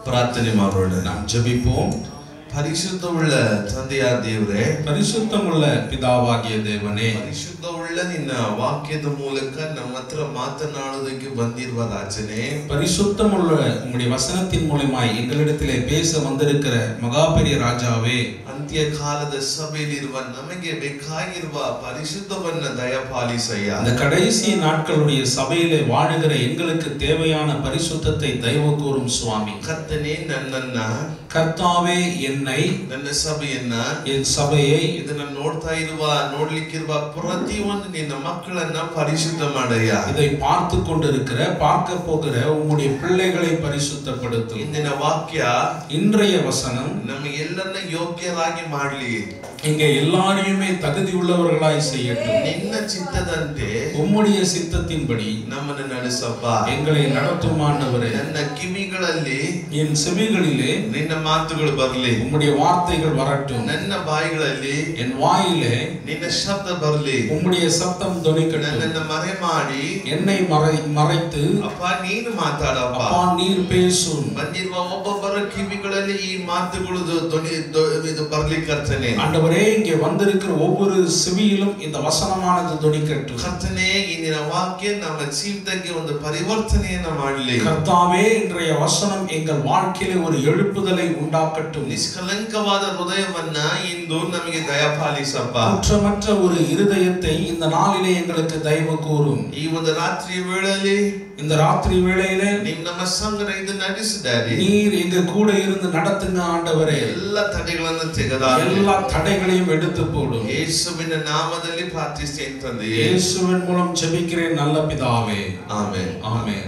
ಪ್ರಾರ್ಥನೆ ಮಾಡೋಣ நாம் ஜெபிப்போம் ಪರಿಶುದ್ಧವುಳ್ಳ ತಂದೆಯ ದೇವರೇ பரிசுத்தமுள்ள பிதாவாகிய தேவனே ಪರಿಶುದ್ಧವುಳ್ಳ ನಿನ್ನ ವಾಕ್ಯದ ಮೂಲಕ ನಮ್ಮ ಹತ್ರ ಮಾತನಾಡೋದಕ್ಕೆ ಬಂದಿರುವ ರಾಜನೇ பரிசுத்தமுள்ள உம்முடைய வசனத்தின் மூலமாய் எங்களிடத்திலே பேச வந்திருக்கிற மகாபெரிய ராஜாவே ಅಂತ್ಯ ಕಾಲದ ಸಭೆಯಲ್ಲಿರುವ ನಮಗೆ ಬೇಕಾಗಿರುವ ಪರಿಶುದ್ಧವನ್ನ ದಯಪಾಲಿಸಯ್ಯ அந்த கடைசி நாட்களுடைய சபையிலே வாழுகிற எங்களுக்கு தேவையான பரிசுத்தத்தை தயவு கூறும் சுவாமி ಕರ್ತನೆ ನನ್ನನ್ನ கர்த்தாவே என்னை ನನ್ನ ಸಭೆಯನ್ನ என் சபையை ಇದನ್ನ ನೋಡ್ತಾ ಇರುವ ನೋಡ್ಲಿಕ್ಕಿರುವ ಪ್ರತಿಯೊಂದು ನಿನ್ನ ಮಕ್ಕಳನ್ನ ಪರಿಶುದ್ಧ ಮಾಡಯ್ಯ இதை பார்த்து கொண்டிருக்கிற பார்க்க போகிற உம்முடைய பிள்ளைகளை பரிசுத்தப்படுத்தும் ಇಂದಿನ ವಾಕ್ಯ இன்றைய வசனம் ನಮಗೆಲ್ಲರನ್ನ ಯೋಗ್ಯರಾಗಿ ಮಾಡ್ಲಿ இங்கே எல்லாரையுமே தகுதி உள்ளவர்களாய் செய்யட்டும் ನಿನ್ನ ಚಿತ್ತದಂತೆ உம்முடைய சித்தத்தின்படி ನಮ್ಮನ್ನ ನಡೆಸಪ್ಪ எங்களை நடத்தும் ஆண்டவரே ನನ್ನ ಕಿವಿಗಳಲ್ಲಿ என் செவிகளிலே ನಿನ್ನ ಮಾತುಗಳು ಬರಲಿ உம்முடைய வார்த்தைகள் வரட்டும் ನನ್ನ ಬಾಯಿಗಳಲ್ಲಿ என் வாயிலே ನಿನ್ನ ಶಬ್ದ ಬರಲಿ உம்முடைய சத்தம் தொனிக்கட்டும் ನನ್ನನ್ನ ಮರೆ ಮಾಡಿ என்னை மறை மறைத்து ಅಪ್ಪ ನೀನು ಮಾತಾಡಪ್ಪ அப்பா நீர் பேசும் ಬಂದಿರುವ ಒಬ್ಬೊಬ್ಬರ ಕಿವಿಗಳಲ್ಲಿ ಈ ಮಾತುಗಳು ಧ್ವನಿ ಧ್ವ- ಇದು ಬರ್ಲಿಕ್ಕೆ ಕರ್ತನೆ ஆண்டவரே இங்கே வந்திருக்கிற ஒவ்வொரு செவியிலும் இந்த வசனமானது தொனிக்கட்டும் ಕರ್ತನೆ ಇಂದಿನ ವಾಕ್ಯ ನಮ್ಮ ಜೀವಿತಕ್ಕೆ ಒಂದು ಪರಿವರ್ತನೆಯನ್ನ ಮಾಡಲಿ கர்த்தாவே இன்றைய வசனம் எங்கள் வாழ்க்கையிலே ஒரு எழுப்புதலை உண்டாக்கட்டும் ನಿಷ್ಕಲಂಕವಾದ ಹೃದಯವನ್ನ ಇಂದು ನಮಗೆ ದಯಪಾಲಿಸಪ್ಪ குற்றமற்ற ஒரு இருதயத்தை இந்த நாளிலே எங்களுக்கு தயவு கூறும் ಈ ಒಂದು ರಾತ್ರಿ ವೇಳೆಯಲ್ಲಿ இந்த ராத்திரி வேளையிலே ನೀವು ನಮ್ಮ ಸಂಗಡ ಇದು ನಡೆಸಿದ್ದಾರೆ நீர் எங்க கூட இருந்து நடத்துங்க ಆண்டவரೇ ಎಲ್ಲ ತಡೆಗಳನ್ನು ತೆಗೆದಾಗಲಿ எல்லா தடைகளையும் எடுத்து போடும் ಯೇಸುವಿನ ನಾಮದಲ್ಲಿ ಪ್ರಾರ್ಥಿಸ್ತೇನೆ ತಂದೆಯೇ இயேசுவின் மூலம் ஜெபிக்கிறேன் நல்ல பிதாவே ಆಮೇಲೆ ஆமென்.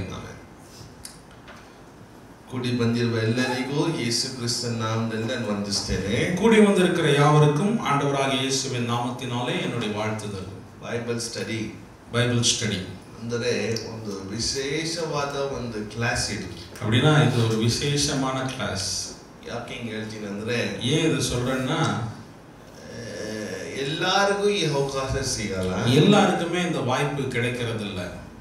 ಕೂಡಿ ಬಂದಿರುವ ಎಲ್ಲರಿಗೂ ಯೇಸು ಕ್ರಿಸ್ತನ ನಾಮದಲ್ಲಿ ನಾನು ವಂದಿಸ್ತೇನೆ கூடி வந்திருக்கிற யாவருக்கும் ஆண்டவராகிய இயேசுவின் நாமத்தினாலே என்னுடைய வாழ்த்துதல் ಬೈಬಲ್ ಸ್ಟಡಿ பைபிள் ஸ்டடி ಅಂದರೆ ಒಂದು ವಿಶೇಷವಾದ ಒಂದು ಕ್ಲಾಸ್ ಇದು அப்படின்னா இது ஒரு விசேஷமான கிளாஸ் ಯಾಕೆ ಹಿಂಗೆ ಹೇಳ್ತೀನಿ ಅಂದ್ರೆ ஏன் இதை சொல்றேன்னா ಆ, ಎಲ್ಲರಿಗೂ ಈ ಅವಕಾಶ ಸಿಗಲ್ಲ எல்லாருக்குமே இந்த வாய்ப்பு கிடைக்கிறது இல்ல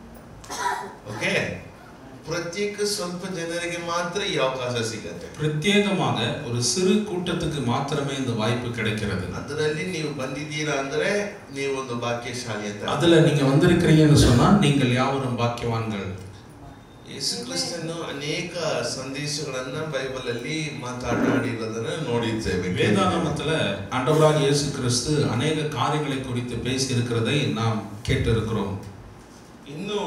ಓಕೆ ಪ್ರತ್ಯೇಕ ಸ್ವಲ್ಪ ಜನರಿಗೆ ಮಾತ್ರ ಈ ಅವಕಾಶ ಸಿಗತ್ತೆ பிரத்யேகமாக ஒரு சிறு கூட்டத்துக்கு மாத்திரமே இந்த வாய்ப்பு கிடைக்கிறது ಅದರಲ್ಲಿ ನೀವು ಬಂದಿದ್ದೀರಾ ಅಂದ್ರೆ ನೀವೊಂದು ಭಾಗ್ಯಶಾಲಿ ಅಂತ அதுல நீங்க வந்திருக்கிறீங்கன்னு சொன்னா நீங்கள் யாவரும் பாக்கியவான்கள் ಯೇಸು ಕ್ರಿಸ್ತನು ಅನೇಕ ಸಂದೇಶಗಳನ್ನ ಬೈಬಲ್ ಅಲ್ಲಿ ಮಾತನಾಡಿರೋದನ್ನ ನೋಡಿದ್ದೇವೆ வேதாகமத்துல ஆண்டவராக இயேசு கிறிஸ்து அநேக காரியங்களை குறித்து பேசி இருக்கிறதை நாம் கேட்டிருக்கிறோம் ಇನ್ನು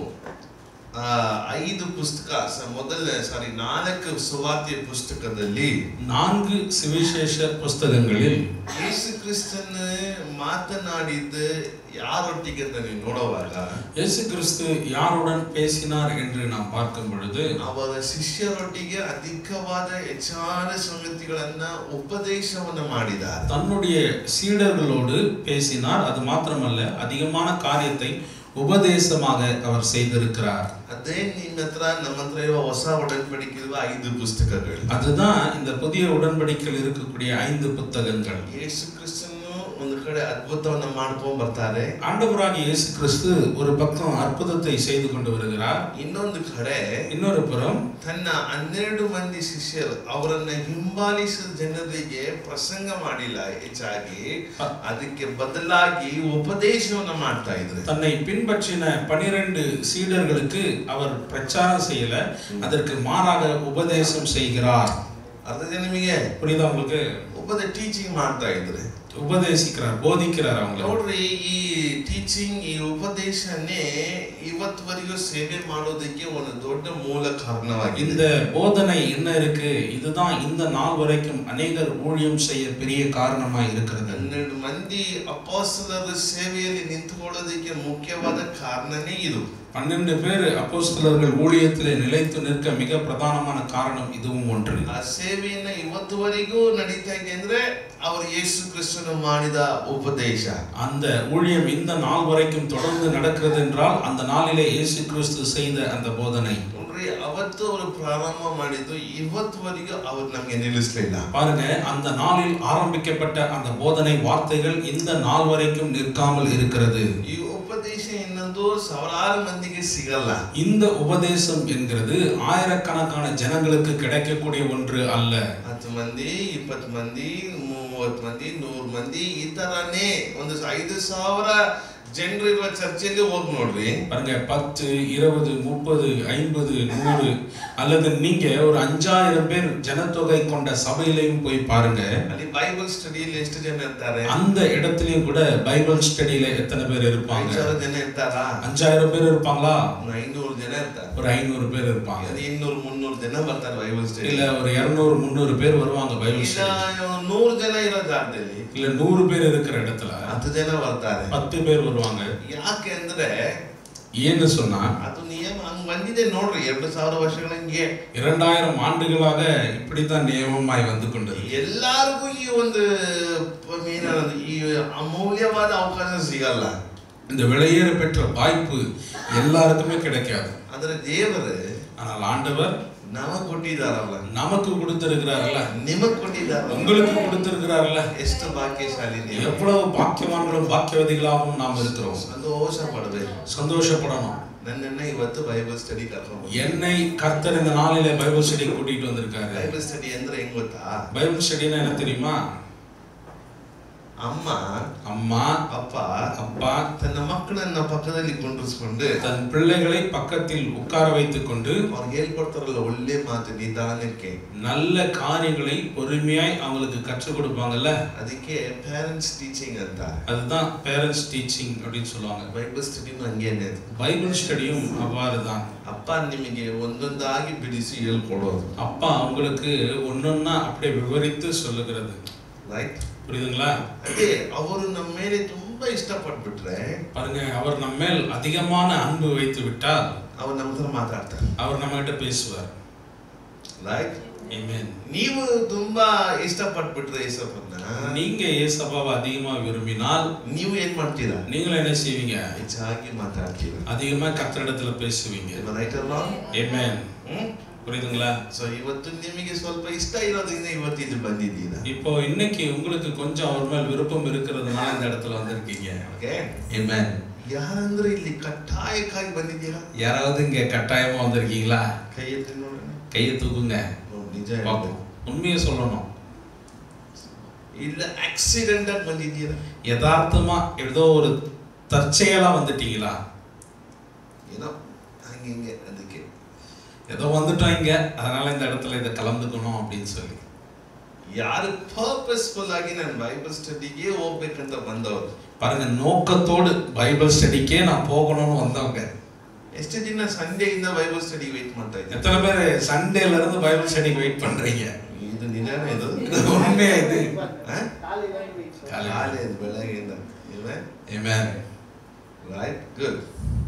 ಆ, ಐದು ಪುಸ್ತಕ ಸ- ಮೊದಲನೇ ಸಾರಿ ನಾಲ್ಕು ಸುವಾರ್ತೆಯ ಪುಸ್ತಕದಲ್ಲಿ நான்கு சுவிசேஷ புஸ்தகங்களில் ಯೇಸು ಕ್ರಿಸ್ತನ್ ಮಾತನಾಡಿದ್ದು ಯಾರೊಟ್ಟಿಗೆ ಅಂತ ನೀವು ನೋಡುವಾಗ இயேசு கிறிஸ்து யாருடன் பேசினார் என்று நாம் பார்க்கும் பொழுது ಅವರ ಶಿಷ್ಯರೊಟ್ಟಿಗೆ ಅಧಿಕವಾದ ಹೆಚ್ಚಾದ ಸಂಗತಿಗಳನ್ನ ಉಪದೇಶವನ್ನ ಮಾಡಿದ್ದಾರೆ தன்னுடைய சீடர்களோடு பேசினார் அது மாத்திரமல்ல அதிகமான காரியத்தை உபதேசமாக அவர் செய்திருக்கிறார் ಅದೇ ನಿಮ್ಮ ಹತ್ರ ನಮ್ಮ ಹತ್ರ ಇರುವ ಹೊಸ ಒಡன்பಡಿಕೆ ಇರುವ ಐದು ಪುಸ್ತಕಗಳು அதுதான் இந்த புதிய உடன்படிக்கையில் இருக்கக்கூடிய ஐந்து புத்தகங்கள் ಯೇಸು ಕ್ರಿಸ್ತನು ಒಂದು ಕಡೆ ಅದ್ಭುತವನ್ನ ಮಾಡ್ಕೊಂಡ್ ಬರ್ತಾರೆ ஆண்டவராகிய இயேசு கிறிஸ்து ஒரு பக்கம் அற்புதத்தை செய்து கொண்டு வருகிறார் ಇನ್ನೊಂದು ಕಡೆ இன்னொரு புறம் ತನ್ನ ಹನ್ನೆರಡು ಮಂದಿ ಶಿಷ್ಯರು ಅವರನ್ನ ಹಿಂಬಾಲಿಸಿದ ಜನರಿಗೆ ಪ್ರಸಂಗ ಮಾಡಿಲ್ಲ ಹೆಚ್ಚಾಗಿ ಅದಕ್ಕೆ ಬದಲಾಗಿ ಉಪದೇಶವನ್ನ ಮಾಡ್ತಾ ಇದ್ರು தன்னை பின்பற்றின பனிரெண்டு சீடர்களுக்கு அவர் பிரச்சாரம் செய்யல அதற்கு மாறாக உபதேசம் செய்கிறார் ಅರ್ಧ ಜನ ನಿಮಗೆ புரியுதா உங்களுக்கு ಒಬ್ಬದ ಟೀಚಿಂಗ್ ಮಾಡ್ತಾ ಇದ್ರು உபதேசிக்கிறார் போதிக்கிறார் அவங்க ನೋಡ್ರಿ ಈ ಟೀಚಿಂಗ್ ಈ ಉಪದೇಶನೇ ಇವತ್ತುವರೆಗೂ ಸೇವೆ ಮಾಡೋದಕ್ಕೆ ಒಂದು ದೊಡ್ಡ ಮೂಲ ಕಾರಣವಾಗಿದೆ இந்த போதனை என்ன இருக்கு இதுதான் இந்த நாள் வரைக்கும் அநேகர் ஊழியம் செய்ய பெரிய காரணமாய் இருக்கிறது ಹನ್ನೆರಡು ಮಂದಿ ಅಪೋಸ್ತಲರ ಸೇವೆಯಲ್ಲಿ ನಿಂತುಕೊಳ್ಳೋದಕ್ಕೆ ಮುಖ್ಯವಾದ ಕಾರಣನೇ ಇದು பன்னெண்டு பேர் அப்போஸ்தலர்கள் ஊழியத்திலே நிலைத்து நிற்க மிக பிரதானமான காரணம் இதுவும் ஒன்று ಆ ಸೇವೆಯನ್ನ ಇವತ್ತುವರೆಗೂ ನಡೀತಾ ಇದೆ ಅಂದ್ರೆ ಅವರು ಯೇಸು ಕ್ರಿಸ್ತನು ಮಾಡಿದ ಉಪದೇಶ அந்த ஊழியம் இந்த நாள் வரைக்கும் தொடர்ந்து நடக்கிறது என்றால் அந்த நாளிலே இயேசு கிறிஸ்து செய்த அந்த போதனை ನೋಡ್ರಿ ಅವತ್ತು ಅವರು ಪ್ರಾರಂಭ ಮಾಡಿದ್ದು ಇವತ್ತುವರೆಗೂ ಅವ್ರು ನಮ್ಗೆ ನಿಲ್ಲಿಸ್ಲಿಲ್ಲ பாருங்க அந்த நாளில் ஆரம்பிக்கப்பட்ட அந்த போதனை வார்த்தைகள் இந்த நாள் வரைக்கும் நிற்காமல் இருக்கிறது ಈ ಉಪದೇಶ ಎನ್ನೋದು ಇದು ಸಾವಿರಾರು ಮಂದಿಗೆ ಸಿಗಲ್ಲ இந்த உபதேசம் என்கிறது ஆயிரக்கணக்கான ஜனங்களுக்கு கிடைக்கக்கூடிய ஒன்று அல்ல ಹತ್ತು ಮಂದಿ ಇಪ್ಪತ್ತು ಮಂದಿ ಮೂವತ್ತು ಮಂದಿ ನೂರು ಮಂದಿ ಈ ತರನೇ ಒಂದು ಐದು ಸಾವಿರ ಜನರು ಇರುವ ಚರ್ಚೆಯಲ್ಲಿ ಹೋಗಿ ನೋಡ್ರಿ பாருங்க பத்து இருபது முப்பது ஐம்பது நூறு அல்லது நீங்க ஒரு அஞ்சாயிரம் பேர் ஜனத்தொகை கொண்ட சபையிலையும் போய் பாருங்க ಅಲ್ಲಿ ಬೈಬಲ್ ಸ್ಟಡಿಯಲ್ಲಿ ಎಷ್ಟು ಜನ ಇರ್ತಾರೆ அந்த இடத்துலயும் கூட பைபிள் ஸ்டடியில எத்தனை பேர் இருப்பாங்க ಐದು ಸಾವಿರ ಜನ ಇರ್ತಾರಾ அஞ்சாயிரம் பேர் இருப்பாங்களா ಒಂದು ಐನೂರು ಜನ ಇರ್ತಾರೆ ஒரு ஐநூறு பேர் இருப்பாங்க ಅದು ಇನ್ನೂರು ಮುನ್ನೂರು ಜನ ಬರ್ತಾರೆ ಬೈಬಲ್ ಸ್ಟಡಿ இல்ல ஒரு இருநூறு முந்நூறு பேர் வருவாங்க பைபிள் ಇಲ್ಲ ஸ்டடி ನೂರು ಜನ ಇರೋ ಜಾಗದಲ್ಲಿ இல்ல நூறு பேர் இருக்கிற இடத்துல ಹತ್ತು ಜನ ಬರ್ತಾರೆ பத்து பேர் வருவாங்க ಯಾಕೆ ಅಂದ್ರೆ ஏன்னு சொன்னா ಅದು ನಿಯಮ ಹಂಗ್ ಬಂದಿದೆ ನೋಡ್ರಿ ಎರಡು ಸಾವಿರ ವರ್ಷಗಳ ಹಿಂಗೆ இரண்டாயிரம் ஆண்டுகளாக இப்படித்தான் நியமமாய் வந்து கொண்டது ಎಲ್ಲಾರ್ಗೂ ಈ ಒಂದು ಏನನ್ನೋದು ಈ ಅಮೂಲ್ಯವಾದ ಅವಕಾಶ ಸಿಗಲ್ಲ இந்த விலையேற பெற்ற வாய்ப்பு எல்லாருக்குமே கிடைக்காது ಆದ್ರೆ ದೇವರು ஆனால் ஆண்டவர் ನಮಗ್ ಕೊಟ್ಟಿದಾರಲ್ಲ நமக்கு கொடுத்திருக்கிறார்ல ನಿಮಗ್ ಕೊಟ್ಟಿದಾರಲ್ಲ உங்களுக்கு கொடுத்திருக்கிறார்ல ಎಷ್ಟು ಭಾಗ್ಯಶಾಲಿ ನೀವು எவ்வளவு பாக்கியவான்களும் பாக்கியவதிகளாகவும் நாம் இருக்கிறோம் ಸಂತೋಷ ಪಡ್ಬೇಕು சந்தோஷப்படணும் ನನ್ನನ್ನ ಇವತ್ತು ಬೈಬಲ್ ಸ್ಟಡಿ ಕರ್ಕೊಂಡು என்னை கர்த்தர் இந்த நாளிலே பைபிள் ஸ்டடி கூட்டிட்டு வந்திருக்காரு ಬೈಬಲ್ ಸ್ಟಡಿ ಅಂದ್ರೆ ಹೆಂಗ್ ಗೊತ್ತಾ பைபிள் ஸ்டடினா என்ன தெரியுமா ಅಮ್ಮ அம்மா ಅಪ್ಪ அப்பா ತನ್ನ ಮಕ್ಕಳನ್ನ ಪಕ್ಕದಲ್ಲಿ ಕುಂಡ್ರಿಸ್ಕೊಂಡು தன் பிள்ளைகளை பக்கத்தில் உட்கார வைத்துக் கொண்டு ಅವ್ರಿಗೆ ಹೇಳ್ಕೊಡ್ತಾರಲ್ಲ ಒಳ್ಳೆ ಮಾತು ನಿಧಾನಕ್ಕೆ நல்ல காரியங்களை பொறுமையாய் அவங்களுக்கு கற்றுக் கொடுப்பாங்கல்ல ಅದಕ್ಕೆ ಪೇರೆಂಟ್ಸ್ ಟೀಚಿಂಗ್ ಅಂತ அதுதான் பேரண்ட்ஸ் டீச்சிங் அப்படின்னு சொல்லுவாங்க ಬೈಬಲ್ ಸ್ಟಡಿನೂ ಹಂಗೇನೆ ಅದು. பைபிள் ஸ்டடியும் அவ்வாறு தான் ಅಪ್ಪ ನಿಮಗೆ ಒಂದೊಂದಾಗಿ ಬಿಡಿಸಿ ಹೇಳ್ಕೊಡೋದು அப்பா உங்களுக்கு ஒன்னொன்னா அப்படியே விவரித்து சொல்லுகிறது ರೈಟ್ புரியுதுங்களா ಅದೇ ಅವರು ನಮ್ಮ ಮೇಲೆ ತುಂಬಾ ಇಷ್ಟಪಟ್ಬಿಟ್ರೆ பாருங்க அவர் நம்ம மேல் அதிகமான அன்பு வைத்து விட்டால் ಅವ್ರು ನಮ್ಮ ಹತ್ರ ಮಾತಾಡ್ತಾರೆ அவர் நம்ம கிட்ட பேசுவார் ರೈಟ್ Amen. ನೀವು ತುಂಬಾ ಇಷ್ಟಪಟ್ಬಿಟ್ರೆ ಯೇಸಪ್ಪನ್ನ நீங்க ஏசப்பாவை அதிகமா விரும்பினால் ನೀವು ಏನ್ ಮಾಡ್ತೀರಾ நீங்களும் என்ன செய்வீங்க ಹೆಚ್ಚಾಗಿ ಮಾತಾಡ್ತೀರಾ அதிகமா கத்தரிடத்துல பேசுவீங்க ರೈಟ್ ಅಲ್ವಾ Amen. ಹ್ಮ್ புரியுதுங்களா ಸೊ ಇವತ್ತು ನಿಮಗೆ ಸ್ವಲ್ಪ ಇಷ್ಟ ಇರೋದ್ರಿಂದ ಇವತ್ತು ಇಲ್ಲಿ ಬಂದಿದ್ದೀರಾ இப்போ இன்னைக்கு உங்களுக்கு கொஞ்சம் அவர் மேல் விருப்பம் இருக்கிறதுனால இந்த இடத்துல வந்திருக்கீங்க ಓಕೆ Amen. ಯಾರಂದ್ರೆ ಇಲ್ಲಿ ಕಟ್ಟಾಯಕ್ಕಾಗಿ ಬಂದಿದ್ದೀರಾ யாராவது இங்க கட்டாயமா வந்திருக்கீங்களா ಕೈ ಎತ್ತಿ ನೋಡೋಣ கையை தூக்குங்க ಹ್ಮ್, ನಿಜ பார்ப்போம் உண்மையை சொல்லணும் ಇಲ್ಲ ಆಕ್ಸಿಡೆಂಟ್ ಆಗಿ ಬಂದಿದ್ದೀರಾ யதார்த்தமா ஏதோ ஒரு தற்செயலா வந்துட்டீங்களா ಏನೋ ಹಂಗೆ ಹಿಂಗೆ ಅದಕ್ಕೆ ஏதோ வந்துட்டோம் இங்க அதனால இந்த இடத்துல இதை கலந்துக்கணும் அப்படின்னு சொல்லி ಯಾರು ಪರ್ಪಸ್ಫುಲ್ ಆಗಿ ನಾನು ಬೈಬಲ್ ಸ್ಟಡಿಗೆ ಹೋಗ್ಬೇಕಂತ ಬಂದವರು பாருங்க நோக்கத்தோடு பைபிள் ஸ்டடிக்கே நான் போகணும்னு வந்தவங்க ಎಷ್ಟು ದಿನ ಸಂಡೇಯಿಂದ ಬೈಬಲ್ ಸ್ಟಡಿ ವೇಟ್ ಮಾಡ್ತಾ ಇದ್ದೆ எத்தனை பேர் சண்டேல இருந்து பைபிள் ஸ்டடிக்கு வெயிட் பண்றீங்க ಇದು ನಿಧಾನ ಇದು இது உண்மையா இது ಆ? காலை. ಕಾಲೇ ಇದು ಬೆಳಗ್ಗೆಯಿಂದ ಇಲ್ವೇ Amen. ರೈಟ್ ಗುಡ್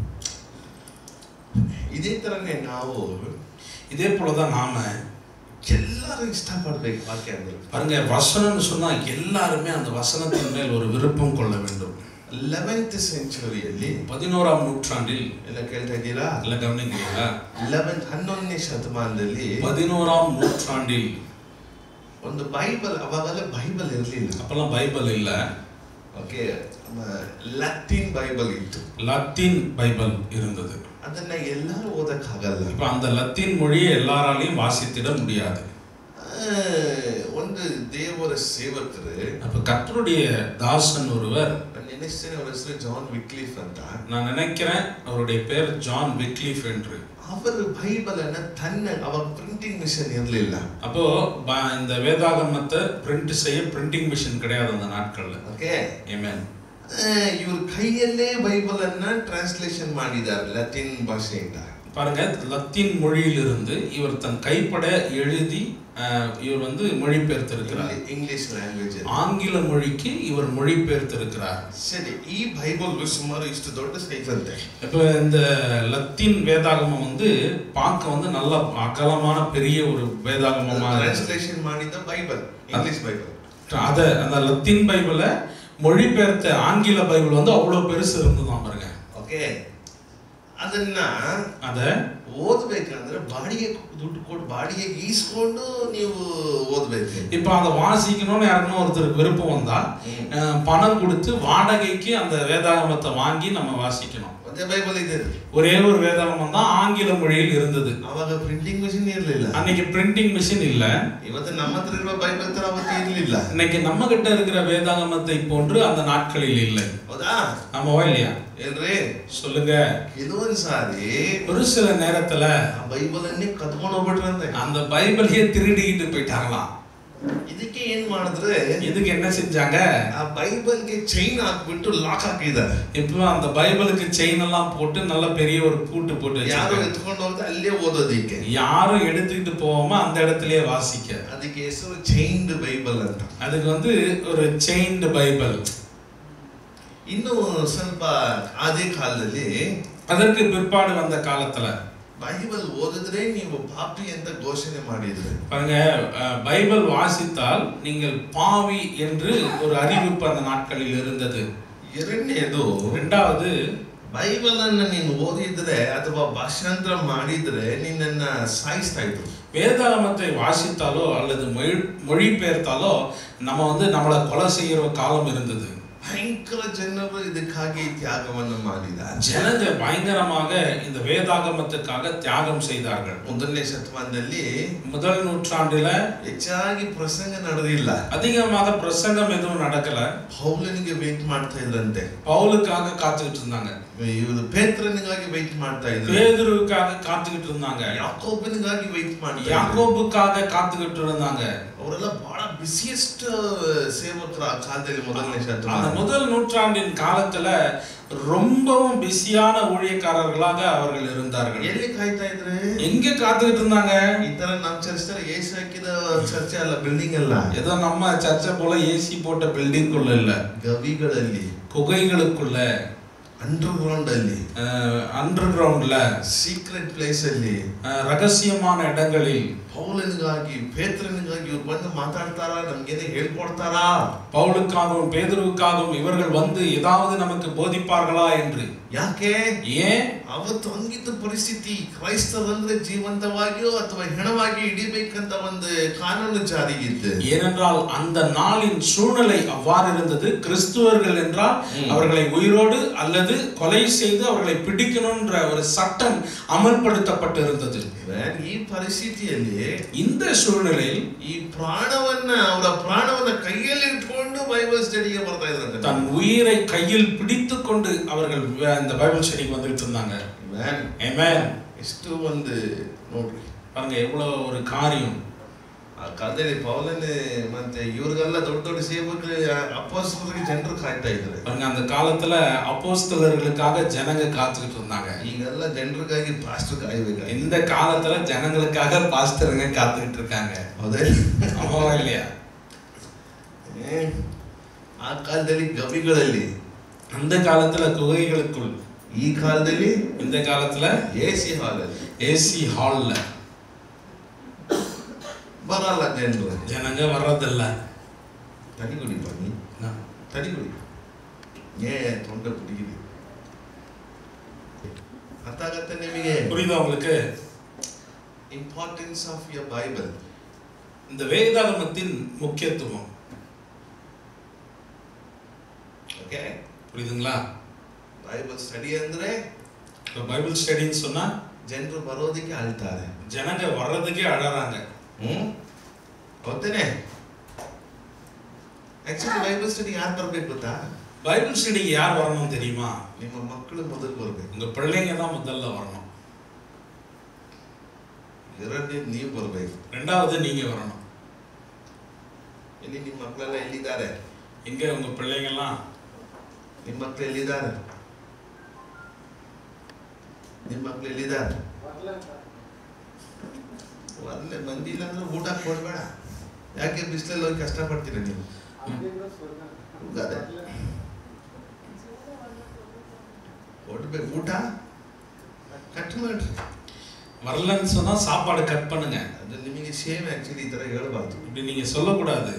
ಇದೇ ತರನೇ ನಾವು இதே போலதான் நாம ಎಲ್ಲರೂ ಇಷ್ಟಪಡ್ಬೇಕು ವಾಕ್ಯ ಅಂದ್ರೆ பாருங்க வசனம்னு சொன்னா எல்லாருமே அந்த வசனத்தின் மேல் ஒரு விருப்பம் கொள்ள வேண்டும் ಲೆವೆಂತ್ ಸೆಂಚುರಿಯಲ್ಲಿ பதினோராம் நூற்றாண்டில் ಎಲ್ಲ ಕೇಳ್ತಾ ಇದ್ದೀರಾ இல்ல கவனிக்கிறீங்களா ಲೆವೆಂತ್ ಹನ್ನೊಂದನೇ ಶತಮಾನದಲ್ಲಿ பதினோராம் நூற்றாண்டில் ಒಂದು ಬೈಬಲ್ ಅವಾಗೆಲ್ಲ ಬೈಬಲ್ ಇರಲಿಲ್ಲ அப்பெல்லாம் பைபிள் இல்ல ಓಕೆ ಲತ್ತಿನ್ ಬೈಬಲ್ ಇತ್ತು லத்தீன் பைபிள் இருந்தது ಅದನ್ನ ಎಲ್ಲರೂ ಓದಕ್ಕಾಗಲ್ಲ இப்ப அந்த லத்தீன் மொழியை எல்லாராலையும் வாசித்திட முடியாது ಆ, ಒಂದು ದೇವರ ಸೇವಕರು அப்ப கர்த்தருடைய தாசன் ஒருவர் ನಾನು ನೆನೆಸ್ತೇನೆ ಅವರ ಹೆಸರು ಜಾನ್ ವಿಕ್ಲಿಫ್ ಅಂತ நான் நினைக்கிறேன் அவருடைய பேர் ஜான் விக்லீஃப் என்று ಅವರು ಬೈಬಲ್ ಅನ್ನ ತನ್ನ ಅವಾಗ ಪ್ರಿಂಟಿಂಗ್ ಮಿಷನ್ ಇರಲಿಲ್ಲ அப்போ ப- இந்த வேதாகமத்தை பிரிண்ட் செய்ய பிரிண்டிங் மிஷின் கிடையாது அந்த நாட்கள்ல ಓಕೆ Amen. ಇವ್ರ ಕೈಯಲ್ಲೇ ಬೈಬಲ್ ಅನ್ನ ಟ್ರಾನ್ಸ್ಲೇಷನ್ ಮಾಡಿದ್ದಾರೆ ಲತಿನ್ ಭಾಷೆಯಿಂದ பாருங்க லத்தீன் மொழியிலிருந்து இவர் தன் கைப்பட எழுதி அஹ், இவர் வந்து மொழிபெயர்த்திருக்கிறார் ಇಂಗ್ಲಿಷ್ ಲ್ಯಾಂಗ್ವೇಜ್ ஆங்கில மொழிக்கு இவர் மொழிபெயர்த்திருக்கிறார் ಸರಿ ಈ ಬೈಬಲ್ ಸುಮಾರು ಇಷ್ಟು ದೊಡ್ಡ ಸೈಜ್ ಅಂತೆ இப்போ இந்த லத்தீன் வேதாகமம் வந்து பார்க்க வந்து நல்ல அகலமான பெரிய ஒரு வேதாகமமா இருக்கு. ಟ್ರಾನ್ಸ್ಲೇಷನ್ ಮಾಡಿದ ಬೈಬಲ್ ಇಂಗ್ಲಿಷ್ ಬೈಬಲ್ அத அந்த லத்தீன் பைபிளை மொழிபெயர்த்த ஆங்கில பைபிள் வந்து அவ்வளவு பெருசு இருந்ததுதான் பாருங்க ಓಕೆ ಅದನ್ನ அத ಓದ್ಬೇಕಂದ್ರೆ ಬಾಡಿಗೆ ದುಡ್ಡು ಕೊಟ್ಟು ಬಾಡಿಗೆ ಈಸ್ಕೊಂಡು ನೀವು ಓದ್ಬೇಕು இப்போ அதை வாசிக்கணும்னு யாருக்குன்னா ஒருத்தருக்கு விருப்பம் வந்தா ம். அஹ், பணம் கொடுத்து வாடகைக்கு அந்த வேதாகமத்தை வாங்கி நம்ம வாசிக்கணும் ಒಂದೇ ಬೈಬಲ್ ಇದೆ ஒரே ஒரு வேதாகமம் தான் ஆங்கில மொழியில் இருந்தது ಅವಾಗ ಪ್ರಿಂಟಿಂಗ್ ಮಿಷಿನ್ ಇರ್ಲಿಲ್ಲ அன்னைக்கு பிரிண்டிங் மிஷின் இல்ல ಇವತ್ತು ನಮ್ಮ ಹತ್ರ ಇರುವ ಬೈಬಲ್ ತರ ಅವತ್ತು ಇರ್ಲಿಲ್ಲ இன்னைக்கு நம்ம கிட்ட இருக்கிற வேதாகமத்தை போன்று அந்த நாட்களில் இல்லை ಹೌದಾ ஆமாவா இல்லையா ಏನ್ರಿ சொல்லுங்க ಕೆಲವೊಂದ್ ಸಾರಿ ஒரு சில நேரத்துல ಆ ಬೈಬಲ್ ಅನ್ನೇ ಕದ್ಕೊಂಡು ಹೋಗ್ಬಿಟ್ರಂತೆ அந்த பைபிளையே திருடிக்கிட்டு போயிட்டாங்களாம் ಇದಕ್ಕೆ ಏನ್ ಮಾಡಿದ್ರೆ இதுக்கு என்ன செஞ்சாங்க ಆ ಬೈಬಲ್ಗೆ ಚೈನ್ ಹಾಕ್ಬಿಟ್ಟು ಲಾಕ್ ಹಾಕಿದ್ದಾರೆ இப்போ அந்த பைபிளுக்கு செயின் எல்லாம் போட்டு நல்ல பெரிய ஒரு பூட்டு போட்டு ಯಾರು வச்சிருக்காங்க. ಎತ್ಕೊಂಡು ಹೋದ್ರೆ ಅಲ್ಲೇ ಓದೋದಿಕ್ಕೆ யாரும் எடுத்துக்கிட்டு போகாம அந்த இடத்துலயே வாசிக்க ಅದಕ್ಕೆ ಹೆಸರು ಚೈನ್ಡ್ ಬೈಬಲ್ ಅಂತ அதுக்கு வந்து ஒரு செயின்டு பைபிள் ಇನ್ನು ಸ್ವಲ್ಪ ಅದೇ ಕಾಲದಲ್ಲಿ அதற்கு பிற்பாடு வந்த காலத்துல ಬೈಬಲ್ ಓದಿದ್ರೆ ನೀವು ಪಾಪಿ ಅಂತ ಘೋಷಣೆ ಮಾಡಿದ್ರೆ பாருங்க அஹ், பைபிள் வாசித்தால் நீங்கள் பாவி என்று ஒரு அறிவிப்பு அந்த நாட்களில் இருந்தது ಎರಡನೇದು ரெண்டாவது ಬೈಬಲ್ ಅನ್ನ ನೀನು ಓದಿದ್ರೆ ಅಥವಾ ಭಾಷಾಂತರ ಮಾಡಿದ್ರೆ ನಿನ್ನನ್ನ ಸಾಯಿಸ್ತಾ ಇದ್ರು வேதாகமத்தை வாசித்தாலோ அல்லது மொழி மொழிபெயர்த்தாலோ நம்ம வந்து நம்மளை கொலை செய்கிற காலம் இருந்தது ಭಯಂಕರ ಜನರು ಇದಕ್ಕಾಗಿ ತ್ಯಾಗವನ್ನು ಮಾಡಿದ್ದಾರೆ ஜனங்க பயங்கரமாக இந்த வேதாகமத்துக்காக தியாகம் செய்தார்கள் ಮೊದಲನೇ ಶತಮಾನದಲ್ಲಿ முதல் நூற்றாண்டுல ಹೆಚ್ಚಾಗಿ ಪ್ರಸಂಗ ನಡೆದಿಲ್ಲ அதிகமாக பிரசங்கம் எதுவும் நடக்கல ಪೌಲನಿಗೆ ವೇಟ್ ಮಾಡ್ತಾ ಇದ್ರಂತೆ பவுலுக்காக காத்துக்கிட்டு இருந்தாங்க ಇವರು ಪೇತ್ರನಿಗಾಗಿ ವೇಟ್ ಮಾಡ್ತಾ ಇದ್ರು பேதுருவுக்காக காத்துக்கிட்டு இருந்தாங்க ಯಾಕೋಬನಿಗಾಗಿ ವೇಟ್ ಮಾಡ್ತಾ ಇದ್ರು யாக்கோபுக்காக காத்துக்கிட்டு இருந்தாங்க ಅವರೆಲ್ಲ ಬಹಳ ಬಿಸಿಯೆಸ್ಟ್ ಸೇವಕರು ಆ ಕಾಲದಲ್ಲಿ ಮೊದಲನೇ அந்த ಶತಮಾನ முதல் நூற்றாண்டின் காலத்துல ரொம்பவும் பிஸியான ஊழியக்காரர்களாக அவர்கள் இருந்தார்கள் ಎಲ್ಲಿ ಕಾಯ್ತಾ ಇದ್ರೆ எங்க காத்துக்கிட்டு இருந்தாங்க ಈ ತರ ನಮ್ ಚರ್ಚ್ ತರ ಏಸು ಹಾಕಿದ ಚರ್ಚೆ ಅಲ್ಲ ಬಿಲ್ಡಿಂಗ್ ಅಲ್ಲ ஏதோ நம்ம சர்ச்சை போல ஏசி போட்ட பில்டிங்குள்ள இல்ல ಗವಿಗಳಲ್ಲಿ குகைகளுக்குள்ள ಅಂಡರ್ ಗ್ರೌಂಡ್ ಅಲ್ಲಿ அண்டர் கிரவுண்ட்ல ಸೀಕ್ರೆಟ್ ಪ್ಲೇಸ್ ಅಲ್ಲಿ ரகசியமான இடங்களில் ಪೌಲನಿಗಾಗಿ ಪೇತ್ರನಿಗಾಗಿ ಇವ್ರು ಬಂದು ಮಾತಾಡ್ತಾರ ನಮ್ಗೇನೆ ಹೇಳ್ಕೊಡ್ತಾರಾ பவுலுக்காகவும் பேதுருவுக்காகவும் இவர்கள் வந்து ஏதாவது நமக்கு போதிப்பார்களா என்று ಯಾಕೆ ஏன் ಅವತ್ತು ಹಂಗಿದ್ದ ಪರಿಸ್ಥಿತಿ ಕ್ರೈಸ್ತರಂದ್ರೆ ಜೀವಂತವಾಗಿಯೋ ಅಥವಾ ಹೆಣವಾಗಿ ಹಿಡಿಬೇಕಂತ ಒಂದು ಕಾನೂನು ಜಾರಿಗಿತ್ತು ஏனென்றால் அந்த நாளின் சூழ்நிலை அவ்வாறு இருந்தது கிறிஸ்துவர்கள் என்றால் அவர்களை உயிரோடு அல்லது கொலை செய்து அவர்களை பிடிக்கணும்ன்ற ஒரு சட்டம் அமல்படுத்தப்பட்டு இருந்தது ಈ ಪರಿಸ್ಥಿತಿಯಲ್ಲಿ இந்த சூழ்நிலையில் ಈ ಪ್ರಾಣವನ್ನ ಅವರ ಪ್ರಾಣವನ್ನ ಕೈಯಲ್ಲಿ ಇಟ್ಕೊಂಡು ಬೈಬಲ್ ಸ್ಟಡಿಗೆ ಬರ್ತಾ ಇದ್ರಂತೆ தன் உயிரை கையில் பிடித்துக்கொண்டு அவர்கள் வே- இந்த பைபிள் ஸ்டடிக்கு வந்துட்டு இருந்தாங்க Amen. Amen. ಎಷ್ಟು ಒಂದು ನೋಡ್ರಿ பாருங்க எவ்வளவு ஒரு காரியம் ಆ ಕಾಲದಲ್ಲಿ ಪೌಲನ್ ಮತ್ತೆ ಇವ್ರಿಗೆಲ್ಲ ದೊಡ್ಡ ದೊಡ್ಡ ಸೇವಕರು ಅಪ್ಪೋಸ್ತರಿಗೆ ಜನರು ಕಾಯ್ತಾ ಇದ್ದಾರೆ பாருங்க அந்த காலத்துல அப்போஸ்தலர்களுக்காக ஜனங்க காத்துக்கிட்டு இருந்தாங்க ಈಗೆಲ್ಲ ಜನರಿಗಾಗಿ ಪಾಸ್ಟರ್ ಕಾಯ್ಬೇಕಾಗಿ இந்த காலத்துல ஜனங்களுக்காக பாஸ்டருங்க காத்துக்கிட்டு இருக்காங்க ಹೌದೇ ஆமாவா இல்லையா ಏ, ಆ ಕಾಲದಲ್ಲಿ ಗವಿಗಳಲ್ಲಿ அந்த காலத்துல குகைகளுக்குள் ಈ ಕಾಲದಲ್ಲಿ இந்த காலத்துல ಎ ಸಿ ಹಾಲಲ್ಲಿ ஏசி ஹால்ல ಬರಲ್ಲ ಜನರು ஜனங்க வர்றதில்ல ತಡಿಗುಡಿ ಬನ್ನಿ ತಡಿಗುಡಿ ಏ ತೊಂಡೆ ಕುಡಿಗಿದೆ ಅರ್ಥ ಆಗತ್ತೆ ನಿಮಗೆ புரியுதா உங்களுக்கு ಇಂಪಾರ್ಟೆನ್ಸ್ ಆಫ್ ಯರ್ ಬೈಬಲ್ இந்த வேதாகமத்தின் முக்கியத்துவம் ಓಕೆ புரியுதுங்களா ಬೈಬಲ್ ಸ್ಟಡಿ ಅಂದ್ರೆ இப்போ பைபிள் ஸ்டடின்னு சொன்னா ಜನರು ಬರೋದಕ್ಕೆ ಅಳ್ತಾರೆ ஜனங்க வர்றதுக்கே அழறாங்க ಹ್ಮ್ ಗೊತ್ತೇನೆ ಆಕ್ಚುಲಿ ಬೈಬಲ್ ಸ್ಟಡಿ ಯಾರು ಬರ್ಬೇಕು ಗೊತ್ತಾ பைபிள் ஸ்டடிக்கு யார் வரணும் தெரியுமா ನಿಮ್ಮ ಮಕ್ಕಳು ಮೊದಲು ಬರ್ಬೇಕು உங்க பிள்ளைங்க தான் முதல்ல வரணும் ಎರಡನೇ ನೀವು ಬರ್ಬೇಕು ரெண்டாவது நீங்க வரணும் ಇಲ್ಲಿ ನಿಮ್ಮ ಮಕ್ಕಳೆಲ್ಲ ಎಲ್ಲಿದ್ದಾರೆ எங்க உங்க பிள்ளைங்கெல்லாம் ನಿಮ್ಮ ಮಕ್ಕಳು ಎಲ್ಲಿದ್ದಾರೆ ನಿಮ್ಮ ಮಕ್ಕಳು ಎಲ್ಲಿದ್ದಾರೆ ಅಲ್ಲೇ ಬಂದಿಲ್ಲ ಅಂದ್ರೆ ಊಟ ಕೊಡ್ಬೇಡ ಯಾಕೆ ಬಿಸಿಲಲ್ಲಿ ಹೋಗಿ ಕಷ್ಟಪಡ್ತೀರ ನೀವು ಉಗಾದೆ. ಕೊಡ್ಬೇಕು ಊಟ ಕಟ್ ಮಾಡ್ರಿ வரலன்னு சொன்னா சாப்பாடு கட் பண்ணுங்க ಅದು ನಿಮಗೆ ಸೇಮ್ ಆಕ್ಚುಲಿ ಈ ತರ ಹೇಳ್ಬಾರ್ದು இப்படி நீங்க சொல்லக்கூடாது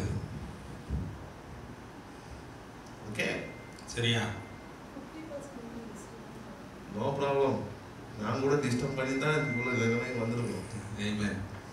ಓಕೆ சரியா ನೋ ಪ್ರಾಬ್ಲಮ್ நான் கூட டிஸ்டர்ப் பண்ணி தான் இவ்வளவு நிலைமை வந்திருக்கோம் Amen.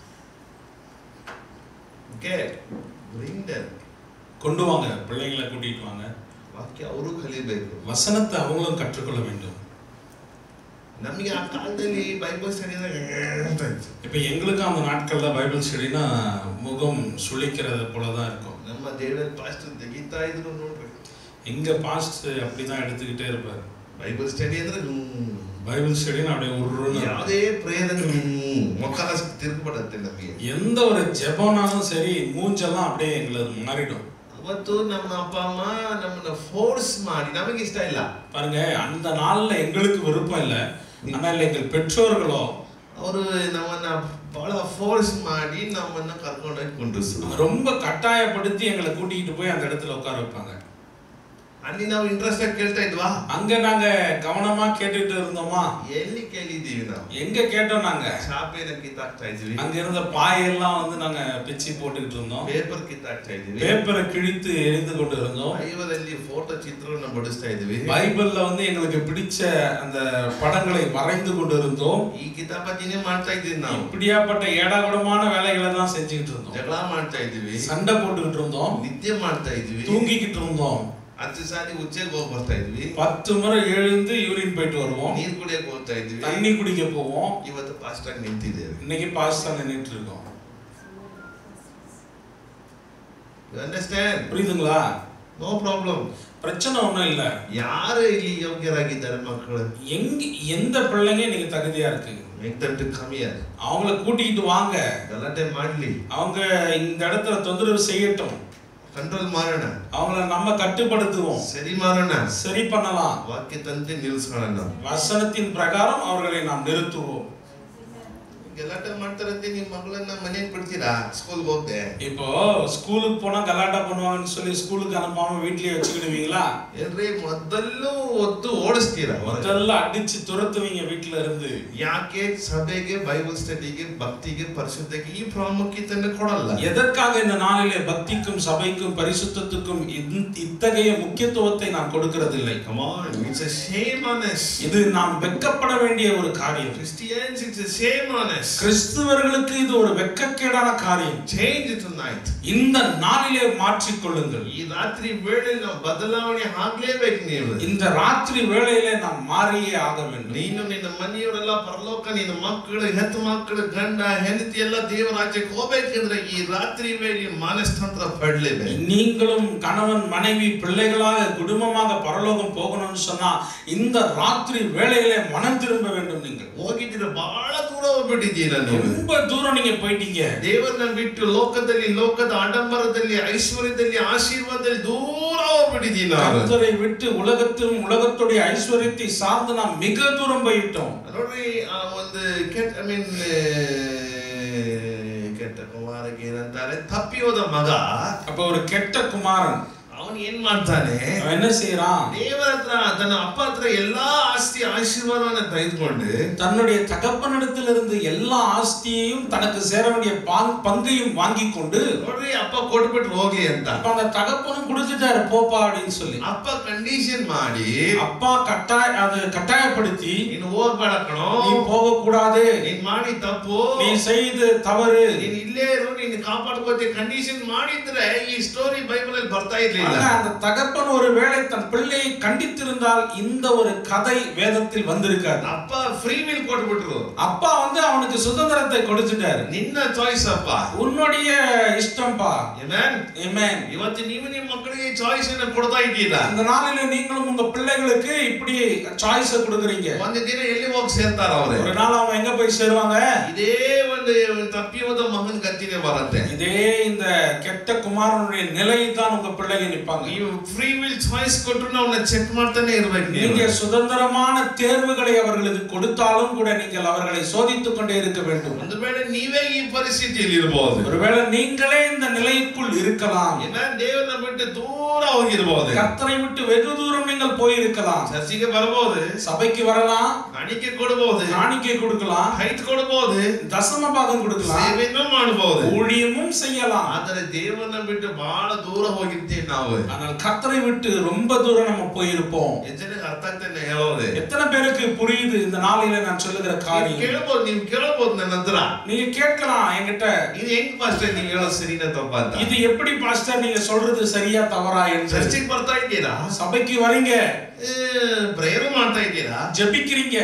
ಓಕೆ bring them கொண்டு வாங்க பிள்ளைங்களை கூட்டிட்டு வாங்க ವಾಕ್ಯ ಅವರು ಕಲಿಬೇಕು வசனத்தை அவங்களும் கற்றுக்கொள்ள வேண்டும் ನಮಗೆ ಆ ಕಾಲದಲ್ಲಿ ಬೈಬಲ್ ಸ್ಟಡಿ ಅಂತ ಇತ್ತು. இப்போ எங்களுக்கும் அந்த நாட்கள்ல பைபிள் ஸ்டடினா முகம் சுளிக்கிறது போல தான் இருக்கும் ನಮ್ಮ ದೇವರ ಪಾಸ್ಟರ್ ತೆಗಿತಾ ಇದ್ರು ನೋಡ್ಬೇಕು எங்க பாஸ்ட் அப்படிதான் எடுத்துக்கிட்டே இருப்பாரு ಬೈಬಲ್ ಸ್ಟಡಿ ಅಂದ್ರೆ ಹ್ಮ್. பைபிள் ஸ்டடின்னு அப்படியே உருன்னு ಯಾವುದೇ ಪ್ರೇಯರ್ ಮೊಕ್ಕಲ ತಿರುಗ್ಬಿಡತ್ತೆ ನಮಗೆ எந்த ஒரு ஜெபம்னாலும் சரி மூஞ்செல்லாம் அப்படியே எங்களுக்கு மாறிடும் ಅವತ್ತು ನಮ್ಮ ಅಪ್ಪ ಅಮ್ಮ ನಮ್ಮನ್ನ ಫೋರ್ಸ್ ಮಾಡಿ ನಮಗೆ ಇಷ್ಟ ಇಲ್ಲ பாருங்க அந்த நாள்ல எங்களுக்கு விருப்பம் இல்லை ஆனால் எங்கள் பெற்றோர்களோ ಅವರು ನಮ್ಮನ್ನ ಬಹಳ ಫೋರ್ಸ್ ಮಾಡಿ ನಮ್ಮನ್ನ ಕರ್ಕೊಂಡೋಗಿ ಕುಂಡ್ರಿಸಿದ್ರು ரொம்ப கட்டாயப்படுத்தி எங்களை கூட்டிக்கிட்டு போய் அந்த இடத்துல உட்கார வைப்பாங்க ಅಲ್ಲಿ ನಾವು ಇಂಟ್ರೆಸ್ಟ್ ಆಗಿ ಕೇಳ್ತಾ ಇದ್ವಾ அங்க நாங்க கவனமா கேட்டுட்டு இருந்தோமா ಎಲ್ಲಿ ಕೇಳಿದ್ದೀವಿ ನಾವು எங்க கேட்டோம் நாங்க ಚಾಪೆನ ಕಿತ್ತಾಕ್ತಾ ಇದ್ವಿ அங்க இருந்த பாயெல்லாம் வந்து நாங்க பிச்சு போட்டுக்கிட்டு இருந்தோம் ಪೇಪರ್ ಕಿತ್ತಾಕ್ತಾ ಇದ್ವಿ பேப்பரை கிழித்து எரிந்து கொண்டு இருந்தோம் ಬೈಬಲಲ್ಲಿ ಫೋಟೋ ಚಿತ್ರವನ್ನು ಬಡಿಸ್ತಾ ಇದ್ವಿ பைபிள்ல வந்து எங்களுக்கு பிடிச்ச அந்த படங்களை வரைந்து கொண்டு இருந்தோம் ಈ ಕಿತಾಪತಿನೇ ಮಾಡ್ತಾ ಇದ್ವಿ ನಾವು இப்படியாப்பட்ட ஏடாகுடமான வேலைகளை தான் செஞ்சுக்கிட்டு இருந்தோம் ಜಗಳ ಮಾಡ್ತಾ ಇದ್ವಿ சண்டை போட்டுக்கிட்டு இருந்தோம் ನಿದ್ದೆ ಮಾಡ್ತಾ ಇದ್ವಿ தூங்கிக்கிட்டு இருந்தோம் ಹತ್ತು ಸಾರಿ ಉಚ್ಚೆಗೆ ಹೋಗಿ ಬರ್ತಾ ಇದ್ವಿ பத்து முறை எழுந்து யூரின் போயிட்டு வருவோம் ನೀರ್ ಕುಡಿಯಕ್ಕೆ ಹೋಗ್ತಾ ಇದ್ವಿ தண்ணி குடிக்க போவோம் ಇವತ್ತು ಫಾಸ್ಟ್ ಆಗಿ ನಿಂತಿದ್ದೇವೆ இன்னைக்கு பாஸ்டா நின்றுட்டு இருக்கோம் ಅಂಡರ್ಸ್ಟ್ಯಾಂಡ್ புரியுதுங்களா ನೋ ಪ್ರಾಬ್ಲಮ್ பிரச்சனை ஒண்ணும் இல்ல ಯಾರು ಇಲ್ಲಿ ಯೋಗ್ಯರಾಗಿದ್ದಾರೆ ಮಕ್ಕಳು எங்க எந்த பிள்ளைங்க இன்னைக்கு தகுதியா இருக்கு make them to come here அவங்கள கூட்டிக்கிட்டு வாங்க ಗಲಾಟೆ ಮಾಡ್ಲಿ அவங்க இந்த இடத்துல தொந்தரவு செய்யட்டும் ಕಂಟ್ರೋಲ್ ಮಾಡೋಣ அவங்கள நம்ம கட்டுப்படுத்துவோம் ಸರಿ ಮಾಡೋಣ சரி பண்ணலாம் ವಾಕ್ಯ ತಂತೆ ನಿಲ್ಸ್ಕೊಳ್ಳೋಣ ನಾವು வசனத்தின் பிரகாரம் அவர்களை நாம் நிறுத்துவோம் ಗಲಾಟೆ ಮಾಡ್ತಾರಂತೆ ನಿಮ್ಮ ಮಗಳನ್ನ ಮನೆಗೆ ಬಿಡ್ತೀರಾ ಸ್ಕೂಲ್ಗೆ ಹೋಗ್ದೆ இப்போ ಸ್ಕೂலுக்கு போனா கலாட்டா பண்ணுவாங்கன்னு சொல்லி ஸ்கூலுக்கு அனுப்பாம வீட்லயே வச்சுக்கிடுவீங்களா ಏನ್ರಿ ಮೊದಲು ಒತ್ತು ಓಡಿಸ್ತೀರಾ ಹೊರಗೆ? முதல்ல அடிச்சு துரத்துவீங்க வீட்டுல இருந்து ಯಾಕೆ ಸಭೆಗೆ ಬೈಬಲ್ ಸ್ಟಡಿಗೆ ಭಕ್ತಿಗೆ ಪರಿಶುದ್ಧಕ್ಕೆ ಈ ಪ್ರಾಮುಖ್ಯತೆಯನ್ನು ಕೊಡಲ್ಲ எதற்காக இந்த நாளிலே பக்திக்கும் சபைக்கும் பரிசுத்தத்துக்கும் இந்த- இத்தகைய முக்கியத்துவத்தை நாம் கொடுக்கிறதில்லை Come on, it's a shame on us. இது நாம் வெட்கப்பட வேண்டிய ஒரு காரியம் Christians, it's a shame on us. கிறிஸ்துவர்களுக்கு இது ஒரு வெட்கக்கேடான காரியம் Change it tonight. இந்த நாளிலே மாற்றிக்கொள்ளுங்கள் ಈ ರಾತ್ರಿ ವೇಳೆ ನಾವು ಬದಲಾವಣೆ ಆಗ್ಲೇಬೇಕು ನೀವು இந்த ராத்திரி வேளையிலே நாம் மாறியே ஆக வேண்டும் ನೀನು ನಿನ್ನ ಮನೆಯವರೆಲ್ಲ ಪರಲೋಕ ನಿನ್ನ ಮಕ್ಕಳು ಹೆತ್ತು ಮಕ್ಕಳು ಗಂಡ ಹೆಂಡತಿ ಎಲ್ಲ ದೇವರಾಜ್ಯಕ್ಕೆ ಹೋಗ್ಬೇಕಂದ್ರೆ ಈ ರಾತ್ರಿ ವೇಳೆ ಮಾನಸ್ತಂತ್ರ ಪಡ್ಲೇಬೇಕು நீங்களும் கணவன் மனைவி பிள்ளைகளாக குடும்பமாக பரலோகம் போகணும்னு சொன்னா இந்த ராத்திரி வேளையிலே மனம் திரும்ப வேண்டும் நீங்கள் ಹೋಗಿದ್ದೀರ ಬಹಳ ದೂರ ಹೋಗ್ಬಿಟ್ಟಿದ್ದೀರ ನೀವು ரொம்ப தூரம் நீங்க போயிட்டீங்க ದೇವರನ್ನ ಬಿಟ್ಟು ಲೋಕದಲ್ಲಿ ಲೋಕದ ಆಡಂಬರದಲ್ಲಿ ಐಶ್ವರ್ಯದಲ್ಲಿ ಆಶೀರ್ವಾದದಲ್ಲಿ ದೂರ ಹೋಗ್ಬಿಟ್ಟಿದ್ದೀವಿ ನಾವು கர்த்தரை விட்டு உலகத்திலும் உலகத்துடைய ஐஸ்வர்யத்தை சார்ந்து நாம் மிக தூரம் போயிட்டோம் ನೋಡ್ರಿ ಆ ಒಂದು ಕೆಟ್ಟ ಐ ಮೀನ್ ಕೆಟ್ಟ ಕುಮಾರಗೆ ಏನಂತಾರೆ ತಪ್ಪಿ ಹೋದ ಮಗ அப்ப ஒரு கெட்ட குமாரன் ಅವನು ಏನ್ ಮಾಡ್ತಾನೆ அவன் என்ன செய்யறான் ದೇವರ ಹತ್ರ ತನ್ನ ಅಪ್ಪ ಹತ್ರ ಎಲ್ಲಾ ಆಸ್ತಿ ಆಶೀರ್ವಾದವನ್ನ ತೆಗೆದುಕೊಂಡು தன்னுடைய தகப்பனிடத்திலிருந்து எல்லா ஆஸ்தியையும் தனக்கு சேர வேண்டிய பாங்- பங்கையும் வாங்கி கொண்டு ನೋಡ್ರಿ ಅಪ್ಪ ಕೊಟ್ಬಿಟ್ಟು ಹೋಗ್ಲಿ ಅಂತ அப்ப அந்த தகப்பனும் கொடுத்துட்டாரு போப்பா அப்படின்னு சொல்லி ಅಪ್ಪ ಕಂಡೀಷನ್ ಮಾಡಿ அப்பா கட்டாய அது கட்டாயப்படுத்தி ನೀನು ಹೋಗ್ಬೇಡ ಕಣೋ நீ போக கூடாது ನೀನ್ ಮಾಡಿ ತಪ್ಪು நீ செய்து தவறு ನೀನ್ ಇಲ್ಲೇ ಇರು ನೀನು ಕಾಪಾಡ್ಕೋತಿ ಕಂಡೀಷನ್ ಮಾಡಿದ್ರೆ ಈ ಸ್ಟೋರಿ ಬೈಬಲ್ ಅಲ್ಲಿ ಬರ್ತಾ ಇರ್ಲಿಲ್ಲ ஆனா அந்த தகப்பன் ஒரு வேளை தன் பிள்ளையை கண்டித்திருந்தால் இந்த ஒரு கதை வேதத்தில் வந்திருக்காது ಅಪ್ಪ ಫ್ರೀ ವಿಲ್ ಕೊಟ್ಬಿಟ್ರು அப்பா வந்து அவனுக்கு சுதந்திரத்தை கொடுத்துட்டாரு ನಿನ್ನ ಚಾಯ್ಸ್ ಅಪ್ಪ உன்னுடைய இஷ்டம்பா Amen? Amen. ಇವತ್ತು ನೀವು ನಿಮ್ಮ ಮಕ್ಕಳಿಗೆ ಚಾಯ್ಸ್ ಅನ್ನ ಕೊಡ್ತಾ ಇದ್ದೀರಾ அந்த நாளில நீங்களும் உங்க பிள்ளைகளுக்கு இப்படி சாய்ஸ் கொடுக்குறீங்க ಒಂದು ದಿನ ಎಲ್ಲಿ ಹೋಗಿ ಸೇರ್ತಾರ ಅವ್ರೆ ஒரு நாள் அவன் எங்க போய் சேருவாங்க ಇದೇ ಒಂದು ತಪ್ಪಿ ಹೋದ ಮಗನ ಗತಿನೇ ಬರುತ್ತೆ இதே இந்த கெட்ட குமாரனுடைய நிலையை தான் உங்க பிள்ளைங்க நிப்பாங்க ನೀವು ಫ್ರೀ ವಿಲ್ ಚಾಯ್ಸ್ ಕೊಟ್ರು ಅವನ್ನ ಚೆಕ್ ಮಾಡ್ತಾನೆ ಇರ್ಬೇಕು ನೀವು நீங்க சுதந்திரமான தேர்வுகளை அவர்களுக்கு கொடுத்தாலும் கூட நீங்கள் அவர்களை சோதித்துக் கொண்டே இருக்க வேண்டும் ಒಂದು ವೇಳೆ ನೀವೇ ಈ ಪರಿಸ್ಥಿತಿಯಲ್ಲಿ ಇರಬಹುದು ஒருவேளை நீங்களே இந்த நிலைக்குள் இருக்கலாம் ಏನ ದೇವರನ್ನ ಬಿಟ್ಟು ದೂರ ಹೋಗಿರ್ಬೋದು கர்த்தரை விட்டு வெகு தூரம் நீங்கள் போயிருக்கலாம் ಚರ್ಚಿಗೆ ಬರ್ಬೋದು சபைக்கு வரலாம் ಕಾಣಿಕೆ ಕೊಡಬಹುದು காணிக்கை கொடுக்கலாம் ಹೈಟ್ ಕೊಡಬಹುದು தசம பாகம் கொடுக்கலாம் ಸೇವೆನೂ ಮಾಡಬಹುದು ஊழியமும் செய்யலாம் ಆದರೆ ದೇವರನ್ನ ಬಿಟ್ಟು ಬಹಳ ದೂರ ಹೋಗಿರ್ತೀವಿ ನಾವು ஆனால் கர்த்தரை விட்டு ரொம்ப தூரம் நம்ம போயிருப்போம் ಎಷ್ಟು ಜನಕ್ಕೆ ಅರ್ಥ ಆಗ್ತಾನೆ ಹೇಳೋದೆ எத்தனை பேருக்கு புரியுது இந்த நாளில நான் சொல்லுகிற ನೀವ್ காரியம் ಕೇಳ್ಬೋದು ನೀವ್ ಕೇಳ್ಬೋದು ನನ್ನ ಹತ್ರ நீங்க கேட்கலாம் என்கிட்ட ಇದು ಹೆಂಗ್ ಪಾಸ್ಟರ್ ನೀವ್ ಹೇಳೋದು ಸರಿನಾ ತಪ್ಪ ಅಂತ இது எப்படி பாஸ்டர் நீங்க சொல்றது சரியா தவறா என்று ಚರ್ಚಿಗೆ ಬರ್ತಾ ಇದ್ದೀರಾ சபைக்கு வரீங்க ಪ್ರೇಯರ್ ಮಾಡ್ತಾ ಇದ್ದೀರಾ ஜெபிக்கிறீங்க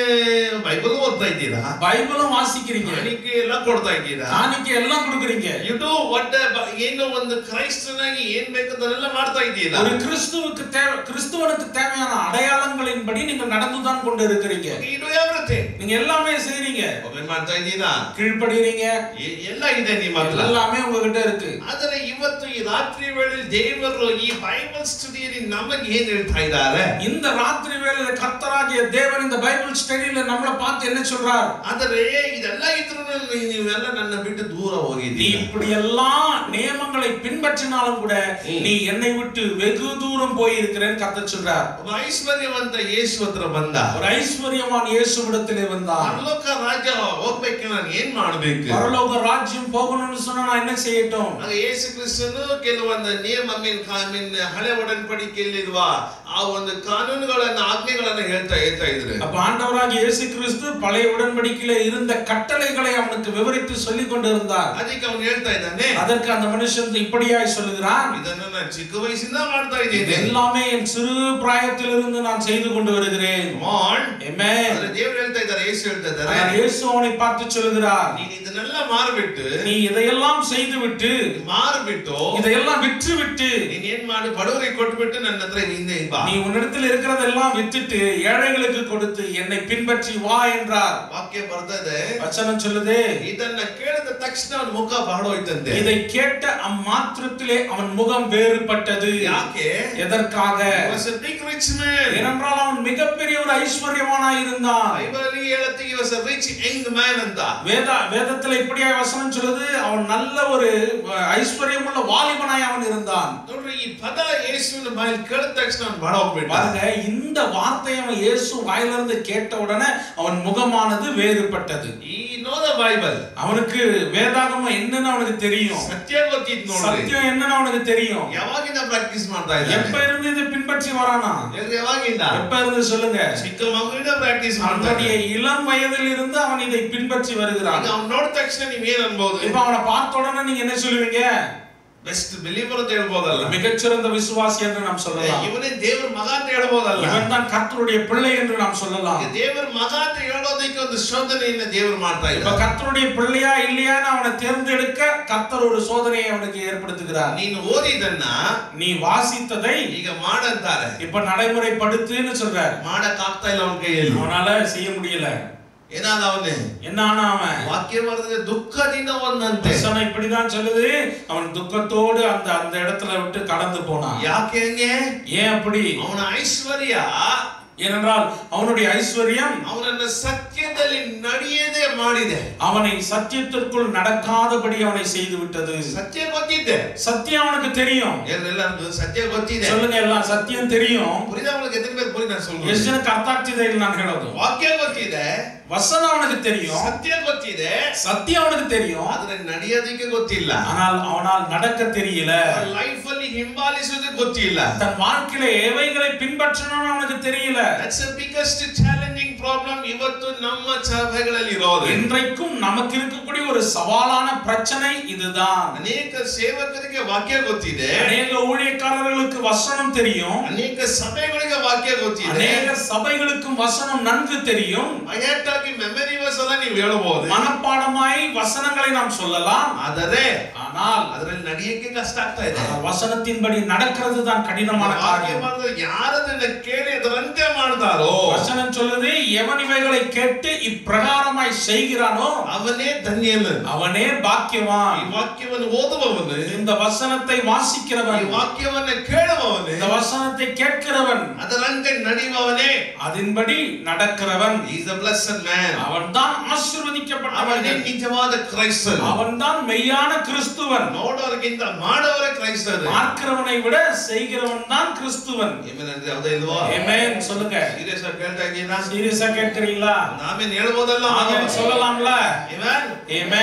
ಬೈಬಲ್ ಓದ್ತಾ ಇದ್ದೀರಾ பைபிளும் வாசிக்கிறீங்க ಕಾಣಿಕೆ ಎಲ್ಲ ಕೊಡ್ತಾ ಇದ್ದೀರಾ காணிக்கை எல்லாம் கொடுக்குறீங்க ಇದು ಒಟ್ಟ ಏನೋ ಒಂದು ಕ್ರೈಸ್ತನಾಗಿ ಏನ್ ಬೇಕು ಅದನ್ನೆಲ್ಲ ಮಾಡ್ತಾ ಇದ್ದೀರಾ ஒரு கிறிஸ்துவுக்கு தேவை கிறிஸ்துவனுக்கு தேவையான அடையாளங்களின்படி நீங்க நடந்துதான் கொண்டு இருக்கிறீங்க ಇದು ಎವ್ರಿಥಿಂಗ್ நீங்க எல்லாமே செய்றீங்க ಒಮ್ಮೆ ಮಾಡ್ತಾ ಇದ್ದೀರಾ கீழ்ப்படுகிறீங்க ಎ- ಎಲ್ಲ ಇದೆ ನಿಮ್ಮ ಹತ್ರ எல்லாமே உங்ககிட்ட இருக்கு ಆದರೆ ಇವತ್ತು ಈ ರಾತ್ರಿ ವೇಳೆ ದೇವರು ಈ ಬೈಬಲ್ ಸ್ಟಡಿಯಲ್ಲಿ ನಮಗೆ ಏನ್ ಹೇಳ್ತಾ ಇದ್ದಾರೆ இந்த ராத்திரி வேளையில கர்த்தராகிய தேவன் இந்த பைபிள் ஸ்டடியில நம்மள பார்த்து என்ன சொல்றார் ಆದರೆ ಇದೆಲ್ಲ ಇದ್ರು ನೀವೆಲ್ಲ ನನ್ನ ಬಿಟ್ಟು ದೂರ நீ ಹೋಗಿದ್ದೀರಿ இப்படி எல்லாம் நியமங்களை பின்பற்றினாலும் கூட நீ என்னை விட்டு வெகு தூரம் போயிருக்கிறேன்னு கர்த்தர் சொல்றார் ಒಬ್ಬ ಐಶ್ವರ್ಯವಂತ ಯೇಸು ಹತ್ರ ಬಂದ ஒரு ஐஸ்வர்யவான் இயேசுவிடத்திலே வந்தான் ಪರಲೋಕ ರಾಜ್ಯ ಹೋಗ್ಬೇಕು ನಾನು ಏನ್ ಮಾಡ್ಬೇಕು பரலோக ராஜ்யம் போகணும்னு சொன்னா நான் என்ன செய்யட்டும் ಆಗ ಯೇಸು ಕ್ರಿಸ್ತನು ಕೆಲವೊಂದು ನಿಯಮ ಮೀನ್ ಕಾಮಿನ್ ಹಳೆ ಒಡன்பಡಿಕೆಯಲ್ಲಿರುವ ಆ ಒಂದು ಕಾನೂನುಗಳನ್ನ ಆಜ್ಞೆಗಳನ್ನ ಹೇಳ್ತಾ ಹೇಳ್ತಾ ಇದ್ರು அப்ப ஆண்டவராக இயேசு கிறிஸ்து பழைய உடன்படிக்கையில இருந்த கட்டளைகளை அவனுக்கு விவரித்து சொல்லிக் கொண்டிருந்தார் ಅದಕ್ಕೆ ಅವನು ಹೇಳ್ತಾ ಇದ್ದಾನೆ அதற்கு அந்த மனுஷன் இப்படியாய் சொல்லுகிறான் ಇದನ್ನ ನಾನು ಚಿಕ್ಕ ವಯಸ್ಸಿಂದ ಮಾಡ್ತಾ இது ಇದ್ದೀನಿ எல்லாமே என் சிறு பிராயத்திலிருந்து நான் செய்து கொண்டு வருகிறேன் Come on. Amen. ಆದ್ರೆ ದೇವ್ರು ಹೇಳ್ತಾ ಇದ್ದಾರೆ ಯೇಸು ಹೇಳ್ತಾ ಇದ್ದಾರೆ ஆனால் இயேசு அவனை பார்த்து சொல்லுகிறார் ನೀನ್ ಇದನ್ನೆಲ್ಲ ಮಾರ್ಬಿಟ್ಟು நீ இதையெல்லாம் செய்து விட்டு ಮಾರ್ಬಿಟ್ಟು இதையெல்லாம் விற்று விட்டு ನೀನ್ ಏನ್ ಮಾಡಿ ಬಡವರಿಗೆ ಕೊಟ್ಬಿಟ್ಟು ನನ್ನ ಹತ್ರ ಹಿಂದೆ ಬಾ நீ உன்னிடத்தில் இருக்கிறதெல்லாம் வித்துட்டு ஏழைகளுக்கு கொடுத்து என்னை பின்பற்றி வா என்றார் ವಾಕ್ಯ ಬರ್ತಾ ಇದೆ வச்சனம் சொல்லுது ಇದನ್ನ ಕೇಳಿದ ತಕ್ಷಣ ಅವನ ಮುಖ ಬಾಡೋಯ್ತಂತೆ இதை கேட்ட அம்மாத்திரத்திலே அவன் முகம் வேறுபட்டது ಯಾಕೆ எதற்காக He was a big rich man. ஏனென்றால் அவன் மிகப்பெரிய ஒரு ஐஸ்வர்யவானாய் இருந்தான் ಬೈಬಲಲ್ಲಿ ಹೇಳುತ್ತೆ he was a rich young man ಅಂತ வேத வேதத்துல இப்படியா வசனம் சொல்லுது அவன் நல்ல ஒரு ஐஸ்வர்யமுள்ள வாலிபனாய் அவன் இருந்தான் ನೋಡ್ರಿ ಈ ಪದ ಯೇಸುವಿನ ಬಾಯಲ್ಲಿ ಕೇಳಿದ ತಕ್ಷಣ ಅವ್ನು ಬಾಡ ಹೋಗ್ಬಿಟ್ಟ பாருங்க இந்த வார்த்தையை அவன் இயேசு வாயிலிருந்து கேட்ட உடனே அவன் முகமானது வேறுபட்டது ಈ ನೋ ದ ಬೈಬಲ್ அவனுக்கு வேதாகமம் என்னன்னு அவனுக்கு தெரியும் ಸತ್ಯ ಗೊತ್ತಿತ್ತು ನೋಡ್ರಿ சத்தியம் என்னன்னு அவனுக்கு தெரியும் ಯಾವಾಗಿಂದ ಪ್ರಾಕ್ಟೀಸ್ ಮಾಡ್ತಾ எப்ப ಇದ್ದಾನೆ இருந்து இதை பின்பற்றி வரானா ಎಲ್ರು ಯಾವಾಗಿಂದ எப்ப இருந்து சொல்லுங்க ಚಿಕ್ಕ ಮಗುವಿನ ಪ್ರಾಕ್ಟೀಸ್ ಮಾಡ್ತಾನೆ அவனுடைய இளம் வயதில் இருந்து அவன் இதை பின்பற்றி வருகிறான் ಈಗ ಅವ್ನು ನೋಡಿದ ತಕ್ಷಣ ನೀವ್ ಏನ್ ಅನ್ಬೋದು இப்ப அவனை பார்த்த உடனே நீங்க என்ன சொல்லுவீங்க ಬೆಸ್ಟ್ ಬಿಲೀವರ್ ಅಂತ ಹೇಳ್ಬೋದಲ್ಲ மிகச்சிறந்த விசுவாசி என்று நாம் சொல்லலாம் ಇವನೇ ದೇವ್ರ ಮಗ ಅಂತ ಹೇಳ್ಬೋದಲ್ಲ இவன் தான் கர்த்தருடைய பிள்ளை என்று நாம் சொல்லலாம் ಈಗ ದೇವ್ರ ಮಗ ಅಂತ ಹೇಳೋದಕ್ಕೆ ಒಂದು ಶೋಧನೆಯನ್ನ ದೇವ್ರು ಮಾಡ್ತಾ இப்ப ಇದ್ದ கர்த்தருடைய பிள்ளையா இல்லையான்னு அவனை தேர்ந்தெடுக்க கர்த்தர் ஒரு சோதனையை அவனுக்கு ஏற்படுத்துகிறார் ನೀನು ಓದಿದನ್ನ நீ வாசித்ததை ಈಗ ಮಾಡಂತಾರೆ இப்ப நடைமுறைப்படுத்துன்னு சொல்றார் ಮಾಡಕ್ ಆಗ್ತಾ ಇಲ್ಲ ಅವನ ಕೈಯಲ್ಲಿ அவனால செய்ய முடியல ಏನಾದ ಅವನೇ என்ன ஆனா அவன் ವಾಕ್ಯ ಬರೆದ್ರೆ ದುಃಖದಿಂದ ಒಂದಂತೆ வசனம் இப்படிதான் சொல்லுது அவன் துக்கத்தோடு அந்த அந்த இடத்துல விட்டு கடந்து போனான் ಯಾಕೆ ಹಂಗೆ ஏன் அப்படி ಅವನ ಐಶ್ವರ್ಯ ஏனென்றால் அவனுடைய ஐஸ்வர்யம் ಅವನನ್ನ ಸತ್ಯದಲ್ಲಿ ನಡೆಯದೆ ಮಾಡಿದೆ அவனை சத்தியத்திற்குள் நடக்காதபடி அவனை செய்து விட்டது ಸತ್ಯ ಗೊತ್ತಿದ್ದೆ சத்தியம் அவனுக்கு தெரியும் ಎಲ್ಲರಿಗೂ ಸತ್ಯ ಗೊತ್ತಿದೆ சொல்லுங்க எல்லாம் சத்தியம் தெரியும் புரிதவங்களுக்கு எத்தனை பேர் புரியுது நான் சொல்றேன் ಎಷ್ಟು ಜನಕ್ಕೆ ಅರ್ಥ ಆಗ್ತಿದೆ ಇಲ್ಲಿ ನಾನು ಹೇಳೋದು ವಾಕ್ಯ ಗೊತ್ತಿದೆ வசனம் அவனுக்கு தெரியும் ಸತ್ಯ ಗೊತ್ತಿದೆ சத்தியம் அவனுக்கு தெரியும் ಆದ್ರೆ ನಡೆಯೋದಕ್ಕೆ ಗೊತ್ತಿಲ್ಲ ஆனால் அவனால் நடக்க தெரியல ಲೈಫ್ ಅಲ್ಲಿ ಹಿಂಬಾಲಿಸೋದಕ್ಕೆ ಗೊತ್ತಿಲ್ಲ தன் வாழ்க்கையில எவைகளை பின்பற்றணும்னு அவனுக்கு தெரியல that's a biggest challenging problem ಇವತ್ತು ನಮ್ಮ ಸಭೆಗಳಲ್ಲಿ ಇರೋದು இன்றைக்கும் நமக்கு இருக்கக்கூடிய ஒரு சவாலான பிரச்சனை இதுதான் ಅನೇಕ ಸೇವಕರಿಗೆ ವಾಕ್ಯ ಗೊತ್ತಿದೆ அநேக ஊழியக்காரர்களுக்கு வசனம் தெரியும் ಅನೇಕ ಸಭೆಗಳಿಗೆ ವಾಕ್ಯ ಗೊತ್ತಿದೆ அநேக சபைகளுக்கும் வசனம் நன்கு தெரியும் ಬಯಟ್ಟಾಗಿ ಮೆಮರಿ ವರ್ಸ್ ಎಲ್ಲ ನೀವು ಹೇಳ್ಬೋದು மனப்பாடமாய் வசனங்களை நாம் சொல்லலாம் ಆದರೆ ஆனால் ಅದರಲ್ಲಿ ನಡೆಯಕ್ಕೆ ಕಷ್ಟ ಆಗ್ತಾ ಇದೆ அந்த வசனத்தின்படி நடக்கிறது தான் கடினமான ವಾಕ್ಯ காரியம் ಮಾಡಿದ್ರೆ ಯಾರದನ್ನ ಕೇಳಿ ಅದರಂತೆ ಮಾಡ್ತಾರೋ வசனம் சொல்லுது எவன் இவைகளை கேட்டு இப்பிரகாரமாய் செய்கிறானோ ಅವನೇ ಧನ್ಯನು அவனே ಈ பாக்கியவான் ವಾಕ್ಯವನ್ನು ಓದುವವನು இந்த வசனத்தை ಈ வாசிக்கிறவன் ವಾಕ್ಯವನ್ನ ಕೇಳುವವನು இந்த வசனத்தை கேட்கிறவன் ಅದರಂತೆ ನಡೆಯುವವನೇ அதன்படி நடக்கிறவன் ಈಸ್ ಅ ಬ್ಲೆಸ್ಸಡ್ ಮ್ಯಾನ್ அவன்தான் ಅವನೇ ஆசீர்வதிக்கப்பட்டவன் ನಿಜವಾದ ಕ್ರೈಸ್ತನು அவன்தான் மெய்யான கிறிஸ்துவன் ನೋಡೋರ್ಗಿಂತ ಮಾಡೋರೇ ಕ್ರೈಸ್ತರು பார்க்கிறவனை விட செய்கிறவன் தான் கிறிஸ்துவன் ಏಮೇನಂದ್ರೆ ಹೌದಾ ಇಲ್ವೋ Amen சொல்லுங்க ಸೀರಿಯಸ್ ಆಗಿ ಕೇಳ್ತಾ ಇದ್ದೀರಾ சீரியஸா கேட்கிறீங்களா ನಾವೇನ್ ಹೇಳ್ಬೋದಲ್ಲ ஆமென் சொல்லலாம்ல Amen? Amen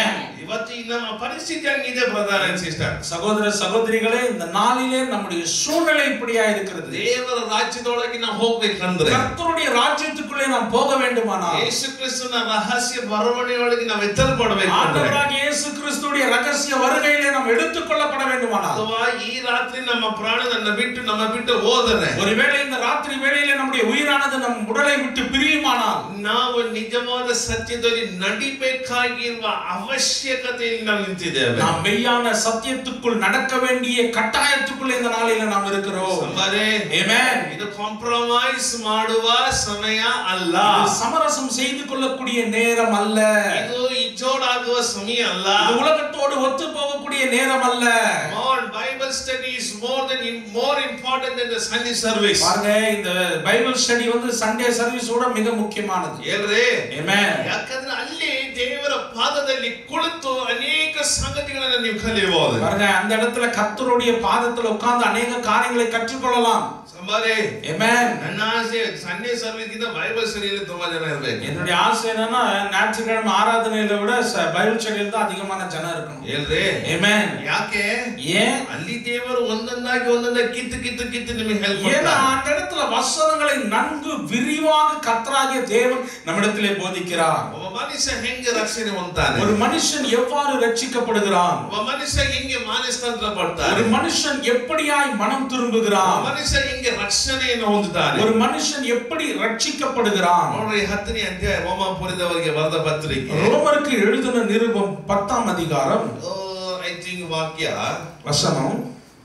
ಇವತ್ತು ಈ ನಮ್ಮ ಪರಿಸ್ಥಿತಿ ಹಂಗಿದೆ ಬ್ರದರ್ ಅಂಡ್ ಸಿಸ್ಟರ್ சகோதர சகோதரிகளே இந்த நாளிலே நம்முடைய சூழ்நிலை இப்படியா இருக்கிறது ದೇವರ ರಾಜ್ಯದೊಳಗೆ ನಾವು ಹೋಗ್ಬೇಕಂದ್ರೆ கர்த்தருடைய ராஜ்யத்துக்குள்ளே நாம் போக வேண்டுமானால் ಯೇಸು ಕ್ರಿಸ್ತನ ರಹಸ್ಯ ಬರವಣಿಯೊಳಗೆ ನಾವು ಎತ್ತಲ್ಪಡಬೇಕು ஆண்டவராகிய இயேசு கிறிஸ்துடைய ரகசிய வருகையிலே நாம் எடுத்துக்கொள்ளப்பட வேண்டுமானால் ಅಥವಾ ಈ ರಾತ್ರಿ ನಮ್ಮ ಪ್ರಾಣನನ್ನ ಬಿಟ್ಟು ನಮ್ಮ ಬಿಟ್ಟು ಹೋದರೆ ஒருவேளை இந்த ராத்திரி வேளையிலே நம்முடைய உயிரானது நம் உடலை விட்டு பிரியுமானால் ನಾವು ನಿಜವಾದ ಸತ್ಯದಲ್ಲಿ ನಡಿಬೇಕಾಗಿರುವ ಅವಶ್ಯಕತೆಯಲ್ಲಿ ನಾವು ನಿಂತಿದ್ದೇವೆ நாம் மெய்யான சத்தியத்துக்குள் நடக்க வேண்டிய கட்டாயத்துக்குள் இந்த நாளில நாம் இருக்கிறோம் ಸಂಬರೆ, Amen. ಇದು ಕಾಂಪ್ರಮೈಸ್ ಮಾಡುವ ಸಮಯ ಅಲ್ಲ இது சமரசம் செய்து கொள்ளக்கூடிய நேரம் அல்ல ಇದು ಇಜ್ಜೋಡಾಗುವ ಸಮಯ ಅಲ್ಲ இது உலகத்தோடு ஒத்து போகக்கூடிய நேரம் அல்ல More Bible study is more than more important than the Sunday service. பாருங்க இந்த பைபிள் ஸ்டடி வந்து சண்டே சர்வீஸோட மிக முக்கியமானது ಹೇಳ್ರಿ Amen. ಯಾಕಂದ್ರೆ ಅಲ್ಲಿ ದೇವರ ಪಾದದಲ್ಲಿ ಕುಳಿತು ಅನೇಕ ಸಂಗತಿಗಳನ್ನ ನೀವು ಕಲಿಯಬಹುದು பாருங்க அந்த இடத்துல கர்த்தருடைய பாதத்துல உட்கார்ந்து அநேக காரியங்களை கற்றுக்கொள்ளலாம் ಸಂಬಾರಿ Amen. ನನ್ನ ಆಸೆ ಸಂಡೇ ಸರ್ವಿಸ್ ಗಿಂತ ಬೈಬಲ್ ಸ್ಟಡಿಯಲ್ಲಿ ತುಂಬಾ ಜನ ಇರ್ಬೇಕು என்னுடைய ஆசை என்னன்னா ஞாயிற்றுக்கிழமை ஆராதனையில விட ச- பைபிள் ஸ்டடியில் தான் அதிகமான ஜனம் இருக்கணும் ಹೇಳ್ರಿ Amen. ಯಾಕೆ ஏன் ಅಲ್ಲಿ ದೇವರು ಒಂದೊಂದಾಗಿ ಒಂದೊಂದಾಗಿ ಕಿತ್ತು ಕಿತ್ತು ಕಿತ್ತು ನಿಮಗೆ ಹೆಲ್ಪ್ ஏன்னா அந்த இடத்துல வசனங்களை நன்கு விரிவாக கர்த்தராகிய தேவன் நம்மிடத்திலே போதிக்கிறார் ಒಬ್ಬ ಮನುಷ್ಯ ಹೆಂಗೆ ರಕ್ಷಣೆ ಹೊಂತಾನೆ ஒரு மனுஷன் எவ்வாறு ரட்சிக்கப்படுகிறான் ಒಬ್ಬ ಮನುಷ್ಯ ಹೆಂಗೆ ಮಾನಸ್ತಾಂತರ ஒரு ಪಡ್ತಾನೆ மனுஷன் எப்படியாய் மனம் ಒಬ್ಬ திரும்புகிறான் ಮನುಷ್ಯ ಹೆಂಗೆ ರಕ್ಷಣೆಯನ್ನು ಹೊಂದುತ್ತಾನೆ ஒரு ಮನುஷன் எப்படி ரட்சிக்கப்படுகிறான் ನೋಡ್ರಿ ಹತ್ತನೇ ಅಧ್ಯಾಯ ರೋಮಾಪುರದವರಿಗೆ ಬರೆದ ಪತ್ರಿಕೆ ரோமருக்கு எழுதின நிருபம் பத்தாம் அதிகாரம் ಐ ಥಿಂಕ್ ವಾಕ್ಯ வசனம்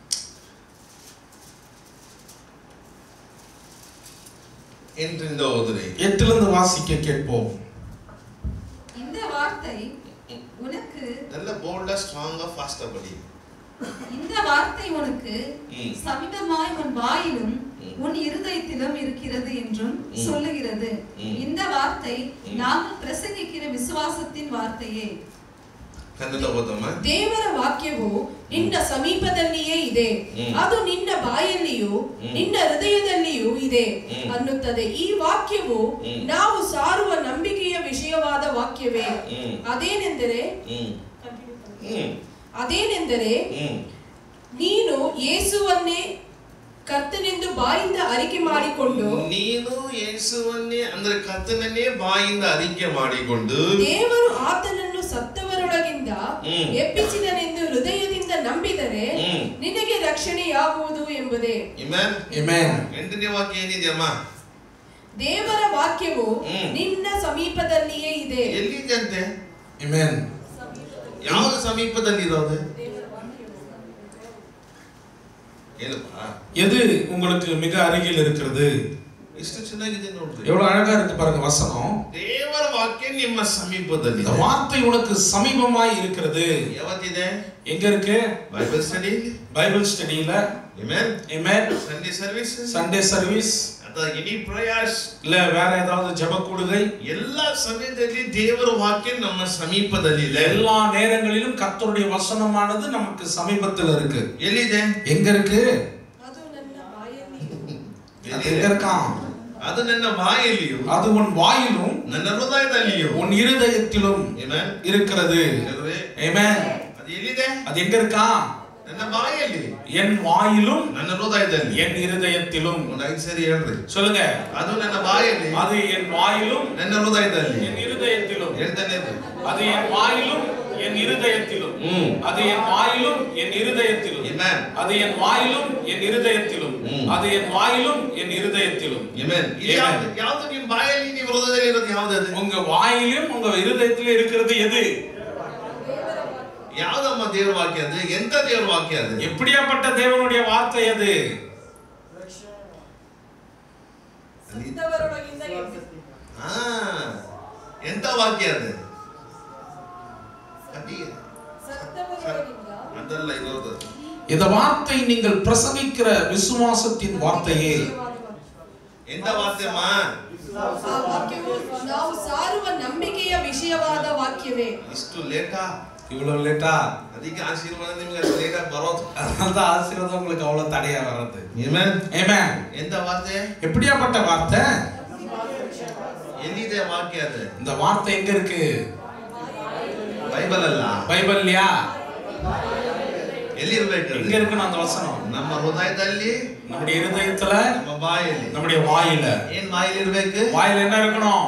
ಎಂಟರಿಂದ ಹೋದ್ರಿ எட்டிலிருந்து வாசிக்க கேட்போம் இந்த வார்த்தை உனக்கு ಎಲ್ಲ ಬೋಲ್ಡ್ ಸ್ಟ್ರಾಂಗ್ ಫಾಸ್ಟ್ ಬಡಿ இந்த வார்த்தை உனக்கு ம். சமிதமாய் உன் வாயிலும் ம். உன் இருதயத்திலும் இருக்கிறது என்றும் ம். சொல்லுகிறது ம். இந்த வார்த்தை ம். நாங்கள் பிரசங்கிக்கிற விசுவாசத்தின் ವಾರ್ತೆಯೇ ಕನ್ನಡ ಓದಮ್ಮ ದೇವರ ವಾಕ್ಯವು ನಿನ್ನ ಸಮೀಪದಲ್ಲಿಯೇ ಇದೆ ಹ್ಮ್. ಅದು ನಿನ್ನ ಬಾಯಲ್ಲಿಯೂ ಹ್ಮ್. ನಿನ್ನ ಹೃದಯದಲ್ಲಿಯೂ ಇದೆ ಹ್ಮ್. ಅನ್ನುತ್ತದೆ ಈ ವಾಕ್ಯವು ಹ್ಮ್. ನಾವು ಸಾರುವ ನಂಬಿಕೆಯ ವಿಷಯವಾದ ವಾಕ್ಯವೇ ಹ್ಮ್. ಅದೇನೆಂದರೆ ಹ್ಮ್ ಹ್ಮ್ ಅದೇನೆಂದರೆ ಹ್ಮ್ ನೀನು ಯೇಸುವನ್ನೇ ಕರ್ತನೆಂದು ಬಾಯಿಂದ ಅರಿಕೆ ಮಾಡಿಕೊಂಡು ನೀನು ಯೇಸುವನ್ನೇ ಅಂದ್ರೆ ಕರ್ತನನ್ನೇ ಬಾಯಿಂದ ಅರಿಕೆ ಮಾಡಿಕೊಂಡು ದೇವರು ಆತನನ್ನು ಸತ್ತವರೊಳಗಿಂದ ಹ್ಮ್. ಎಬ್ಬಿಸಿದನೆಂದು ಹೃದಯದಿಂದ ನಂಬಿದರೆ ಹ್ಮ್. ನಿನಗೆ ರಕ್ಷಣೆಯಾಗುವುದು ಎಂಬುದೇ ಇಮ್ಯಾನ್ Amen. ಎಂಟನೇ ವಾಕ್ಯ ಏನಿದೆಯಮ್ಮ ದೇವರ ವಾಕ್ಯವು ಹ್ಮ್. ನಿನ್ನ ಸಮೀಪದಲ್ಲಿಯೇ ಇದೆ ಎಲ್ಲಿದೆ ಅಂತೆ Amen. ಯಾವ್ದು ಸಮೀಪದಲ್ಲಿ ಇರೋದು ಹೇಳಪ್ಪ எது உங்களுக்கு மிக அருகில் இருக்கிறது ಎಷ್ಟು ಚೆನ್ನಾಗಿದೆ ನೋಡ್ರಿ எவ்வளவு அழகா இருக்கு பாருங்க வசனம் ದೇವರ ವಾಕ್ಯ ನಿಮ್ಮ ಸಮೀಪದಲ್ಲಿ இந்த வார்த்தை உனக்கு சமீபமாய் இருக்கிறது ಯಾವತ್ತಿದೆ எங்க இருக்கு ಬೈಬಲ್ ಸ್ಟಡಿ பைபிள் ஸ்டடியில Amen. Amen. Sunday service Sunday service ಅಥವಾ ಎನಿ ಪ್ರಯಾಸ್ இல்ல வேற ஏதாவது ஜெப கூடுகை ಎಲ್ಲ ಸಮಯದಲ್ಲಿ ದೇವರ ವಾಕ್ಯ ನಮ್ಮ ಸಮೀಪದಲ್ಲಿದೆ எல்லா நேரங்களிலும் கர்த்தருடைய வசனமானது நமக்கு சமீபத்தில் இருக்கு ಎಲ್ಲಿದೆ எங்க இருக்கு ಅದು ನನ್ನ ಬಾಯಲ್ಲಿ அது எங்க இருக்கான் ಅದು ನನ್ನ ಬಾಯಲ್ಲಿಯೂ அது உன் வாயிலும் ನನ್ನ ಹೃದಯದಲ್ಲಿಯೂ உன் இருதயத்திலும் Amen. இருக்கிறது ಹೇಳ್ರಿ, Amen. ಅದು ಎಲ್ಲಿದೆ அது எங்க இருக்கான் ನನ್ನ ಬಾಯಲ್ಲಿ என் வாயிலும் ನನ್ನ ಹೃದಯದಲ್ಲಿ என் இருதயத்திலும் ಒಂದು ಐದು ಸರಿ ಹೇಳ್ರಿ சொல்லுங்க ಅದು ನನ್ನ ಬಾಯಲ್ಲಿ அது என் வாயிலும் ನನ್ನ ಹೃದಯದಲ್ಲಿ என் இருதயத்திலும் ಹೇಳ್ತಾನೆ ಇರ್ರಿ. அது என் வாயிலும் என் இருதயத்திலும் ಹ್ಮ್ அது என் வாயிலும் என் இருதயத்திலும் Amen. அது என் வாயிலும் என் இருதயத்திலும் ம். அது என் வாயிலும் என் இருதயத்திலும் Amen. ಇದು ಯಾವ್ದು ಯಾವ್ದು ನಿಮ್ಮ ಬಾಯಲ್ಲಿ ನಿಮ್ಮ ಹೃದಯದಲ್ಲಿ ಇರೋದು ಯಾವ್ದು ಅದು உங்க வாயிலும் உங்க இருதயத்திலும் இருக்கிறது எது ಯಾವ್ದಮ್ಮ ದೇವರ ವಾಕ್ಯ ಅದು ಎಂತ ದೇವರ ವಾಕ್ಯ ಅದು எப்படியாப்பட்ட தேவனுடைய வார்த்தை அது ಸತ್ತವರೊಳಗಿಂದ ಎಬ್ಬಿಸಿ ಹಾ ಎಂತ ವಾಕ್ಯ ಅದು ಅದಿ ಸತ್ತವರೊಳಗಿಂದ ಅದಲ್ಲ ಇರೋದು இந்த வார்த்தை நீங்கள் பிரசங்கிக்கிற விசுவாசத்தின் வார்த்தையே ಎಂತ ವಾಕ್ಯಮ್ಮ ಆ ವಾಕ್ಯವು ನಾವು ಸಾರುವ ನಂಬಿಕೆಯ ವಿಷಯವಾದ ವಾಕ್ಯವೇ ಇಷ್ಟು ಲೇಟಾ இவ்வளவு லேட்டா ಅದಕ್ಕೆ ಆಶೀರ್ವಾದ ನಿಮ್ಗೆ ಅದು ಲೇಟಾಗಿ ಬರೋದು அதனால தான் ஆசீர்வாதம் உங்களுக்கு அவ்வளவு தடையா வர்றது Amen. Amen. ಎಂತ ವಾರ್ತೆ எப்படியாப்பட்ட வார்த்தை ಎಲ್ಲಿದೆ ವಾಕ್ಯ ಅದು இந்த வார்த்தை எங்க இருக்கு ಬೈಬಲ್ ಅಲ್ಲ பைபிள்லையா ಎಲ್ಲಿರ್ಬೇಕು ಅದು? எங்க இருக்கணும் அந்த வசனம் ನಮ್ಮ ಹೃದಯದಲ್ಲಿ நம்முடைய இருதயத்துல ನಮ್ಮ ಬಾಯಲ್ಲಿ நம்முடைய வாயில ಏನ್ ಬಾಯಲ್ಲಿ ಇರ್ಬೇಕು வாயில என்ன இருக்கணும்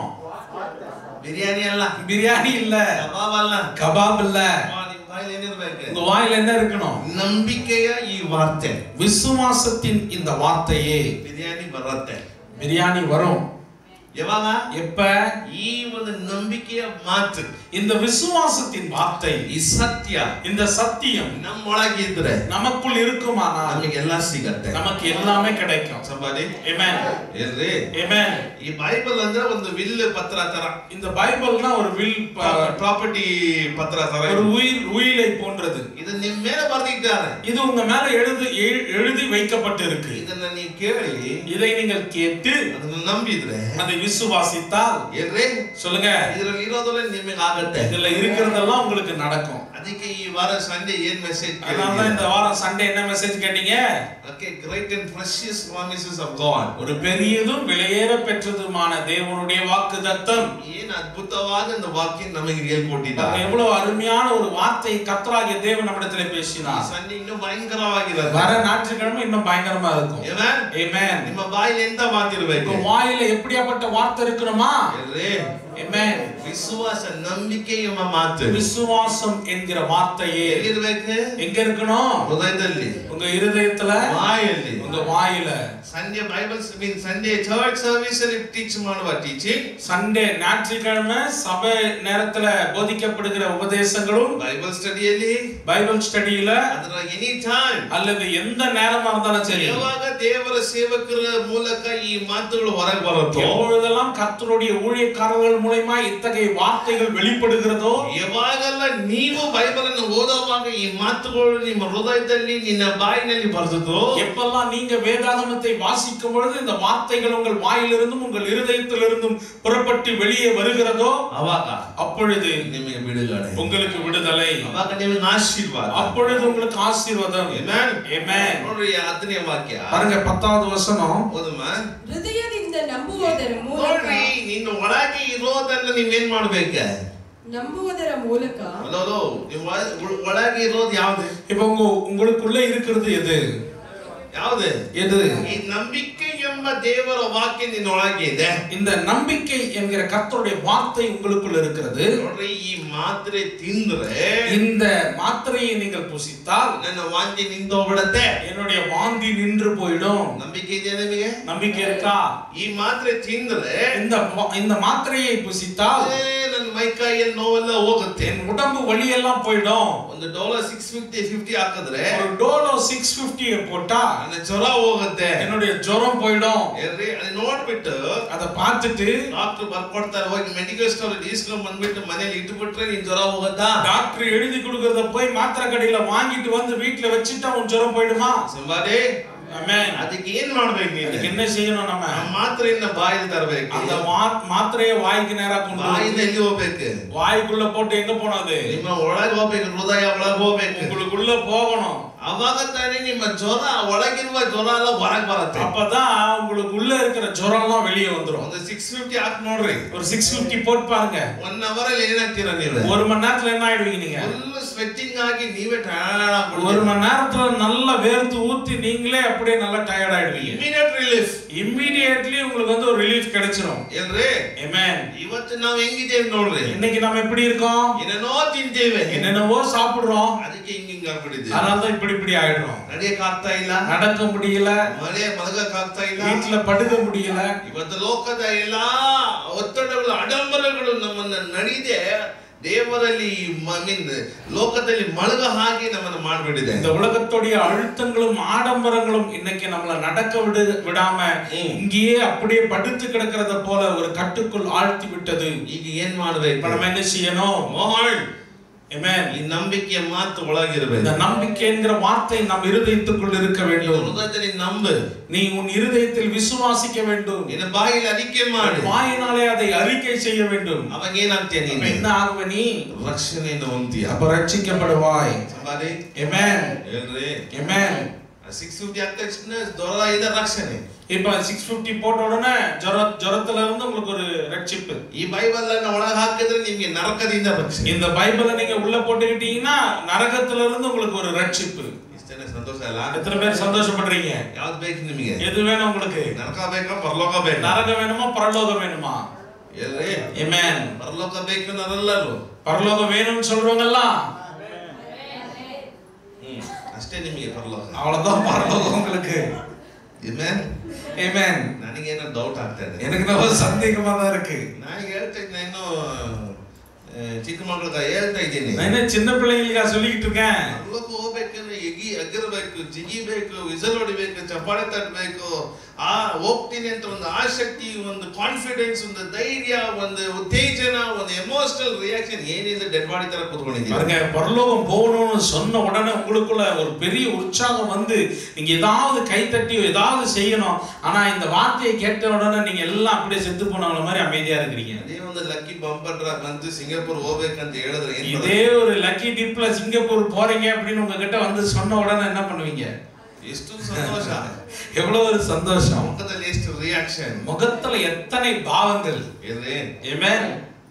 ಬಿರಿಯಾನಿ ಅಲ್ಲ பிரியாணி இல்ல ಕಬಾಬ್ ಅಲ್ಲ கபாப் இல்ல ಆ, ನಿಮ್ ಬಾಯಲ್ಲಿ ಏನಿರ್ಬೇಕು உங்க வாயில என்ன இருக்கணும் ನಂಬಿಕೆಯ ಈ ವಾರ್ತೆ விசுவாசத்தின் இந்த வார்த்தையே ಬಿರಿಯಾನಿ ಬರುತ್ತೆ பிரியாணி வரும் ಯಾವಾಗ எப்ப ಈ ಒಂದು ನಂಬಿಕೆಯ ಮಾತು இந்த விசுவாசத்தின் வார்த்தை ಈ ಸತ್ಯ இந்த சத்தியம் ನಮ್ಮೊಳಗಿದ್ರೆ நமக்குள் இருக்குமானால் ನಮಗೆಲ್ಲ ಸಿಗತ್ತೆ நமக்கு எல்லாமே கிடைக்கும் ಸಂಬಾರಿ Amen. ಏನ್ರಿ Amen. ಈ ಬೈಬಲ್ ಅಂದ್ರೆ ಒಂದು ವಿಲ್ ಪತ್ರ ತರ இந்த பைபிள்னா ஒரு வில் ப- ಪ್ರಾಪರ್ಟಿ ಪತ್ರ ತರ ஒரு ಇದು. உயிர் உயிரை போன்றது ಇದು ನಿಮ್ ಮೇಲೆ ಬರ್ದಿದ್ದಾರೆ இது உங்க மேல எழுது எழு- எழுதி வைக்கப்பட்டு இருக்கு ಇದನ್ನ ನೀವು ಕೇಳಿ இதை நீங்கள் கேட்டு ಅದನ್ನ ನಂಬಿದ್ರೆ அதை விசுவாசித்தால் ಏನ್ರಿ சொல்லுங்க ಇದ್ರಲ್ಲಿ ಇರೋದೆಲ್ಲ ನಿಮಗೆ ಆಗತ್ತೆ இதுல இருக்கிறதெல்லாம் உங்களுக்கு நடக்கும் ಅದಕ್ಕೆ ಈ ವಾರ ಸಂಡೇ ಏನ್ ಮೆಸೇಜ್ அதனாலதான் இந்த வாரம் சண்டே என்ன மெசேஜ் கேட்டீங்க okay great and precious promises of God ஒரு பெரியதும் விலையேற பெற்றதுமான தேவனுடைய வாக்கு தத்தம் ಏನ್ ಅದ್ಭುತವಾದ ಒಂದು ವಾಕ್ಯ ನಮಗೆ ಹೇಳ್ಕೊಟ್ಟಿದ್ದಾರೆ எவ்வளவு அருமையான ஒரு வார்த்தை கத்தராகிய தேவன் நம்மிடத்துல ಈ பேசினார் ಸಂಡೇ ಇನ್ನೂ ಭಯಂಕರವಾಗಿರುತ್ತೆ வர ஞாயிற்றுக்கிழமை இன்னும் பயங்கரமா இருக்கும் Amen? Amen. ನಿಮ್ಮ ಬಾಯಲ್ಲಿ ಎಂತ ಮಾತಿರ್ಬೇಕು உங்க வாயில எப்படியாப்பட்ட வார்த்தை இருக்கணுமா ಏನ್ರಿ Amen. ವಿಶ್ವಾಸ ನಂಬಿಕೆ ಎಂಬ ಮಾತು விசுவாசம் என்கிற வார்த்தையே ಎಲ್ಲಿರ್ಬೇಕು எங்க இருக்கணும் ಹೃದಯದಲ್ಲಿ உங்க இருதயத்துல ಬಾಯಲ್ಲಿ உங்க வாயில Sunday Bible mean Sunday church service ಅಲ್ಲಿ ಟೀಚ್ ಮಾಡುವ ಟೀಚಿಂಗ್ சண்டே ஞாயிற்றுக்கிழமை சபை நேரத்துல போதிக்கப்படுகிற உபதேசங்களும் ಬೈಬಲ್ ಸ್ಟಡಿಯಲ್ಲಿ பைபிள் ஸ்டடியில ಅದರ ಎನಿ ಟೈಮ್ அல்லது எந்த நேரமா இருந்தாலும் சரி ಯಾವಾಗ ದೇವರ ಸೇವಕರ ಮೂಲಕ ಈ ಮಾತುಗಳು ಹೊರಗೆ ಬರುತ್ತೋ எப்பொழுதெல்லாம் கர்த்தருடைய ஊழியக்காரர்கள் மூலமா இத்தகைய வார்த்தைகள் வெளிப்படுகிறதோ ಯಾವಾಗೆಲ್ಲ ನೀವು ಬೈಬಲ್ ಅನ್ನು ಓದುವಾಗ ಈ ಮಾತುಗಳು ನಿಮ್ಮ ಹೃದಯದಲ್ಲಿ ನಿನ್ನ ಬಾಯಿನಲ್ಲಿ ಬರ್ತದೋ எப்பெல்லாம் நீங்க வேதாகமத்தை வாசிக்கும் பொழுது இந்த வார்த்தைகள் உங்கள் வாயிலிருந்தும் உங்கள் இருதயத்திலிருந்தும் புறப்பட்டு வெளியே வருகிறதோ ಅವಾಗ அப்பொழுது ನಿಮಗೆ ಬಿಡುಗಡೆ உங்களுக்கு விடுதலை ಅವಾಗ ನಿಮಗೆ ಆಶೀರ್ವಾದ அப்பொழுது உங்களுக்கு ஆசீர்வாதம் Amen. Amen. ನೋಡ್ರಿ ಹತ್ತನೇ ವಾಕ್ಯ பாருங்க பத்தாவது வசனம் ಓದಮ್ಮ ಹೃದಯದಿಂದ ನಂಬುವುದರ ಮೂಲಕ ನೋಡ್ರಿ ನಿನ್ನ ಒಳಗೆ ಇರೋದನ್ನ ನೀವೇನ್ ಮಾಡ್ಬೇಕ ನಂಬುವುದರ ಮೂಲಕ ಅಲ್ಲೋ ನಿಮ್ಮ ಒಳ- ಒಳಗೆ ಇರೋದು ಯಾವ್ದು இப்ப உங்க உங்களுக்குள்ள இருக்கிறது எது ಯಾವ್ದು எது ಈ ನಂಬಿಕೆ ಎಂಬ ದೇವರ ವಾಕ್ಯ ನಿನ್ನ ಒಳಗೆ ಇದೆ இந்த நம்பிக்கை என்கிற கர்த்தருடைய வார்த்தை உங்களுக்குள்ள இருக்கிறது ನೋಡ್ರಿ ಈ ಮಾತ್ರೆ ತಿಂದ್ರೆ இந்த மாத்திரையை நீங்கள் புசித்தால் ನನ್ನ ವಾಂತಿ ನಿಂತೋಗ್ಬಿಡತ್ತೆ என்னுடைய வாந்தி நின்று போயிடும் ನಂಬಿಕೆ ಇದೆಯಾ ನಿಮಗೆ நம்பிக்கை இருக்கா ಈ ಮಾತ್ರೆ ತಿಂದ್ರೆ இந்த வா- இந்த மாத்திரையை புசித்தால் ಏ, ನನ್ನ ಮೈಕೈಯಲ್ಲಿ ನೋವೆಲ್ಲ ಹೋಗುತ್ತೆ என் உடம்பு வலியெல்லாம் போயிடும் ಒಂದು ಡಾಲರ್ ಸಿಕ್ಸ್ ಫಿಫ್ಟಿ ಫಿಫ್ಟಿ ಹಾಕಿದ್ರೆ ஒரு டோலோ சிக்ஸ் பிப்டியை போட்டா ನನ್ನ ಜ್ವರ ಹೋಗುತ್ತೆ என்னுடைய ஜுரம் போயிடும் ಏನ್ರಿ ಅದು ನೋಡ್ಬಿಟ್ಟು அதை பார்த்துட்டு ಡಾಕ್ಟರ್ ಬರ್ಕೊಡ್ತಾರೆ ಹೋಗಿ ಮೆಡಿಕಲ್ ಸ್ಟೋರ್ ಇಸ್ಕೊಂಡ್ ಬಂದ್ಬಿಟ್ಟು ಮನೇಲಿ ಇಟ್ಬಿಟ್ರೆ ನಿನ್ ಜ್ವರ ಹೋಗುತ್ತಾ டாக்டர் எழுதி கொடுக்கறத போய் மாத்திரை கடையில வாங்கிட்டு வந்து வீட்டுல வச்சுட்டா உன் ஜுரம் போயிடுமா ಸಂಬಾರಿ Amen. ಅದಕ್ಕೆ ಏನ್ ಮಾಡ್ಬೇಕು ನೀನು அதுக்கு என்ன செய்யணும் நம்ம ಆ ಮಾತ್ರೆಯನ್ನ ಬಾಯಲ್ಲಿ ತರಬೇಕು அந்த மா- மாத்திரையை வாய்க்கு நேரா கொண்டு ಬಾಯಿಂದ வந்து ಎಲ್ಲಿ ಹೋಗ್ಬೇಕು வாய்க்குள்ள போட்டு எங்க போனோம் அது ನಿಮ್ಮ ಒಳಗೆ ಹೋಗ್ಬೇಕು ಹೃದಯ ಒಳಗೆ ಹೋಗ್ಬೇಕು உங்களுக்குள்ள போகணும் ಅವಾಗ ತಾನೇ ನಿಮ್ಮ ಜ್ವರ ಒಳಗಿರುವ ಜ್ವರ ಎಲ್ಲ ಹೊರಗೆ ಬರುತ್ತೆ அப்பதான் உங்களுக்கு உள்ள இருக்கிற ஜுரம் எல்லாம் வெளியே வந்துரும் ಒಂದು ಸಿಕ್ಸ್ ಫಿಫ್ಟಿ ಹಾಕಿ ನೋಡ್ರಿ ஒரு சிக்ஸ் பிப்டி போட்டு பாருங்க ಒನ್ ಅವರ್ ಅಲ್ಲಿ ಏನಾಗ್ತೀರಾ ನೀವು ஒரு மணி நேரத்துல என்ன ஆயிடுவீங்க நீங்க ಫುಲ್ ಸ್ವೆಟ್ಟಿಂಗ್ ಆಗಿ ನೀವೇ ஒரு மணி நேரத்துல நல்லா வேர்த்து ஊத்தி நீங்களே அப்படியே நல்லா டயர்ட் ஆயிடுவீங்க ಇಮಿಡಿಯೇಟ್ ರಿಲೀಫ್ இம்மிடியேட்லி உங்களுக்கு வந்து ஒரு ரிலீஃப் கிடைச்சிரும் ಏನ್ರಿ Amen. ಇವತ್ತು ನಾವ್ ಹೆಂಗಿದ್ದೇವೆ ನೋಡ್ರಿ இன்னைக்கு நம்ம எப்படி இருக்கோம் ಏನೇನೋ ತಿಂತೇವೆ என்னென்னவோ சாப்பிடுறோம் ಅದಕ್ಕೆ ಹಿಂಗ್ ಹಿಂಗ್ ಆಗ್ಬಿಟ್ಟಿದ್ದೀವಿ அதனால தான் இப்படி இப்படி ஆயிடுறோம் ನಡಿಯಕ್ ಆಗ್ತಾ ಇಲ್ಲ நடக்க முடியல ಮನೆ ಮಲಗಕ್ ಆಗ್ತಾ ಇಲ್ಲ வீட்டுல படுக்க முடியல ಇವತ್ತು ಲೋಕದ ಎಲ್ಲಾ ಒತ್ತಡಗಳು ಆಡಂಬರಗಳು ನಮ್ಮನ್ನ ನಡಿದೆ ದೇವರಲ್ಲಿ ಮೀನ್ ಲೋಕದಲ್ಲಿ ಮಲಗ ಹಾಗೆ ನಮ್ಮನ್ನ ಮಾಡ್ಬಿಟ್ಟಿದೆ இந்த உலகத்துடைய அழுத்தங்களும் ஆடம்பரங்களும் இன்னைக்கு நம்மள நடக்க விடு விடாம ம். இங்கேயே அப்படியே படுத்து கிடக்கிறத போல ஒரு கட்டுக்குள் ஆழ்த்தி விட்டது ಈಗ ಏನ್ ಮಾಡ್ಬೇಕು இப்ப நம்ம என்ன செய்யணும் ಮೋಹನ್ Amen. ಈ ನಂಬಿಕೆಯ ಮಾತು ಒಳಗಿರ್ಬೇಕು இந்த நம்பிக்கை என்கிற வார்த்தை நம் இருதயத்துக்குள் இருக்க ನೀನು வேண்டும் ಹೃದಯದಲ್ಲಿ ನಂಬು நீ உன் இருதயத்தில் விசுவாசிக்க வேண்டும் ನಿನ್ನ ಬಾಯಿಲಿ ಅರಿಕೆ ಮಾಡು வாயினாலே அதை அறிக்கை செய்ய வேண்டும் ಅವಾಗ ಏನಾಗ್ತೀಯ அப்ப ನೀನು என்ன ஆகுவ நீ ರಕ್ಷಣೆಯನ್ನು ಹೊಂದ್ತೀಯ அப்ப ரட்சிக்கப்படுவாய் ಸಮಾಧಿ Amen. ಹೇಳ್ರಿ Amen. ಸಿಕ್ಸ್ ಫಿಫ್ಟಿ ಆದ ತಕ್ಷಣ ದೊರ ಇದೆ ರಕ್ಷಣೆ இப்ப சிக்ஸ் பிப்டி போட்ட உடனே ஜொர ஜொரத்துல இருந்து உங்களுக்கு ஒரு ரட்சிப்பு ಈ ಬೈಬಲ್ ಅನ್ನ ಒಳಗೆ ಹಾಕಿದ್ರೆ ನಿಮ್ಗೆ ನರಕದಿಂದ ರಕ್ಷಣೆ இந்த பைபிளை நீங்க உள்ள போட்டுக்கிட்டீங்கன்னா நரகத்துல இருந்து உங்களுக்கு ஒரு ரட்சிப்பு ಇಷ್ಟೇನೆ ಸಂತೋಷ ಅಲ್ಲ எத்தனை பேர் சந்தோஷப்படுறீங்க ಯಾವ್ದು ಬೇಕು ನಿಮಗೆ எது வேணும் உங்களுக்கு ನರಕ ಬೇಕಾ ಪರಲೋಕ ಬೇಕಾ நரகம் வேணுமா பரலோகம் வேணுமா ಎಲ್ರಿ Amen. ಪರಲೋಕ ಬೇಕು ಅನ್ನೋದಲ್ಲರು பரலோகம் வேணும்னு சொல்றவங்கலாம் ಹ್ಮ್ ಅಷ್ಟೇ ನಿಮಗೆ ಪರಲೋಕ அவ்வளவுதான் பரலோகம் உங்களுக்கு Amen? Amen. ನನಗೇನೋ ಡೌಟ್ ಆಗ್ತಾ ಇದೆ எனக்கு நம்ம சந்தேகமா தான் இருக்கு ನಾನು ಹೇಳ್ತಾ ಇದ್ದೀನಿ ಇನ್ನು ಆ, ಚಿಕ್ಕ ಮಕ್ಕಳಿಗೆ ಹೇಳ್ತಾ ಇದ್ದೀನಿ நான் என்ன சின்ன பிள்ளைங்களுக்கா சொல்லிக்கிட்டு இருக்கேன் ಪರಲೋಕ ಹೋಗ್ಬೇಕಂದ್ರೆ ಎಗಿ ಅಗ್ಗಿರ್ಬೇಕು ಜಿಗಿಬೇಕು ವಿಸಲ್ ಹೊಡಿಬೇಕು ಚಪ್ಪಾಳೆ ತಟ್ಟಬೇಕು ಆ ಹೋಗ್ತೀನಿ ಅಂತ ಒಂದು ಆಸಕ್ತಿ ಒಂದು ಕಾನ್ಫಿಡೆನ್ಸ್ ಒಂದು ಧೈರ್ಯ ಒಂದು ಉತ್ತೇಜನ ಒಂದು ಎಮೋಷನಲ್ ರಿಯಾಕ್ಷನ್ ಏನಿದೆ ಡೆಡ್ ಬಾಡಿ ತರ ಕೂತ್ಕೊಂಡಿದ್ದೀವಿ பாருங்க பரலோகம் போகணும்னு சொன்ன உடனே உங்களுக்குள்ள ஒரு பெரிய உற்சாகம் வந்து நீங்க ஏதாவது கைத்தட்டி ஏதாவது செய்யணும் ஆனா இந்த வார்த்தையை கேட்ட உடனே நீங்க எல்லாம் அப்படியே செத்து போனவங்கள மாதிரி அமைதியா இருக்கிறீங்க ಅದೇ ಒಂದು ಲಕ್ಕಿ ಬಂಪರ್ ಡ್ರಾ ಬಂತು ಸಿಂಗಾಪುರ್ ಹೋಗ್ಬೇಕಂತ ಹೇಳಿದ್ರೆ ಏನ್ இதே ஒரு லக்கி டிப்ல சிங்கப்பூர் போறீங்க அப்படின்னு உங்ககிட்ட வந்து சொன்ன உடனே என்ன பண்ணுவீங்க ಮಾಡೋದು? ಎಷ್ಟು ಸಂತೋಷ எவ்வளவு ஒரு சந்தோஷம் ಮುಖದಲ್ಲಿ ಎಷ್ಟು ರಿಯಾಕ್ಷನ್ முகத்துல எத்தனை பாவங்கள் ಇರ್ರಿ Amen.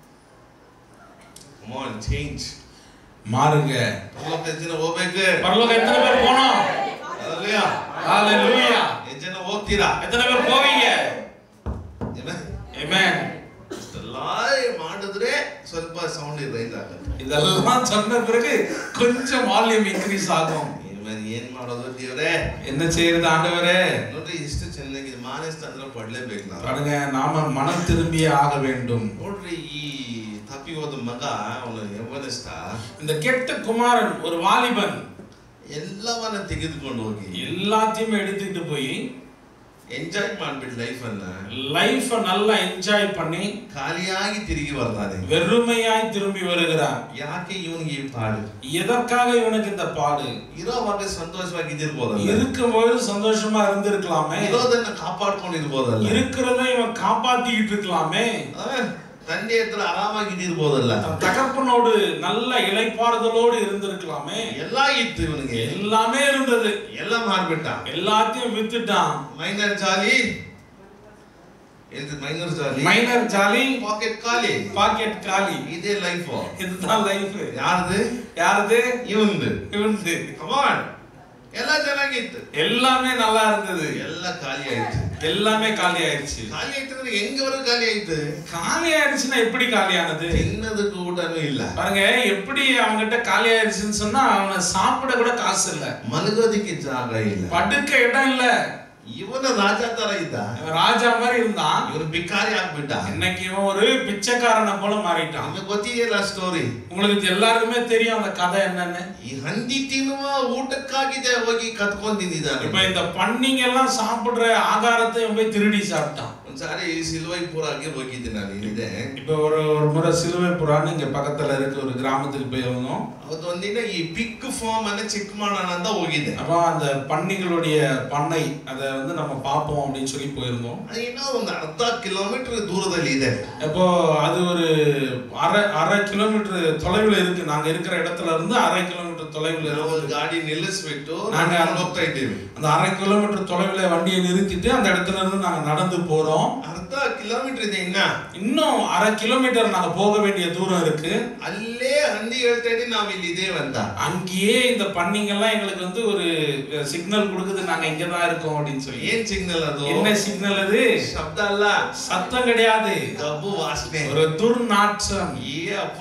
ಕಮಾನ್ ಚೇಂಜ್ மாறுங்க ಪರಲೋಕ ಎಷ್ಟ್ ಜನ ಹೋಗ್ಬೇಕು பரலோகம் எத்தனை பேர் போனோம் Hallelujah. ஹalleluya ಎಷ್ಟ್ ಜನ ಹೋಗ್ತೀರಾ எத்தனை பேர் போவீங்க Amen? Amen. ಇಷ್ಟೆಲ್ಲ ಮಾಡಿದ್ರೆ ಸ್ವಲ್ಪ ಸೌಂಡ್ ರೈಸ್ ಆಗುತ್ತೆ இதெல்லாம் சொன்ன பிறகு கொஞ்சம் வால்யூம் இன்க்ரீஸ் ஆகும் ಇನ್ಮೇಲೆ ಏನ್ ಮಾಡೋದು ದೇವ್ರೆ என்ன செய்யறது ஆண்டவரே ನೋಡ್ರಿ ಇಷ್ಟು ಚೆನ್ನಾಗಿದೆ ಮಾನಸ್ ಅಂದ್ರೆ ಪಡ್ಲೇಬೇಕು ನಾವು பாருங்க நாம மனம் திரும்பியே ஆக வேண்டும் ನೋಡ್ರಿ ಈ ತಪ್ಪಿ ಹೋದ ಮಗ ಅವನು ಯೌವನಸ್ಥ இந்த கெட்ட குமாரன் ஒரு வாலிபன் ಎಲ್ಲವನ್ನ ತೆಗೆದುಕೊಂಡು ಹೋಗಿ எல்லாத்தையுமே எடுத்துக்கிட்டு போய் ಎಂಜಾಯ್ ಮಾಡ್ಬಿಟ್ಟು ಲೈಫ್ ಅನ್ನ லைஃப நல்லா என்ஜாய் பண்ணி ಖಾಲಿಯಾಗಿ ತಿರುಗಿ ಬರ್ತಾನೆ வெறுமையாய் திரும்பி வருகிறான் ಯಾಕೆ ಇವನಿಗೆ ಈ ಪಾಡು எதற்காக இவனுக்கு இந்த பாடு ಇರೋವಾಗ ಸಂತೋಷವಾಗಿದ್ದಿರ್ಬೋದಲ್ಲ இருக்கும்போது சந்தோஷமா இருந்திருக்கலாமே ಇರೋದನ್ನ ಕಾಪಾಡ್ಕೊಂಡಿರ್ಬೋದಲ್ಲ இருக்கிறத இவன் காப்பாத்திக்கிட்டு இருக்கலாமே ಆ, ತಂದೆ ಹತ್ರ ಆರಾಮಾಗಿದ್ದಿರ್ಬೋದಲ್ಲ தன் தகப்பனோடு நல்ல இளைப்பாறுதலோடு இருந்திருக்கலாமே ಎಲ್ಲ ಇತ್ತು ಇವನಿಗೆ எல்லாமே இருந்தது ಎಲ್ಲ ಮಾಡ್ಬಿಟ್ಟ எல்லாத்தையும் வித்துட்டான் minor jolly minor jolly minor jolly pocket ಖಾಲಿ பாக்கெட் காலி ಇದೇ ಲೈಫ್ இதுதான் லைஃப் ಯಾರ್ದು யாருது ಇವಂದು இவனுது ಕಮಾನ್ ಎಲ್ಲ ಚೆನ್ನಾಗಿತ್ತು எல்லாமே நல்லா இருந்தது ಎಲ್ಲ ಖಾಲಿ ಆಯ್ತು எல்லாமே காலி ஆயிடுச்சு ಖಾಲಿ ಆಯ್ತು ಅಂದ್ರೆ ಹೆಂಗವರೆಗೂ ಖಾಲಿ ಆಯ್ತು காலி ஆயிடுச்சுன்னா எப்படி காலியானது ತಿನ್ನೋದಕ್ಕೂ ಊಟನೂ ಇಲ್ಲ பாருங்க எப்படி அவன்கிட்ட காலி ஆயிடுச்சுன்னு சொன்னா அவனை சாப்பிட கூட காசு இல்ல ಮಲಗೋದಿಕ್ಕೆ ಜಾಗ ಇಲ್ಲ படுக்க இடம் இல்ல ಇವನ ರಾಜ ತರ ಇದ್ದ இவன் ராஜா மாதிரி இருந்தான் ಇವನು ಬಿಕಾರಿ ಆಗ್ಬಿಟ್ಟ இன்னைக்கு இவன் ஒரு பிச்சைக்காரனை போல மாறிட்டான் ನಮಗೆ ಗೊತ್ತಿದೆಯಲ್ಲ ಸ್ಟೋರಿ உங்களுக்கு எல்லாருக்குமே தெரியும் அந்த கதை என்னன்னு ಈ ಹಂದಿ ತಿನ್ನುವ ಊಟಕ್ಕಾಗಿದೆ ಹೋಗಿ ಕತ್ಕೊಂಡ್ ತಿಂದಿದ್ದಾನೆ இப்ப இந்த பன்னிங்க எல்லாம் சாப்பிடுற ஆகாரத்தை இவன் போய் திருடி சாப்பிட்டான் ಒಂದ್ಸಾರಿ ಸಿಲ್ವೈಪುರಾಗೆ ಹೋಗಿದ್ದೆ ನಾನು ಇಲ್ಲಿದೆ இப்ப ஒரு ஒரு முறை சிலுவை புறான்னு இங்க பக்கத்துல இருக்க ஒரு கிராமத்துக்கு போயிருந்தோம் ಅವತ್ತು ಒಂದಿನ ಈ ಪಿಕ್ ಫಾರ್ಮ್ ಅನ್ನ ಚೆಕ್ ಮಾಡೋಣ ಅಂತ ಹೋಗಿದ್ದೆ அப்ப அந்த பன்னிகளுடைய பண்ணை அதை வந்து நம்ம பார்ப்போம் அப்படின்னு சொல்லி போயிருந்தோம் ಅದು ಇನ್ನೂ ಒಂದು ಅರ್ಧ ಕಿಲೋಮೀಟರ್ ದೂರದಲ್ಲಿ ಇದೆ அப்போ அது ஒரு அரை அரை கிலோமீட்டர் தொலைவில் இருக்கு நாங்க இருக்கிற இடத்துல இருந்து அரை கிலோமீட்டர் தொலைவில் ನಾವು இருக்கு ಗಾಡಿ ನಿಲ್ಲಿಸ್ಬಿಟ್ಟು ನಾನೇ ನಾನು ಹೋಗ್ತಾ ಇದ್ದೀವಿ அந்த அரை கிலோமீட்டர் தொலைவில் வண்டியை நிறுத்திட்டு அந்த இடத்துல இருந்து நாங்க நடந்து போறோம் ಅರ್ಧ ಕಿಲೋಮೀಟರ್ ಇದೆ ಇನ್ನ இன்னும் அரை கிலோமீட்டர் நாங்க போக வேண்டிய தூரம் இருக்கு ಅಲ್ಲೇ ಹಂದಿ ಹೇಳ್ತಾ ಇದ್ದೀನಿ ನಾವ್ ಇಲ್ಲಿ ಇದೇವೆ ಅಂತ அங்கேயே இந்த பண்ணிங்கெல்லாம் எங்களுக்கு வந்து ஒரு சிக்னல் கொடுக்குது நாங்க இங்க தான் இருக்கோம் அப்படின்னு சொல்லி ಏನ್ ಸಿಗ್ನಲ್ ಅದು என்ன சிக்னல் அது ಶಬ್ದ ಅಲ್ಲ சத்தம் கிடையாது ಗಬ್ಬು ವಾಸನೆ ஒரு துர்நாற்றம் ಏ ಅಪ್ಪ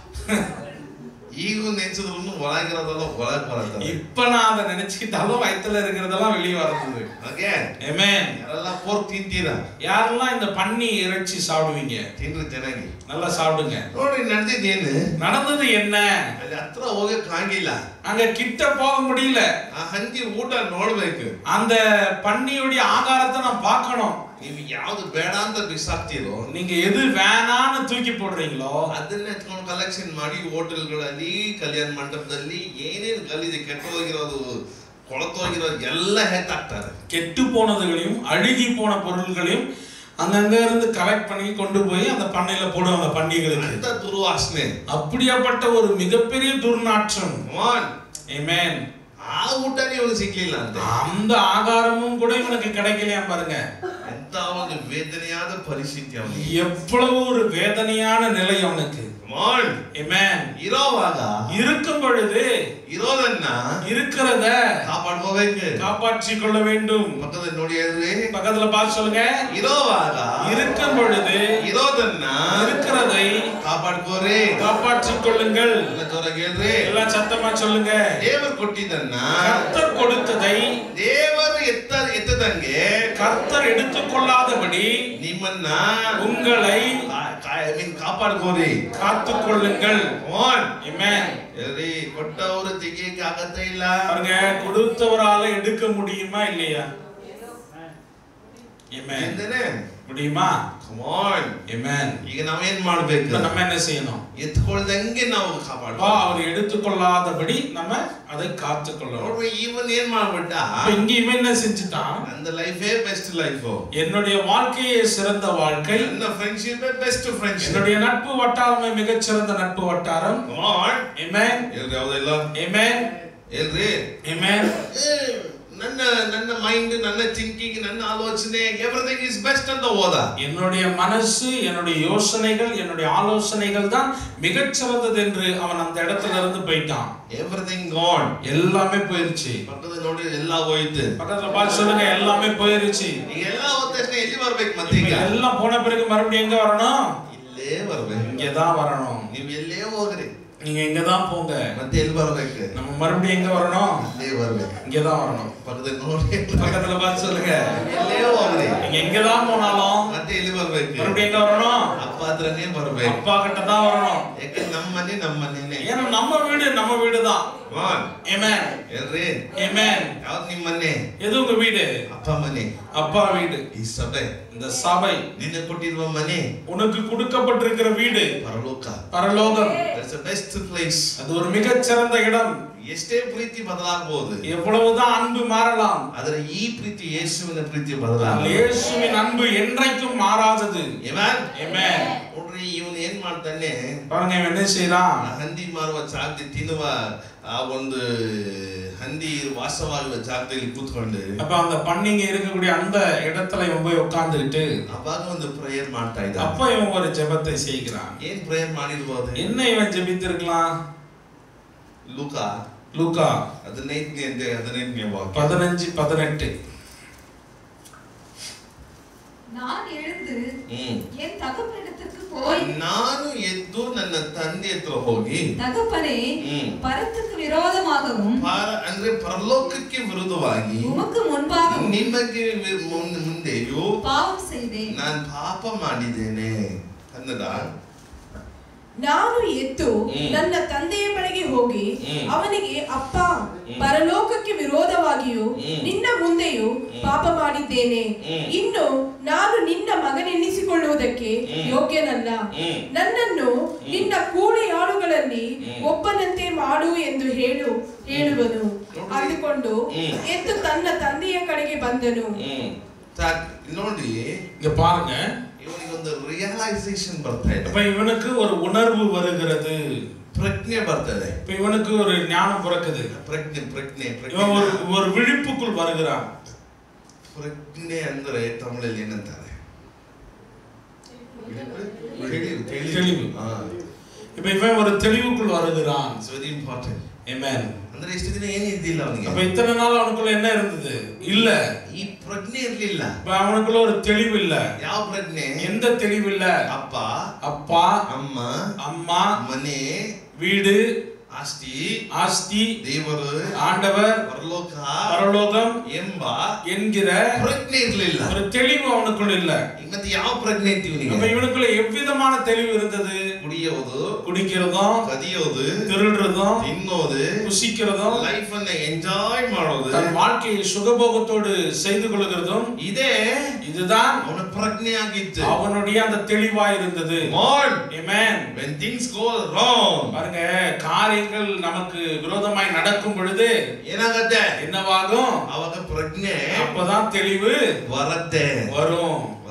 ಈಗ ನೆನ್ಸಿದ್ರು ಒಳಗಿರೋದೆಲ್ಲ ಒಳಗ್ ಬರತ್ತಲ್ಲ இப்ப நான் அதை நினைச்சுக்கிட்டாலும் வயித்துல இருக்கிறதெல்லாம் வெளியே வரது ಹಾಗೆ Amen. ಯಾರೆಲ್ಲ ಪೋರ್ಕ್ ತಿಂತೀರಾ யாரெல்லாம் இந்த பன்னி இறைச்சி சாப்பிடுவீங்க ತಿನ್ರಿ ಚೆನ್ನಾಗಿ நல்லா சாப்பிடுங்க ನೋಡ್ರಿ ನಡೆದಿದ್ದೇನು நடந்தது என்ன ಅಲ್ಲಿ ಹತ್ರ ಹೋಗಕ್ ಆಗಿಲ್ಲ அங்க கிட்ட போக முடியல ಆ ಹಂದಿ ಊಟ ನೋಡ್ಬೇಕು அந்த பன்னியுடைய ஆகாரத்தை நான் பார்க்கணும் ನೀವು ಯಾವ್ದು ಬೇಡ ಅಂತ ಬಿಸಾಕ್ತಿರೋ நீங்க எது வேணான்னு தூக்கி போடுறீங்களோ ಅದನ್ನ ಎತ್ಕೊಂಡು ಕಲೆಕ್ಷನ್ ಮಾಡಿ ಹೋಟೆಲ್ಗಳಲ್ಲಿ ಕಲ್ಯಾಣ ಮಂಟಪದಲ್ಲಿ ಏನೇನು ಗಲ್ಲಿದೆ ಕೆಟ್ಟೋಗಿರೋದು ಕೊಳತೋಗಿರೋದು ಎಲ್ಲ ಹೆತ್ತಾಕ್ತಾರೆ கெட்டு போனதுகளையும் அழுகி போன பொருள்களையும் அங்கங்க இருந்து கலெக்ட் பண்ணி கொண்டு போய் அந்த பண்ணையில போடுவாங்க பண்டிகைகளுக்கு ಅಂತ ದುರ್ವಾಸನೆ அப்படியாப்பட்ட ஒரு மிகப்பெரிய துர்நாற்றம் Come on. Amen. ಆ ಊಟನೇ ಇವಾಗ ಸಿಗ್ಲಿಲ್ಲ ಅಂತೆ அந்த ஆகாரமும் கூட இவனுக்கு கிடைக்கலையா பாருங்க ಎಂತ ಒಂದು ವೇದನೆಯಾದ ಪರಿಸ್ಥಿತಿ ಅವನಿಗೆ எவ்வளவு ஒரு வேதனையான நிலை அவனுக்கு ಮಾಡ್ Amen. ಇರೋವಾಗ இருக்கும் பொழுது ಇರೋದನ್ನ இருக்கிறத ಕಾಪಾಡ್ಕೋಬೇಕು காப்பாற்றிக் கொள்ள வேண்டும் ಪಕ್ಕದಲ್ಲಿ ನೋಡಿ ಹೇಳ್ರಿ பக்கத்துல பார்த்து சொல்லுங்க ಇರೋವಾಗ இருக்கும் பொழுது ಇರೋದನ್ನ இருக்கிறதை ಕಾಪಾಡ್ಕೋರಿ காப்பாற்றிக் கொள்ளுங்கள் ಎಲ್ಲ ಜೋರಾಗಿ ಹೇಳ್ರಿ எல்லாம் சத்தமா சொல்லுங்க ದೇವರು ಕೊಟ್ಟಿದ್ದನ್ನ கர்த்தர் கொடுத்ததை ದೇವರು ಎತ್ತ ಎತ್ತದಂಗೆ கர்த்தர் எடுத்துக்கொள்ளாதபடி ನಿಮ್ಮನ್ನ உங்களை ಕಾ- ಕಾ- I mean ಕಾಪಾಡ್ಕೋರಿ காத்துக் கொள்ளுங்கள் ಆನ್ Amen. ಹೇಳ್ರಿ ಕೊಟ್ಟವರು ತೆಗಿಯಕ್ಕೆ ಆಗತ್ತ ಇಲ್ಲ பாருங்க கொடுத்தவரால எடுக்க முடியுமா இல்லையா Amen. ಎಂದೇನೆ முடியுமா ಕಮಾನ್ Amen. ಈಗ ನಾವೇನ್ ಮಾಡ್ಬೇಕು இப்ப நம்ம என்ன செய்யணும் ಎತ್ಕೊಳ್ದಂಗೆ ನಾವು அப்பா ಕಾಪಾಡ್ಕೋ அவர் எடுத்துக்கொள்ளாதபடி நம்ம அதை காத்துக் கொள்ளணும் ನೋಡ್ರಿ ಇವನ್ ಏನ್ ಮಾಡ್ಬಿಟ್ಟ அப்ப இங்க இவன் என்ன செஞ்சுட்டான் ನಂದ ಲೈಫೇ ಬೆಸ್ಟ್ ಲೈಫ್ என்னுடைய வாழ்க்கையே சிறந்த வாழ்க்கை ನನ್ನ ಫ್ರೆಂಡ್ಶಿಪ್ ಬೆಸ್ಟ್ ಫ್ರೆಂಡ್ಶಿಪ್ என்னுடைய நட்பு வட்டாரமே மிகச்சிறந்த நட்பு வட்டாரம் ಕಮಾನ್ Amen. ಹೇಳ್ರಿ ಹೌದಿಲ್ಲ Amen. ಹೇಳ್ರಿ Amen. ಏ, ನನ್ನ ನನ್ನ ಮೈಂಡ್ ನನ್ನ ಥಿಂಕಿಂಗ್ ನನ್ನ ಆಲೋಚನೆ ಎವ್ರಿಥಿಂಗ್ ಇಸ್ ಬೆಸ್ಟ್ ಅಂತ ಹೋದ என்னுடைய மனசு என்னுடைய யோசனைகள் என்னுடைய ஆலோசனைகள் தான் மிகச்சிறந்தது என்று அவன் அந்த இடத்துல இருந்து போயிட்டான் ಎವ್ರಿಥಿಂಗ್ ಗಾಡ್ எல்லாமே போயிருச்சு ಪಕ್ಕದಲ್ಲಿ ನೋಡಿ ಎಲ್ಲ ಹೋಯ್ತು பக்கத்துல பார்த்து சொல்லுங்க எல்லாமே போயிருச்சு ಈಗ ಎಲ್ಲ ಹೋದ ತಕ್ಷಣ ಎಲ್ಲಿ ಬರ್ಬೇಕು ಮತ್ತೆ இப்ப ಈಗ எல்லாம் போன பிறகு மறுபடியும் எங்க வரணும் ಇಲ್ಲೇ ಬರ್ಬೇಕು இங்கதான் வரணும் ನೀವ್ ಎಲ್ಲೇ ಹೋಗ್ರಿ நீங்க இங்கதான் போங்க ಮತ್ತೆ ಎಲ್ಲಿ ಬರ್ಬೇಕು நம்ம மறுபடியும் எங்க வரணும் ಇಲ್ಲೇ ಬರ್ಬೇಕು இங்கதான் வரணும் ಪಕ್ಕದಲ್ಲಿ ನೋಡಿ பக்கத்துல பார்த்து சொல்லுங்க ಎಲ್ಲೇ ಹೋಗ್ರಿ நீங்க எங்கதான் போனாலும் ಮತ್ತೆ ಎಲ್ಲಿ ಬರ್ಬೇಕು மறுபடியும் எங்க வரணும் ಅಪ್ಪ ಹತ್ರನೇ ಬರ್ಬೇಕು அப்பா கிட்ட தான் வரணும் ಯಾಕಂದ್ರೆ ನಮ್ಮ ಮನೆ ನಮ್ಮ ಮನೆನೇ ஏன்னா நம்ம வீடு நம்ம வீடு தான் Come on. Amen. ಹೇಳ್ರಿ Amen. ಯಾವ್ದು ನಿಮ್ಮ ಮನೆ எது உங்க வீடு ಅಪ್ಪ ಮನೆ அப்பா வீடு ಈ ಸಭೆ இந்த சபை ನಿನ್ನೆ ಕೊಟ್ಟಿರುವ ಮನೆ உனக்கு கொடுக்கப்பட்டிருக்கிற வீடு ಪರಲೋಕ பரலோகம் ಇಟ್ಸ್ ಬೆಸ್ಟ್ ಪ್ಲೇಸ್ அது ஒரு மிகச்சிறந்த இடம் ಎಷ್ಟೇ ಪ್ರೀತಿ ಬದಲಾಗಬಹುದು எவ்வளவுதான் அன்பு மாறலாம் ಆದ್ರೆ ಈ ಪ್ರೀತಿ ಯೇಸುವಿನ ಪ್ರೀತಿ ஆனால் ಬದಲಾಗಲ್ಲ இயேசுவின் அன்பு என்றைக்கும் மாறாதது Amen? Amen. ನೋಡ್ರಿ ಇವನ್ ಏನ್ ಮಾಡ್ತಾನೆ பாருங்க இவன் என்ன செய்யறான் ಆ ಹಂದಿ ಮಾರುವ ಜಾಗದಲ್ಲಿ ತಿನ್ನುವ ಆ ಒಂದು ಹಂದಿ ವಾಸವಾಗುವ ಜಾಗದಲ್ಲಿ ಕೂತ್ಕೊಂಡು அப்ப அந்த பண்ணிங்க இருக்கக்கூடிய அந்த இடத்துல இவன் போய் உட்கார்ந்துகிட்டு ಅವಾಗ ಒಂದು ಪ್ರೇಯರ್ ಮಾಡ್ತಾ ಇದ್ದ அப்ப இவன் ஒரு ஜெபத்தை செய்கிறான் ಏನ್ ಪ್ರೇಯರ್ ಮಾಡಿರ್ಬೋದು என்ன இவன் ஜெபித்திருக்கலாம் ಲೂಕ லூக்கா ಹದಿನೈದನೇ ಅಧ್ಯಾಯ ಹದಿನೈದನೇ ವಾಕ್ಯ பதினஞ்சு பதினெட்டு நான் எழுந்து ಹ್ಮ್ என் தகப்பனிடத்துக்கு போய் ನಾನು ಎದ್ದು ನನ್ನ ತಂದೆ ಹತ್ರ ಹೋಗಿ தகப்பனே ಹ್ಮ್ பரத்துக்கு விரோதமாகவும் ಪಾರ- ಅಂದ್ರೆ ಪರಲೋಕಕ್ಕೆ ವಿರುದ್ಧವಾಗಿ உமக்கு முன்பாகவும் ನಿಮಗೆ ವಿ- ಮುನ್- ಮುಂದೆಯೂ பாவம் செய்தேன் ನಾನು ಪಾಪ ಮಾಡಿದ್ದೇನೆ ಕನ್ನಡ ನಾನು ಎದ್ದು ಹ್ಮ್. ನನ್ನ ತಂದೆಯ ಬಳಿಗೆ ಹೋಗಿ ಹ್ಮ್. ಅವನಿಗೆ ಅಪ್ಪ ಹ್ಮ್. ಪರಲೋಕಕ್ಕೆ ವಿರೋಧವಾಗಿಯೂ ಹ್ಮ್. ನಿನ್ನ ಮುಂದೆಯೂ ಪಾಪ ಮಾಡಿದ್ದೇನೆ ಹ್ಮ್. ಇನ್ನು ನಾನು ನಿನ್ನ ಮಗನೆನ್ನಿಸಿಕೊಳ್ಳುವುದಕ್ಕೆ ಹ್ಮ್. ಯೋಗ್ಯನಲ್ಲ ಹ್ಮ್. ನನ್ನನ್ನು ನಿನ್ನ ಕೂಲಿ ಆಳುಗಳಲ್ಲಿ ಹ್ಮ್. ಒಬ್ಬನಂತೆ ಮಾಡು ಎಂದು ಹೇಳು ಹೇಳುವನು ನೋಡ್ರಿ. ಅಂದುಕೊಂಡು ಹ್ಮ್. ಎದ್ದು ತನ್ನ ತಂದೆಯ ಕಡೆಗೆ ಬಂದನು ಹ್ಮ್ ಸಾಕ್- ನೋಡಿ இங்க பாருங்க ಇವನಿಗೆ ಒಂದು ರಿಯಲೈಸೇಷನ್ ಬರ್ತಾ ಇದೆ இப்ப இவனுக்கு ஒரு உணர்வு வருகிறது ಪ್ರಜ್ಞೆ ಬರ್ತದೆ இப்ப இவனுக்கு ஒரு ஞானம் பிறக்குது ಪ್ರಜ್ಞೆ ಪ್ರಜ್ಞೆ இவன் ஒரு ಪ್ರಜ್ಞೆ ஒரு விழிப்புக்குள் வருகிறான் ಪ್ರಜ್ಞೆ ಅಂದ್ರೆ ತಮಿಳಲ್ಲಿ ಏನಂತಾರೆ ತಿಳಿವು ತಿಳಿವು. ಹಾ இப்ப இவன் ஒரு தெளிவுக்குள் வருகிறான் ಇಟ್ಸ್ ವೆರಿ ಇಂಪಾರ್ಟೆಂಟ್ Amen. ಅಂದ್ರೆ ಇಷ್ಟು ದಿನ ಏನಿದ್ದಿಲ್ಲ அப்ப ಅವನಿಗೆ இத்தனை நாள் அவனுக்குள்ள என்ன இருந்தது இல்ல ಈ ಪ್ರಜ್ಞೆ ಇರ್ಲಿಲ್ಲ இப்ப அவனுக்குள்ள ஒரு தெளிவு இல்ல ಯಾವ ಪ್ರಜ್ಞೆ எந்த தெளிவு இல்ல ಅಪ್ಪ அப்பா ಅಮ್ಮ அம்மா ಮನೆ வீடு ಆಸ್ತಿ ஆஸ்தி ದೇವರು ஆண்டவர் ಪರಲೋಕ பரலோகம் ಎಂಬ என்கிற ಪ್ರಜ್ಞೆ ಇರ್ಲಿಲ್ಲ ஒரு தெளிவு அவனுக்குள்ள இல்ல ಮತ್ತೆ ಯಾವ ಪ್ರಜ್ಞೆ ಇತ್ತು அப்ப ಇವನಿಗೆ இவனுக்குள்ள எவ்விதமான தெளிவு இருந்தது ಕುಡಿಯೋದು குடிக்கிறதும் ಕದಿಯೋದು திருடுறதும் ತಿನ್ನೋದು புசிக்கிறதும் ಲೈಫ್ ಅನ್ನ ಎಂಜಾಯ್ ಮಾಡೋದು தன் வாழ்க்கையை சுகபோகத்தோடு செய்து கொள்கிறதும் ಇದೇ இதுதான் ಅವನ ಪ್ರಜ್ಞೆ ಆಗಿತ್ತು அவனுடைய அந்த தெளிவா இருந்தது Lord, Amen. when things go wrong பாருங்க காரியங்கள் நமக்கு விரோதமாய் நடக்கும் பொழுது ಏನಾಗತ್ತೆ என்னவாகும் ಅವಾಗ ಪ್ರಜ್ಞೆ அப்பதான் தெளிவு ಬರತ್ತೆ வரும்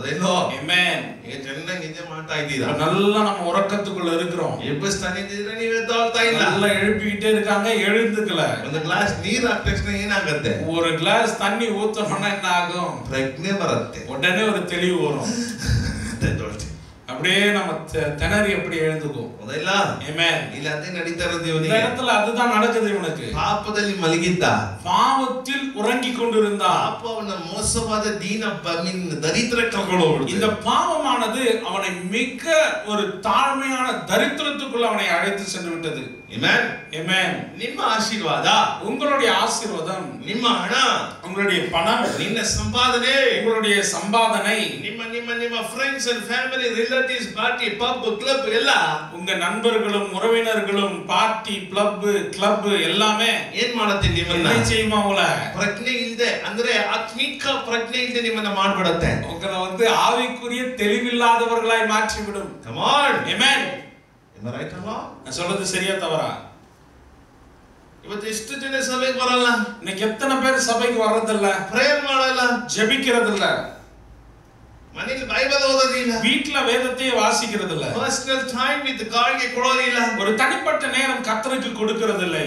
ಹೌದಿಲ್ಲೋ Amen. ಈಗ ಚೆನ್ನಾಗಿ ನಿದ್ದೆ ಮಾಡ್ತಾ இப்ப ಇದ್ದೀರಾ நல்லா நம்ம ಉறக்கத்துக்குள்ள இருக்கிறோம் ಎಬ್ಬಿಸ್ತಾನೆ ಇದ್ದಿದ್ರೆ ನೀವು ಎದ್ದಾಳ್ತಾ ಇಲ್ಲ நல்லா எழுப்பிக்கிட்டே இருக்காங்க எழுந்துக்கல ಒಂದು ಗ್ಲಾಸ್ ನೀರ್ ಹಾಕ ತಕ್ಷಣ ಏನಾಗತ್ತೆ ஒரு கிளாஸ் தண்ணி ஊத்தணும்னா என்ன ஆகும் ಪ್ರಜ್ಞೆ ಬರುತ್ತೆ உடனே ஒரு தெளிவு வரும் அப்படியே நம்ம தெ- திணறி அப்படி எழுந்துக்கும் ಹೌದಿಲ್ಲ Amen. ಇಲ್ಲ ಅದೇ ನಡೀತಾ ಇರೋದು இந்த ಇವನಿಗೆ இடத்துல அதுதான் நடக்குது இவனுக்கு ಪಾಪದಲ್ಲಿ ಮಲಗಿದ್ದ பாவத்தில் உறங்கி கொண்டிருந்தான் ಪಾಪವನ್ನ ಮೋಸವಾದ ದೀನ ಬ- ಮೀನ್ ದರಿದ್ರ ಕರ್ಕೊಂಡು இந்த ಹೋಗ್ಬಿಡ್ತು பாவமானது அவனை மிக ஒரு தாழ்மையான தரித்திரத்துக்குள்ள அவனை அழைத்து சென்று விட்டது Amen. Amen. ನಿಮ್ಮ ಆಶೀರ್ವಾದ உங்களுடைய ஆசீர்வாதம் ನಿಮ್ಮ ಹಣ உங்களுடைய பணம் ನಿನ್ನ ಸಂಪಾದನೆ உங்களுடைய சம்பாதனை ನಿಮ್ಮ ನಿಮ್ಮ ನಿಮ್ಮ friends and family relatives party pub club ಎಲ್ಲ உங்க நண்பர்களும் உறவினர்களும் பார்ட்டி கிளப் கிளப் எல்லாமே ಏನ್ ಮಾಡುತ್ತೆ ನಿಮ್ಮನ್ನ என்ன செய்யுமா உங்களை ಪ್ರಜ್ಞೆ ಇಲ್ದೆ ಅಂದ್ರೆ ಆತ್ಮಿಕ ಪ್ರಜ್ಞೆ ಇಲ್ದೆ ನಿಮ್ಮನ್ನ ಮಾಡ್ಬಿಡತ್ತೆ உங்களை வந்து ஆவிக்குரிய தெளிவில்லாதவர்களாய் மாற்றிவிடும் ಕಮಾನ್ Amen. ರೈಟ್ ಅಲ್ವಾ நான் சொல்றது சரியா தவறா ಇವತ್ತು ಎಷ್ಟು ಜನ ಸಭೆಗೆ ಬರಲ್ಲ இன்னைக்கு எத்தனை பேர் சபைக்கு வர்றதில்ல ಪ್ರೇಯರ್ ಮಾಡಲ್ಲ ஜெபிக்கிறது இல்ல ಮನೇಲಿ ಬೈಬಲ್ ಓದೋದಿಲ್ಲ வீட்டுல வேதத்தையே வாசிக்கிறது இல்ல ಪರ್ಸನಲ್ ಟೈಮ್ ವಿತ್ ಗಾಡ್ಗೆ ಕೊಡೋದಿಲ್ಲ ஒரு தனிப்பட்ட நேரம் கத்தருக்கு கொடுக்கிறது இல்லை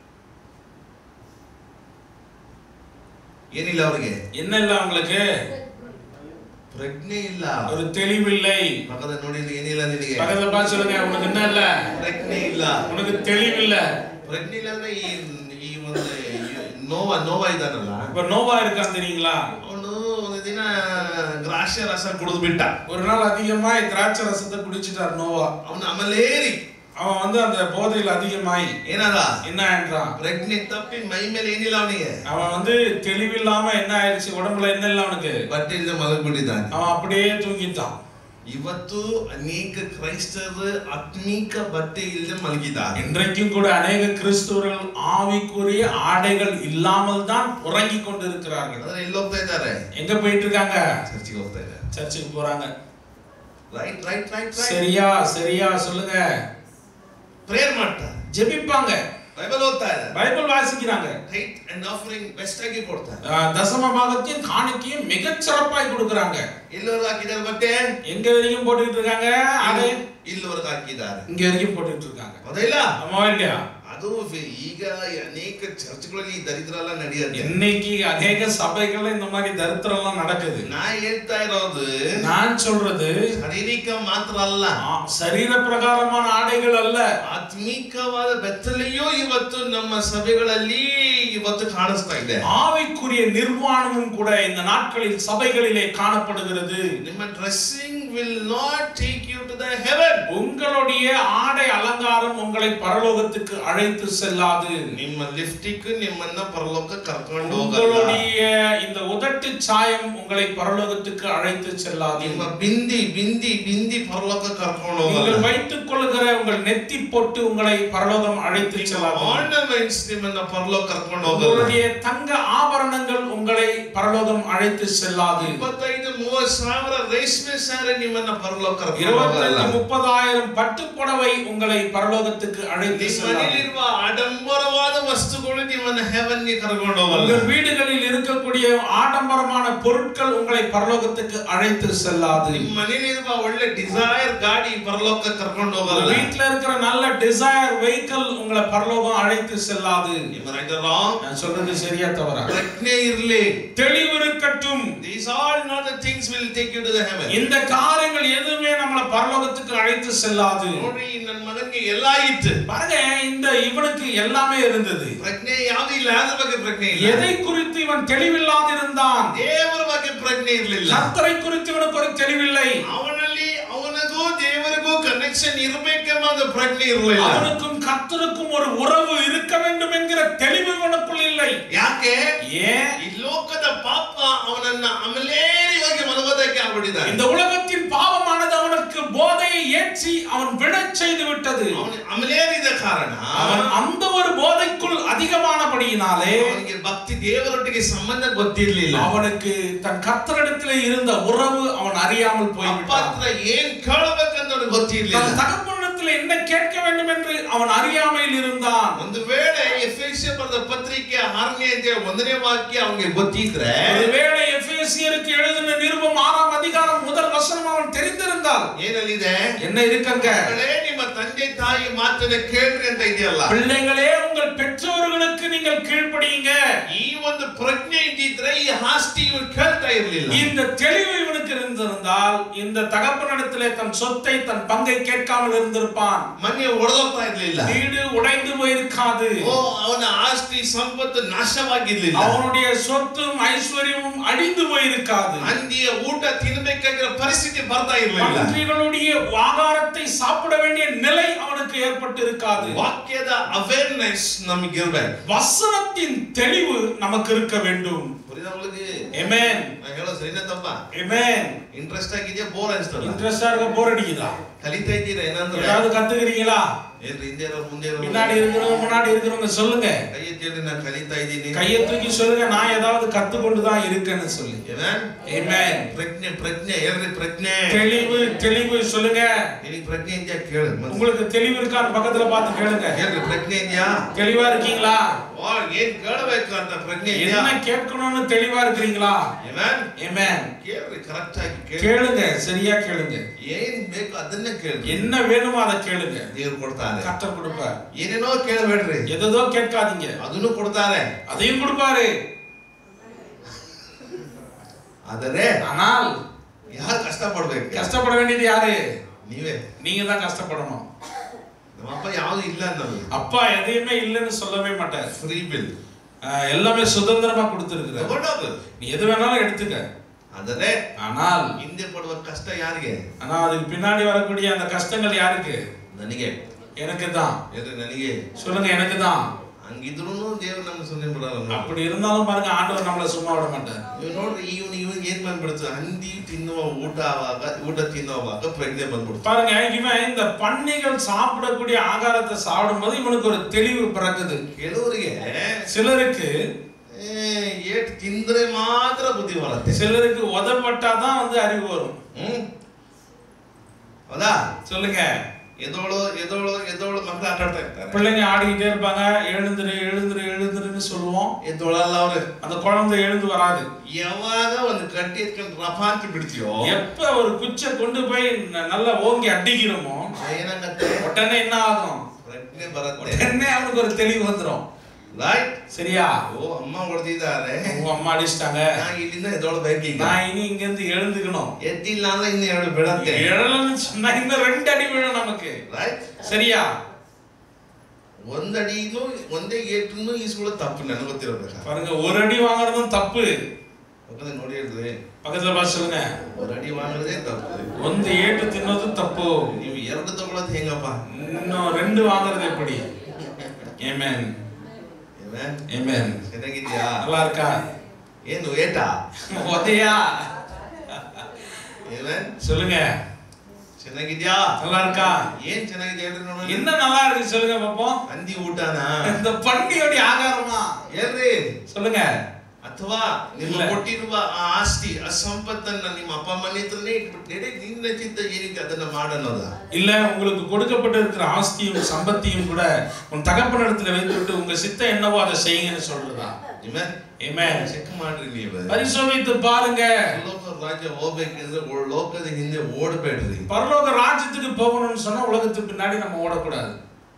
ಏನಿಲ್ಲ ಅವ್ರಿಗೆ என்ன இல்ல அவங்களுக்கு ಪ್ರಜ್ಞೆ ಇಲ್ಲ ஒரு தெளிவில்லை ಪಕ್ಕದ ನೋಡಿ ಇಲ್ಲಿ ಏನಿಲ್ಲ ನಿನಗೆ பக்கத்துல பார்த்து சொல்லுங்க உனக்கு என்ன இல்ல ಪ್ರಜ್ಞೆ ಇಲ್ಲ உனக்கு தெளிவில்ல ಪ್ರಜ್ಞೆ ಇಲ್ಲ ಅಂದ್ರೆ ಈ ಈ ಒಂದು ನೋವ ನೋವ ಇದಾನಲ್ಲ இப்ப நோவா இருக்கான் தெரியுங்களா ಅವನು ಒಂದು ದಿನ ದ್ರಾಕ್ಷ ರಸ ಕುಡಿದು ಬಿಟ್ಟ ஒரு நாள் அதிகமாய் திராட்சை ரசத்தை குடிச்சிட்டார் நோவா ಅವನು ಅಮಲೇರಿ அவன் வந்து அந்த போதையில் அதிகமாய் ಏನಾದ என்ன என்றான் ಪ್ರಜ್ಞೆ ತಪ್ಪಿ ಮೈ ಮೇಲೆ ಏನಿಲ್ಲ ಅವನಿಗೆ அவன் வந்து தெளிவில்லாம என்ன ஆயிடுச்சு உடம்புல என்ன ಇಲ್ಲ அவனுக்கு ಬಟ್ಟೆ ಇಲ್ಲದೆ ಮಲಗ್ಬಿಟ್ಟಿದ್ದಾನೆ அவன் அப்படியே தூங்கிட்டான் ಇವತ್ತು ಅನೇಕ ಕ್ರೈಸ್ತರು ಆತ್ಮೀಕ ಬಟ್ಟೆ ಇಲ್ಲದೆ ಮಲಗಿದ್ದಾರೆ இன்றைக்கும் கூட அநேக கிறிஸ்தவர்கள் ஆவிக்குரிய ஆடைகள் இல்லாமல் தான் உறங்கிக் கொண்டிருக்கிறார்கள் ಅಂದ್ರೆ ಎಲ್ಲಿ ಹೋಗ್ತಾ ಇದ್ದಾರೆ எங்க போயிட்டு இருக்காங்க ಚರ್ಚಿಗೆ ಹೋಗ್ತಾ ಇದ್ದಾರೆ சர்ச்சுக்கு போறாங்க ರೈಟ್ ರೈಟ್ ರೈಟ್ ರೈಟ್ சரியா சரியா சொல்லுங்க ಪ್ರೇಯರ್ ಮಾಡ್ತಾರೆ ஜெபிப்பாங்க ಬೈಬಲ್ ಓದ್ತಾ ಇದ್ದಾರೆ பைபிள் வாசிக்கிறாங்க ಟೈಟ್ ಅಂಡ್ ಆಫರಿಂಗ್ ಬೆಸ್ಟ್ ಆಗಿ ಕೊಡ್ತಾರೆ ஆஹ் தசம பாகத்தையும் காணிக்கையும் மிகச் சிறப்பாய் கொடுக்கறாங்க ಎಲ್ಲವರೆಗೂ ಹಾಕಿದ್ದಾರೆ ಬಟ್ಟೆ எங்க வரைக்கும் போட்டுக்கிட்டு இருக்காங்க ஆடை ಇಲ್ಲಿವರೆಗೂ ಹಾಕಿದ್ದಾರೆ இங்க வரைக்கும் போட்டுக்கிட்டு இருக்காங்க ಹೌದಾ ಇಲ್ಲ ஆமா இல்லையா ಅದು ಈಗ ಅನೇಕ ಚರ್ಚ್ಗಳಲ್ಲಿ ಈ ದರಿದ್ರ ಎಲ್ಲ ನಡೆಯುತ್ತೆ இன்னைக்கு அநேக சபைகள்ல இந்த மாதிரி தரித்திரம் எல்லாம் நடக்குது ನಾ ಹೇಳ್ತಾ ಇರೋದು நான் சொல்றது ಶಾರೀರಿಕ ಮಾತ್ರ ಅಲ್ಲ ஆ, சரீர பிரகாரமான ஆடைகள் அல்ல ಆತ್ಮೀಕವಾದ ಬೆತ್ತಲೆಯೂ ಇವತ್ತು ನಮ್ಮ ಸಭೆಗಳಲ್ಲಿ ಇವತ್ತು ಕಾಣಿಸ್ತಾ ಇದೆ ஆவிக்குரிய நிர்வாணமும் கூட இந்த நாட்களில் சபைகளிலே காணப்படுகிறது ನಿಮ್ಮ dressing will not take you to the heaven உங்களுடைய ஆடை அலங்காரம் உங்களை பரலோகத்துக்கு அழைத்து செல்லாது ನಿಮ್ಮ ಲಿಫ್ಟಿಕ್ ನಿಮ್ಮನ್ನ ಪರಲೋಕ ಕರ್ಕೊಂಡು ಹೋಗಲ್ಲ உங்களுடைய இந்த உதட்டு சாயம் உங்களை பரலோகத்துக்கு அழைத்து செல்லாது ನಿಮ್ಮ ಬಿಂದಿ ಬಿಂದಿ ಬಿಂದಿ ಪರಲೋಕ ಕರ್ಕೊಂಡು நீங்கள் ಹೋಗಲ್ಲ வைத்துக் கொள்கிற உங்கள் நெத்தி பொட்டு உங்களை பரலோகம் அழைத்து செல்லாது ಆರ್ನಮೆಂಟ್ಸ್ ನಿಮ್ಮನ್ನ ಪರಲೋಕ ಕರ್ಕೊಂಡು ಹೋಗಲ್ಲ உங்களுடைய தங்க ஆபரணங்கள் உங்களை பரலோகம் அழைத்து செல்லாது ಇಪ್ಪತ್ತೈದು ಮೂವತ್ ಸಾವಿರ ರೇಷ್ಮೆ ಸಾರಿ ನಿಮ್ಮನ್ನ ಪರಲೋಕ ಕರ್ಕೊಂಡು இருபத்தஞ்சு ಹೋಗಲ್ಲ முப்பதாயிரம் பட்டு புடவை உங்களை பரலோகத்துக்கு அழைத்து ನಿಮ್ಮ செல்லாது ಮನೆಯಲ್ಲಿರುವ ಆಡಂಬರವಾದ ವಸ್ತುಗಳು ನಿಮ್ಮನ್ನ ಹೆವನ್ಗೆ ಕರ್ಕೊಂಡು ಹೋಗಲ್ಲ உங்கள் வீடுகளில் இருக்கக்கூடிய ஆடம்பரமான பொருட்கள் உங்களை பரலோகத்துக்கு அழைத்து செல்லாது ನಿಮ್ಮ ಮನೆಯಲ್ಲಿರುವ ಒಳ್ಳೆ ಡಿಸೈರ್ ಗಾಡಿ ಪರಲೋಕ ಕರ್ಕೊಂಡು உங்க ಹೋಗಲ್ಲ வீட்டுல இருக்கிற நல்ல டிசைர் வெஹிக்கிள் உங்களை பரலோகம் அழைத்து செல்லாது ನಿಮ್ಮ ರೈಟ್ ರಾಂಗ್ நான் சொல்றது சரியா தவறா ಪ್ರಜ್ಞೆ ಇರ್ಲಿ தெளிவு இருக்கட்டும் these all not the things will take you to the heaven இந்த காரியங்கள் எதுவுமே நம்மளை பரலோகத்துக்கு அழைத்து செல்லாது ನೋಡ್ರಿ ನನ್ನ ಮಗನಿಗೆ ಎಲ್ಲ ಇತ್ತು பாருங்க இந்த இவனுக்கு எல்லாமே இருந்தது ಪ್ರಜ್ಞೆ ಯಾವ್ದು ಇಲ್ಲ ಅದ್ರ ಬಗ್ಗೆ ಪ್ರಜ್ಞೆ ಇಲ್ಲ எதை குறித்து இவன் தெளிவில்லாதிருந்தான் ದೇವರ ಬಗ್ಗೆ ಪ್ರಜ್ಞೆ ಇರ್ಲಿಲ್ಲ கர்த்தரை குறித்து இவனுக்கு ஒரு தெளிவில்லை ಅವನಲ್ಲಿ ಅವನಿಗೂ ದೇವರಿಗೂ ಕನೆಕ್ಷನ್ ಇರ್ಬೇಕೆಂಬ ಒಂದು ಪ್ರಜ್ಞೆ ಇರಲಿಲ್ಲ அவனுக்கும் கர்த்தருக்கும் ஒரு உறவு இருக்க வேண்டும் என்கிற தெளிவு இவனுக்குள் இல்லை ಯಾಕೆ ஏன் ಈ ಲೋಕದ ಪಾಪ ಅವನನ್ನ ಅಮಲೇರಿಯಾಗಿ ಮಲಗೋದಕ್ಕೆ ಆಗ್ಬಿಟ್ಟಿದ್ದಾನೆ இந்த உலகத்தின் பாவமானது அவனுக்கு போதையை ஏற்றி அவன் விழச் செய்து விட்டது ಅವನು ಅಮಲೇರಿದ ಕಾರಣ அவன் அந்த ஒரு போதைக்குள் அதிகமானபடியினாலே ಅವನಿಗೆ ಭಕ್ತಿ ದೇವರೊಟ್ಟಿಗೆ ಸಂಬಂಧ ಗೊತ್ತಿರ್ಲಿಲ್ಲ அவனுக்கு தன் கர்த்தரிடத்திலே இருந்த உறவு அவன் அறியாமல் ಅಪ್ಪ போய்விட்டான் ಹತ್ರ ಏನ್ ಕೇಳಬೇಕಂತ ಅವನಿಗೆ ಗೊತ್ತಿರ್ಲಿಲ್ಲ தன் தகப்பனிடத்தில் என்ன கேட்க வேண்டும் என்று அவன் அறியாமையில் இருந்தான் ಒಂದು ವೇಳೆ ಎಫೆಸಿಯ ಬರೆದ ಪತ್ರಿಕೆ ಆರನೇ ಅಧ್ಯಾಯ ಒಂದನೇ ವಾಕ್ಯ ಅವನಿಗೆ ಗೊತ್ತಿದ್ರೆ ஒருவேளை எபேசியருக்கு எழுதின நிருபம் ஆறாம் அதிகாரம் வசனம் அவன் தெரிந்திருந்தால் ಏನಲ್ಲಿದೆ என்ன இருக்கங்க ಮಕ್ಕಳೇ ನಿಮ್ಮ ತಂದೆ ತಾಯಿ ಮಾತನ್ನ ಕೇಳ್ರಿ ಅಂತ ಇದೆಯಲ್ಲ பிள்ளைகளே உங்கள் பெற்றோர்களுக்கு நீங்கள் கீழ்ப்படியுங்க ಈ ಒಂದು ಪ್ರಜ್ಞೆ ಇದ್ದಿದ್ರೆ ಈ ಆಸ್ತಿ ಇವ್ರು ಕೇಳ್ತಾ ಇರ್ಲಿಲ್ಲ இந்த தெளிவு இவனுக்கு இருந்திருந்தால் இந்த தகப்பனிடத்திலே தன் சொத்தை தன் பங்கை கேட்காமல் இருந்திருப்பான் ಮನೆ ಒಡೆದೋಗ್ತಾ ಇರ್ಲಿಲ್ಲ வீடு உடைந்து போயிருக்காது ಓ ಅವನ ಆಸ್ತಿ ಸಂಪತ್ತು ನಾಶವಾಗಿರ್ಲಿಲ್ಲ அவனுடைய சொத்தும் ஐஸ்வர்யமும் அழிந்து போயிருக்காது ಹಂದಿಯ ಊಟ ತಿನ್ಬೇಕಾಗಿರೋ ಪರಿಸ್ಥಿತಿ ಬರ್ತಾ ಇರ್ಲಿಲ್ಲ மந்திரிகளுடைய ஆகாரத்தை சாப்பிட வேண்டிய நிலை அவனுக்கு ஏற்பட்டு இருக்காது ವಾಕ್ಯದ ಅವೇರ್ನೆಸ್ ನಮಗಿರ್ಬೇಕು வசனத்தின் தெளிவு நமக்கு இருக்க வேண்டும் புரிದವಳಿಗೆ Amen. ನಾ ಹೇಳೋ ಸರಿನಾ ತಪ್ಪ Amen. ಇಂಟ್ರೆಸ್ಟ್ ಆಗಿದೆಯಾ ಬೋರ್ ಅನ್ಸ್ತದ இன்ட்ரெஸ்டா இருக்க போர் அடிக்குதா ಕಲಿತಾ ಇದ್ದೀರಾ ಏನಂದ್ರೆ ஏதாவது கத்துக்கிறீங்களா ಏನ್ರಿ ಹಿಂದೆ ಇರೋರು ಮುಂದೆ ಇರೋರು பின்னாடி இருக்கிறவங்க முன்னாடி இருக்கிறவங்க சொல்லுங்க ಕೈ ಎತ್ತಿ ಹೇಳ್ರಿ ನಾನು ಕಲಿತಾ ಇದ್ದೀನಿ கையை தூக்கி சொல்லுங்க நான் ஏதாவது கத்துக்கொண்டு தான் இருக்கேன்னு சொல்லி ಏನ Amen. ಪ್ರಜ್ಞೆ ಪ್ರಜ್ಞೆ ಹೇಳ್ರಿ ಪ್ರಜ್ಞೆ தெளிவு தெளிவு சொல்லுங்க ನಿನಗೆ ಪ್ರಜ್ಞೆ ಇದೆಯಾ ಕೇಳು ಮತ್ತೆ. உங்களுக்கு தெளிவு இருக்கான்னு பக்கத்துல பார்த்து கேளுங்க ಹೇಳ್ರಿ ಪ್ರಜ್ಞೆ ಇದೆಯಾ தெளிவா இருக்கீங்களா ವಾ ಏನ್ ಕೇಳಬೇಕು ಅಂತ ಪ್ರಜ್ಞೆ ಇದೆಯಾ என்ன கேட்கணும்னு தெளிவா இருக்கிறீங்களா ಏಮನ್ Amen. ಕೇಳ್ರಿ ಕರೆಕ್ಟ್ ಆಗಿ ಕೇಳಿ கேளுங்க சரியா கேளுங்க ಏನ್ ಬೇಕು ಅದನ್ನ ಕೇಳ್ರಿ என்ன வேணுமோ அதை கேளுங்க ದೇವ್ರು ಕೊಡ್ತಾರೆ கர்த்தர் கொடுப்பார் ಏನೇನೋ ಕೇಳಬೇಡ್ರಿ எதோ கேட்காதீங்க ಅದನ್ನು ಕೊಡ್ತಾರೆ அதையும் கொடுப்பாரு ಆದರೆ ஆனால் ಯಾರು ಕಷ್ಟ ಪಡ್ಬೇಕು கஷ்டப்பட வேண்டியது யாரு ನೀವೇ நீங்க தான் கஷ்டப்படணும் ನಮ್ಮಪ್ಪ ಯಾವ್ದು ಇಲ್ಲ ಅನ್ನೋದು அப்பா எதையுமே இல்லைன்னு சொல்லவே மாட்டார் ಫ್ರೀ ಬಿಲ್ ஆஹ் எல்லாமே சுதந்திரமா கொடுத்துருக்குறாரு ತಗೊಂಡೋಗು நீ எது வேணாலும் எடுத்துக்க ಆದರೆ ஆனால் ಹಿಂದೆ ಪಡುವ ಕಷ್ಟ ಯಾರಿಗೆ ஆனா அதுக்கு பின்னாடி வரக்கூடிய அந்த கஷ்டங்கள் யாருக்கு ನನಗೆ எனக்கு தான் ಹೇಳ್ರಿ ನನಗೆ சொல்லுங்க எனக்கு தான் ಹಂಗಿದ್ರು ದೇವ್ರು ನಮ್ಮ ಸುಮ್ಮನೆ ಬಿಡಲ್ಲ ನೋಡಿ. அப்படி இருந்தாலும் பாருங்க ஆண்டவர் நம்மள சும்மா விட மாட்டார் ನೀವು ನೋಡ್ರಿ ಇವನು ಇವನ್ ಏನ್ ಬಂದ್ಬಿಡ್ತು ಹಂದಿ ತಿನ್ನುವ ಊಟ ಆವಾಗ ಊಟ ತಿನ್ನುವಾಗ ಪ್ರಜ್ಞೆ ಬಂದ್ಬಿಡ್ತು பாருங்க இவன் இந்த பன்னிகள் சாப்பிடக்கூடிய ஆகாரத்தை சாப்பிடும்போது இவனுக்கு ஒரு தெளிவு பிறக்குது ಕೆಲವರಿಗೆ சிலருக்கு ಏ, ಏಟ್ ತಿಂದ್ರೆ ಮಾತ್ರ ಬುದ್ಧಿ ಬರುತ್ತೆ சிலருக்கு உதப்பட்டாதான் வந்து அறிவு வரும் ಹ್ಮ್ ಹೌದಾ சொல்லுங்க ಎದೋಳು ಎದೋಳು ಎದೋಳು ಮಕ್ಕಳು ಆಟ ಆಡ್ತಾ ಇರ್ತಾರೆ பிள்ளைங்க ஆடிக்கிட்டே இருப்பாங்க எழுந்துரு எழுந்துரு எழுந்துருன்னு சொல்லுவோம் ಎದ್ದೊಳಲ್ಲ ಅವ್ರು அந்த குழந்தை எழுந்து வராது ಯಾವಾಗ ಒಂದು ಕಟ್ಟಿ ಎತ್ಕೊಂಡು ರಫ ಅಂತ ಬಿಡ್ತೀವೋ எப்ப ஒரு குச்சை கொண்டு போய் ந- நல்லா ஓங்கி அடிக்கிறோமோ ಏನಾಗತ್ತೆ உடனே என்ன ஆகும் ಪ್ರಜ್ಞೆ ಬರುತ್ತೆ உடனே அவனுக்கு ஒரு தெளிவு வந்துடும் ರೈಟ್ சரியா ಓ ಅಮ್ಮ ಹೊಡೆದಿದ್ದಾರೆ உங்க அம்மா அடிச்சிட்டாங்க ನಾ ಇಲ್ಲಿಂದ ಎದ್ದೊಳ್ಬೇಕು ಈಗ நான் இனி இங்க இருந்து எழுந்துக்கணும் ಎದ್ದಿಲ್ಲ ಅಂದ್ರೆ ಇನ್ನು ಎರಡು ಬಿಡತ್ತೆ எழலன்னு சொன்னா இன்னும் ரெண்டு அடி விழும் நமக்கு ರೈಟ್ சரியா ಒಂದಡಿನೂ ಒಂದೇ ಏಟನ್ನು ಈಸ್ಕೊಳ್ಳೋದು ತಪ್ಪು ನನಗೆ ಗೊತ್ತಿರಬೇಕು பாருங்க ஒரு அடி வாங்குறதும் தப்பு ಯಾಕಂದ್ರೆ ನೋಡಿ ಹೇಳ್ರಿ பக்கத்துல பார்த்து சொல்லுங்க ஒரு ಅಡಿ ವಾಂಗದೇ ತಪ್ಪು ಒಂದು ಏಟು ತಿನ್ನೋದು ತಪ್ಪು ನೀವು ಎರಡು ತಗೊಳ್ಳೋದು ಹೆಂಗಪ್ಪ இன்னும் ரெண்டு வாங்குறது எப்படி ஏமேன் ಏನ್? ஏமேன் ಚೆನ್ನಾಗಿದ್ಯಾ நல்லா இருக்கா ಏನು ಏಟಾ உதையா ಏನ್ சொல்லுங்க ಚೆನ್ನಾಗಿದ್ಯಾ நல்லா இருக்கா ಏನ್ ಚೆನ್ನಾಗಿದೆ ಹೇಳ್ರಿ ನೋಡೋಣ என்ன நல்லா இருக்கு சொல்லுங்க பாப்போம் ಹಂದಿ ಊಟನಾ இந்த பண்டிகையோட ஆகாரமா ಹೇಳ್ರಿ சொல்லுங்க ಅಥವಾ ನಿಮ್ಮ ಇಲ್ಲ. ಕೊಟ್ಟಿರುವ ಆ ಆಸ್ತಿ ಆ ಸಂಪತ್ತನ್ನ ನಿಮ್ಮ ಅಪ್ಪ ಮನೆ ಹತ್ರನೇ ಇಟ್ಬಿಟ್ಟು ನಿನ್ನ ಚಿತ್ತ ಏನಿದೆ ಅದನ್ನ ಮಾಡನ್ನೋದ இல்ல உங்களுக்கு கொடுக்கப்பட்டிருக்கிற ஆஸ்தியும் சம்பத்தியும் கூட உன் தகப்பனிடத்துல வைத்து விட்டு உங்க சித்தம் என்னவோ அதை செய்யுங்கன்னு சொல்றதா Amen. ಚೆಕ್ ಮಾಡ್ರಿ ನೀವು பரிசோதித்து பாருங்க ಲೋಕ ರಾಜ್ಯ ಹೋಗ್ಬೇಕಂದ್ರೆ ಒ- ಲೋಕದ ಹಿಂದೆ ಓಡಬೇಡ್ರಿ பரலோக ராஜ்யத்துக்கு போகணும்னு சொன்னா உலகத்துக்கு பின்னாடி நம்ம ஓடக்கூடாது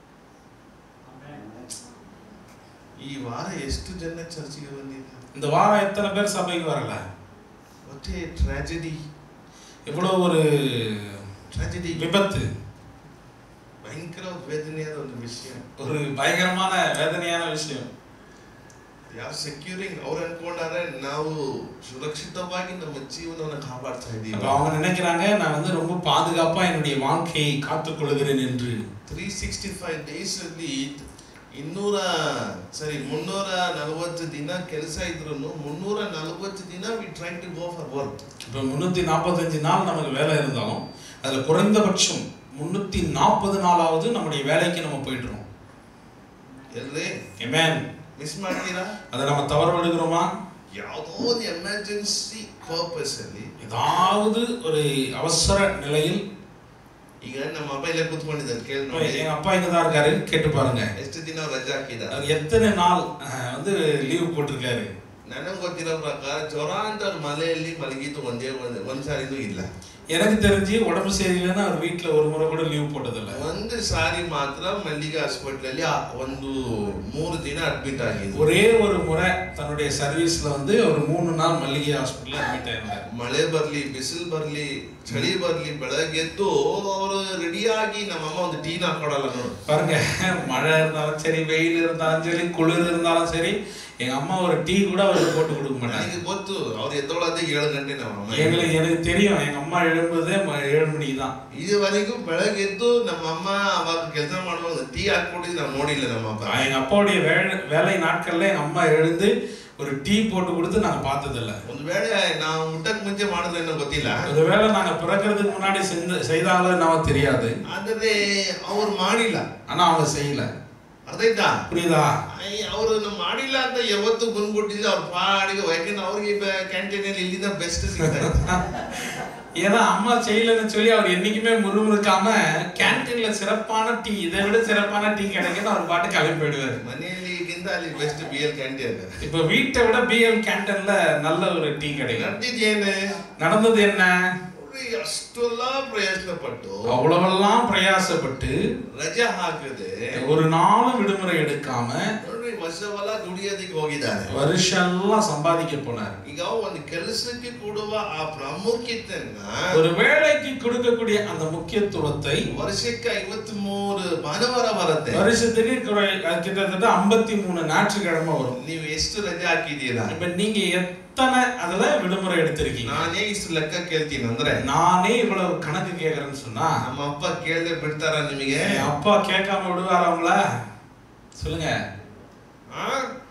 ಈ ವಾರ ಎಷ್ಟು ಜನ ಚರ್ಚಿಗೆ ಬಂದಿದ್ದಾರೆ இந்த வாரம் எத்தனை பேர் சபைக்கு வரல ಮತ್ತೆ ಟ್ರಾಜಿಡಿ இவ்வளவு ஒரு ಟ್ರಾಜಿಡಿ விபத்து ಭಯಂಕರ ವೇದನೆಯಾದ ಒಂದು ವಿಷಯ ஒரு பயங்கரமான வேதனையான விஷயம் ಯಾರು ಸೆಕ್ಯೂರಿಂಗ್ ಅವ್ರು ಅನ್ಕೊಂಡಾರೆ ನಾವು ಸುರಕ್ಷಿತವಾಗಿ ನಮ್ಮ ಜೀವನವನ್ನು ಕಾಪಾಡ್ತಾ அப்ப ಇದ್ದೀವಿ அவங்க நினைக்கிறாங்க நான் வந்து ரொம்ப பாதுகாப்பா என்னுடைய வாழ்க்கையை காத்துக் கொள்கிறேன் என்று ತ್ರೀ ಸಿಕ್ಸ್ಟಿ ಫೈವ್ ಡೇಸ್ ಅಲ್ಲಿ ಇನ್ನೂರ ಸರಿ ಮುನ್ನೂರ ನಲವತ್ತು ದಿನ ಕೆಲಸ ಇದ್ರು ಮುನ್ನೂರ ನಲವತ್ತು ದಿನ we try to go for work இப்போ முன்னூத்தி நாற்பத்தஞ்சு நாள் நமக்கு வேலை இருந்தாலும் அதுல குறைந்தபட்சம் முன்னூத்தி நாற்பது நாளாவது நம்முடைய வேலைக்கு நம்ம போயிட்டுறோம் ಎಲ್ರಿ Amen. ಮಿಸ್ ಮಾಡ್ತೀರಾ அதை நம்ம தவறு விடுகிறோமா ಯಾವುದೋ ಒಂದು ಎಮರ್ಜೆನ್ಸಿ ಪರ್ಪಸ್ ಅಲ್ಲಿ ஏதாவது ஒரு அவசர நிலையில் ಈಗ ನಮ್ಮ ಅಪ್ಪ ಇಲ್ಲೇ ಕೂತ್ಕೊಂಡಿದ್ದಾರೆ ಕೇಳಿ இப்ப ನೋಡಿ எங்க அப்பா இங்க தான் இருக்காரு கேட்டு பாருங்க ಎಷ್ಟು ದಿನ ರಜೆ ಹಾಕಿದ್ದಾರೆ அவர் எத்தனை நாள் அஹ், வந்து லீவ் போட்டிருக்காரு ನನಗೆ ಗೊತ್ತಿರೋ ಪ್ರಕಾರ ಜ್ವರ ಅಂತ ಅವ್ರ ಮಲೆಯಲ್ಲಿ ಮಲಗಿದ್ದು ಒಂದೇ ಒಂದು ಒಂದ್ ಸಾರಿನೂ ಇಲ್ಲ எனக்கு தெரிஞ்சு உடம்பு சரியில்லைன்னா அவர் வீட்டுல ஒரு முறை கூட லீவ் போட்டதில்ல ಒಂದು ಸಾರಿ ಮಾತ್ರ ಮಲ್ಲಿಗೆ ಹಾಸ್ಪಿಟಲ್ ಅಲ್ಲಿ ಆ ಒಂದು ಮೂರು ದಿನ ಅಡ್ಮಿಟ್ ಆಗಿದ್ರು ஒரே ஒரு முறை தன்னுடைய சர்வீஸ்ல வந்து ஒரு மூணு நாள் மல்லிகை ஹாஸ்பிட்டல் அட்மிட் ஆயிருந்தார் ಮಳೆ ಬರ್ಲಿ ಬಿಸಿಲು ಬರ್ಲಿ ಚಳಿ ಬರ್ಲಿ ಬೆಳಗ್ಗೆ ಎದ್ದು ಅವರು ರೆಡಿಯಾಗಿ ನಮ್ಮಮ್ಮ ಒಂದು ಟೀನ ಹಾಕೊಡಲ್ಲ ನೋಡು பாருங்க மழை இருந்தாலும் சரி வெயில் இருந்தாலும் சரி குளிர் இருந்தாலும் சரி எங்க அம்மா ஒரு டீ கூட அவருக்கு போட்டு கொடுக்க மாட்டாங்க ನನಗೆ ಗೊತ್ತು ಅವ್ರು ಎದ್ದೊಳದೆ ಏಳು ಗಂಟೆ ನಮ್ಮಮ್ಮ எங்களுக்கு எனக்கு தெரியும் எங்க அம்மா எழும்புறதே ம- ஏழு மணிக்கு தான் ಇದುವರೆಗೂ ಬೆಳಗ್ಗೆ ಎದ್ದು ನಮ್ಮಮ್ಮ ಅವಾಗ ಕೆಲಸ ಮಾಡುವಾಗ ಟೀ ಹಾಕೊಟ್ಟಿದ್ದು ನಾವು ನೋಡಿಲ್ಲ ನಮ್ಮಪ್ಪ எங்க அப்பாவுடைய வேலை வேலை நாட்கள்ல எங்க அம்மா எழுந்து ஒரு டீ போட்டு கொடுத்து நாங்க பார்த்ததில்ல ಒಂದು ವೇಳೆ ನಾವು ಊಟಕ್ಕೆ ಮುಂಚೆ ಮಾಡಿದ್ರೆ ಏನೋ ಗೊತ್ತಿಲ್ಲ ஒருவேளை நாங்க பிறக்கிறதுக்கு முன்னாடி செஞ்ச செய்தாலும் என்னவோ தெரியாது ಆದರೆ ಅವ್ರು ಮಾಡಿಲ್ಲ ஆனா அவங்க செய்யல ಅರ್ಥ ಆಯ್ತಾ புரியுதா ಅವರು ನಮ್ಮ ಮಾಡಿಲ್ಲ ಅಂತ ಯಾವತ್ತು ಬಂದ್ಬಿಟ್ಟಿದ್ರೆ ಅವ್ರ ಪಾಡಿಗೆ ಯಾಕಂದ್ರೆ ಅವ್ರಿಗೆ ಕ್ಯಾಂಟೀನ್ ಅಲ್ಲಿ ಇಲ್ಲಿಂದ ಬೆಸ್ಟ್ ಸಿಗ್ತಾರೆ ஏன்னா அம்மா செய்யலன்னு சொல்லி அவர் என்னைக்குமே முறுமுறுக்காம கேன்டீன்ல சிறப்பான டீ இதை விட சிறப்பான டீ கிடைக்குன்னு அவர் பாட்டு கிளம்பி போயிடுவாரு ಮನೆಯಲ್ಲಿಗಿಂತ ಅಲ್ಲಿ ಬೆಸ್ಟ್ ಬಿ ಎಲ್ ಕ್ಯಾಂಟೀನ್ இப்ப வீட்டை விட பிஎல் கேன்டீன்ல நல்ல ஒரு டீ கிடைக்கும் ನಡೆದಿದ್ದೇನೆ நடந்தது என்ன ನೋಡ್ರಿ ಅಷ್ಟೆಲ್ಲ ಪ್ರಯತ್ನ ಪಟ್ಟು அவ்வளவெல்லாம் பிரயாசப்பட்டு ರಜೆ ಹಾಕದೆ ஒரு நாளும் விடுமுறை எடுக்காம ನೋಡ್ರಿ ವರ್ಷವೆಲ್ಲ ದುಡಿಯೋದಕ್ಕೆ ಹೋಗಿದ್ದಾರೆ வருஷம் எல்லாம் சம்பாதிக்க போனார் ಈಗ ಒಂದು ಕೆಲಸಕ್ಕೆ ಕೊಡುವ ಆ ಪ್ರಾಮುಖ್ಯತೆಯನ್ನ ஒரு வேலைக்கு கொடுக்கக்கூடிய அந்த முக்கியத்துவத்தை ವರ್ಷಕ್ಕೆ ಐವತ್ ಮೂರು ಭಾನುವಾರ ಬರುತ್ತೆ வருஷத்துக்கு குறை- கிட்டத்தட்ட ஐம்பத்தி மூணு ஞாயிற்றுக்கிழமை வரும் ನೀವು ಎಷ್ಟು ರಜೆ ಹಾಕಿದ್ದೀರಾ இப்ப நீங்க எத்தனை அதுல விடுமுறை எடுத்திருக்கீங்க ನಾನೇ ಇಷ್ಟು ಲೆಕ್ಕ ಕೇಳ್ತೀನಿ ಅಂದ್ರೆ நானே இவ்வளவு கணக்கு கேக்குறேன்னு சொன்னா ನಮ್ಮ ಅಪ್ಪ ಕೇಳದೆ ಬಿಡ್ತಾರ ನಿಮಗೆ என் அப்பா கேட்காம விடுவார அவங்கள சொல்லுங்க ಆ?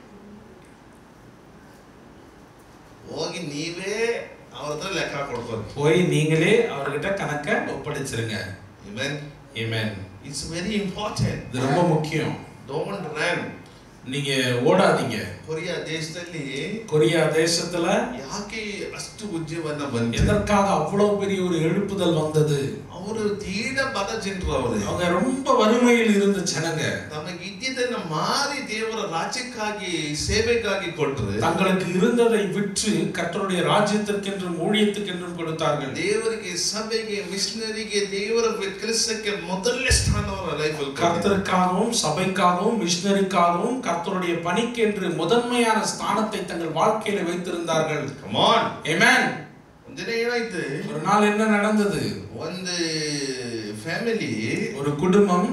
ಹೋಗಿ ನೀವೇ ಅವ್ರ ಹತ್ರ ಲೆಕ್ಕ ಕೊಡ್ಬೇಕು போய் நீங்களே அவர்கிட்ட கணக்க ஒப்படைச்சிருங்க Amen. Amen. It's very important இது ரொம்ப முக்கியம் ಡೋಂಟ್ ರನ್ நீங்க ஓடாதீங்க ಕೊರಿಯಾ ದೇಶದಲ್ಲಿ கொரியா தேசத்துல ಯಾಕೆ ಅಷ್ಟು ಉದ್ಯವನ್ನ ಬಂತು எதற்காக அவ்வளவு பெரிய ஒரு எழுப்புதல் வந்தது ಅವರು ತೀರ ಬದ ಜನರು ಅವರು அவங்க ரொம்ப வறுமையில் இருந்த ஜனங்க ತಮಗೆ ಇದ್ದಿದ್ದನ್ನ ಮಾರಿ ದೇವರ ರಾಜ್ಯಕ್ಕಾಗಿ ಸೇವೆಗಾಗಿ ಕೊಟ್ಟರು தங்களுக்கு இருந்ததை விற்று கர்த்தருடைய ராஜ்யத்திற்கென்றும் ஊழியத்துக்கென்றும் கொடுத்தார்கள் ದೇವರಿಗೆ ಸಭೆಗೆ ಮಿಷನರಿಗೆ ದೇವರ ಕೆಲಸಕ್ಕೆ ಮೊದಲನೇ ಸ್ಥಾನವನ್ನ ಲೈಫಲ್ಲಿ கர்த்தருக்காகவும் சபைக்காகவும் மிஷனரிக்காகவும் கர்த்தருடைய பணிக்கென்று முதன்மையான ஸ்தானத்தை தங்கள் வாழ்க்கையில வைத்திருந்தார்கள் ಕಮಾನ್ Amen. ಒಂದಿನ ಏನಾಯ್ತು ஒரு நாள் என்ன நடந்தது ಒಂದು ಫ್ಯಾಮಿಲಿ ஒரு குடும்பம்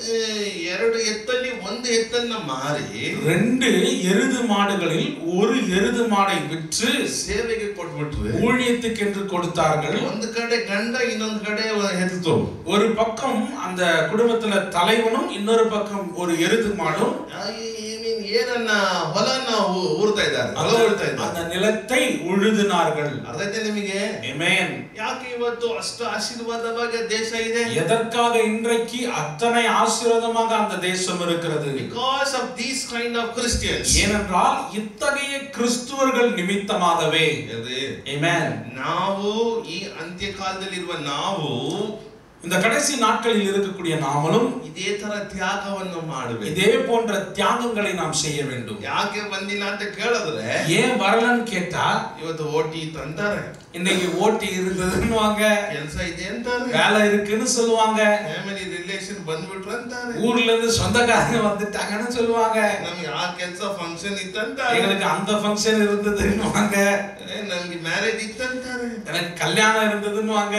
ಎರಡು ಎತ್ತಲ್ಲಿ ಒಂದು ಎತ್ತನ್ನ ಮಾರಿ ரெண்டு எருது மாடுகளில் ஒரு எருது மாடை விற்று ಸೇವೆಗೆ ಕೊಟ್ಬಿಟ್ರು ஊழியத்துக்கென்று கொடுத்தார்கள் ಒಂದು ಕಡೆ ಗಂಡ ಇನ್ನೊಂದು ಕಡೆ ಹೆತ್ತು ஒரு பக்கம் அந்த குடும்பத்துல தலைவனும் இன்னொரு பக்கம் ஒரு எருது மாடும் ಮೀನ್ ಏನನ್ನ ಹೊಲನ ಊ- ಊರ್ತಾ ಇದ್ದಾರೆ ಹೊಲ அந்த- ಉಳ್ತಾ ಇದ್ದಾರೆ அந்த நிலத்தை உழுதினார்கள் ಅರ್ಥ ಆಯ್ತಾ ನಿಮಗೆ Amen. ಯಾಕೆ ಇವತ್ತು ಅಷ್ಟು ಆಶೀರ್ವಾದವಾಗ ದೇಶ ಇದೆ எதற்காக இன்றைக்கு அத்தனை ஆசீர்வாதமாக அந்த தேசம் இருக்கிறது because of these kind of Christians ஏனென்றால் இத்தகைய கிறிஸ்துவர்கள் நிமித்தமாகவே Amen. ನಾವು ಈ ಅಂತ್ಯಕಾಲದಲ್ಲಿರುವ ನಾವು இந்த கடைசி நாட்களில் இருக்கக்கூடிய நாமளும் ಇದೇ ತರ ತ್ಯಾಗವನ್ನು ಮಾಡಬೇಕು இதே போன்ற தியாகங்களை நாம் செய்ய வேண்டும் ಯಾಕೆ ಬಂದಿಲ್ಲ ಅಂತ ಕೇಳಿದ್ರೆ ஏன் வரலன்னு கேட்டா ಇವತ್ತು ಓಟಿ ತಂತಾರೆ இன்னைக்கு ஓட்டி இருந்ததுன்னுவாங்க ಕೆಲಸ ಇದೆ ಅಂತಾರೆ வேலை இருக்குன்னு சொல்லுவாங்க ಫ್ಯಾಮಿಲಿ ರಿಲೇಷನ್ ಬಂದ್ಬಿಟ್ರು ಅಂತಾರೆ ஊர்ல இருந்து சொந்தக்காரங்க வந்துட்டாங்கன்னு சொல்லுவாங்க ನಮ್ಗೆ ಆ ಕೆಲಸ ಫಂಕ್ಷನ್ ಇತ್ತಂತಾರೆ எங்களுக்கு அந்த ஃபங்க்ஷன் இருந்ததுன்னுவாங்க ಏ, ನಮ್ಗೆ ಮ್ಯಾರೇಜ್ ಇತ್ತಂತಾರೆ எனக்கு கல்யாணம் இருந்ததுன்னுவாங்க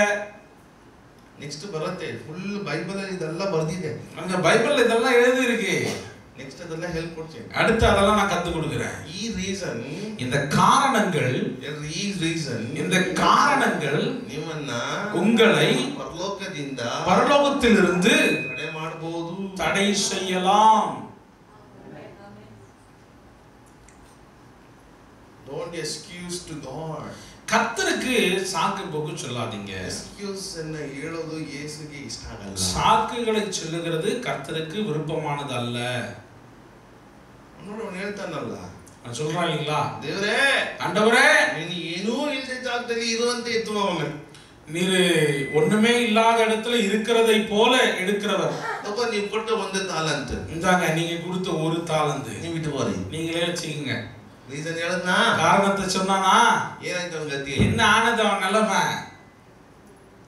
ನೆಕ್ಸ್ಟ್ ಬರುತ್ತೆ ಫುಲ್ ಬೈಬಲ್ ಅಲ್ಲಿ ಇದೆಲ್ಲ ಬರ್ದಿದೆ அந்த பைபிள்ல இதெல்லாம் எழுதி இருக்கு ನೆಕ್ಸ್ಟ್ ಅದೆಲ್ಲ ಹೆಲ್ಪ್ ಕೊಡ್ತೀನಿ அடுத்து அதெல்லாம் நான் கத்து கொடுக்குறேன் ಈ ರೀಸನ್ இந்த காரணங்கள் ಈ ರೀಸನ್ இந்த காரணங்கள் ನಿಮ್ಮನ್ನ உங்களை ಪರಲೋಕದಿಂದ பரலோகத்திலிருந்து ತಡೆ ಮಾಡಬಹುದು தடை செய்யலாம் ಡೋಂಟ್ ಎಕ್ಸ್ಕ್ಯೂಸ್ ಟು ಗಾಡ್ கர்த்தருக்கு சாக்கு போக்கு சொல்லாதீங்க ಎಕ್ಸ್ಕ್ಯೂಸ್ ಅನ್ನ ಹೇಳೋದು ಯೇಸುಗೆ ಇಷ್ಟ ಆಗಲ್ಲ சாக்குகளை சொல்லுகிறது கர்த்தருக்கு விருப்பமானது அல்ல ನೋಡಿ ಅವ್ನು ಹೇಳ್ತಾನಲ್ಲ நான் சொல்றேன் இல்லைங்களா ದೇವ್ರೇ ஆண்டவரே ನೀನು ಏನೂ ಇಲ್ಲದೆ ಜಾಗದಲ್ಲಿ ಇರುವಂತೆ ಎತ್ತುವ ಅವನು நீர் ஒண்ணுமே இல்லாத இடத்துல இருக்கிறதை போல எடுக்கிறவர் ತಗೋ ನೀವು ಕೊಟ್ಟ ಒಂದೇ ತಾಲಂತ இந்தாங்க நீங்க கொடுத்த ஒரு தாளந்து ನೀವು ಇಟ್ಟುಕೋರಿ நீங்களே வச்சுக்கோங்க ರೀಸನ್ ಹೇಳದ್ನಾ காரணத்தை சொன்னானா ಏನಾಯ್ತು ಅವನ ಗತಿ என்ன ஆனது அவன் நிலைமை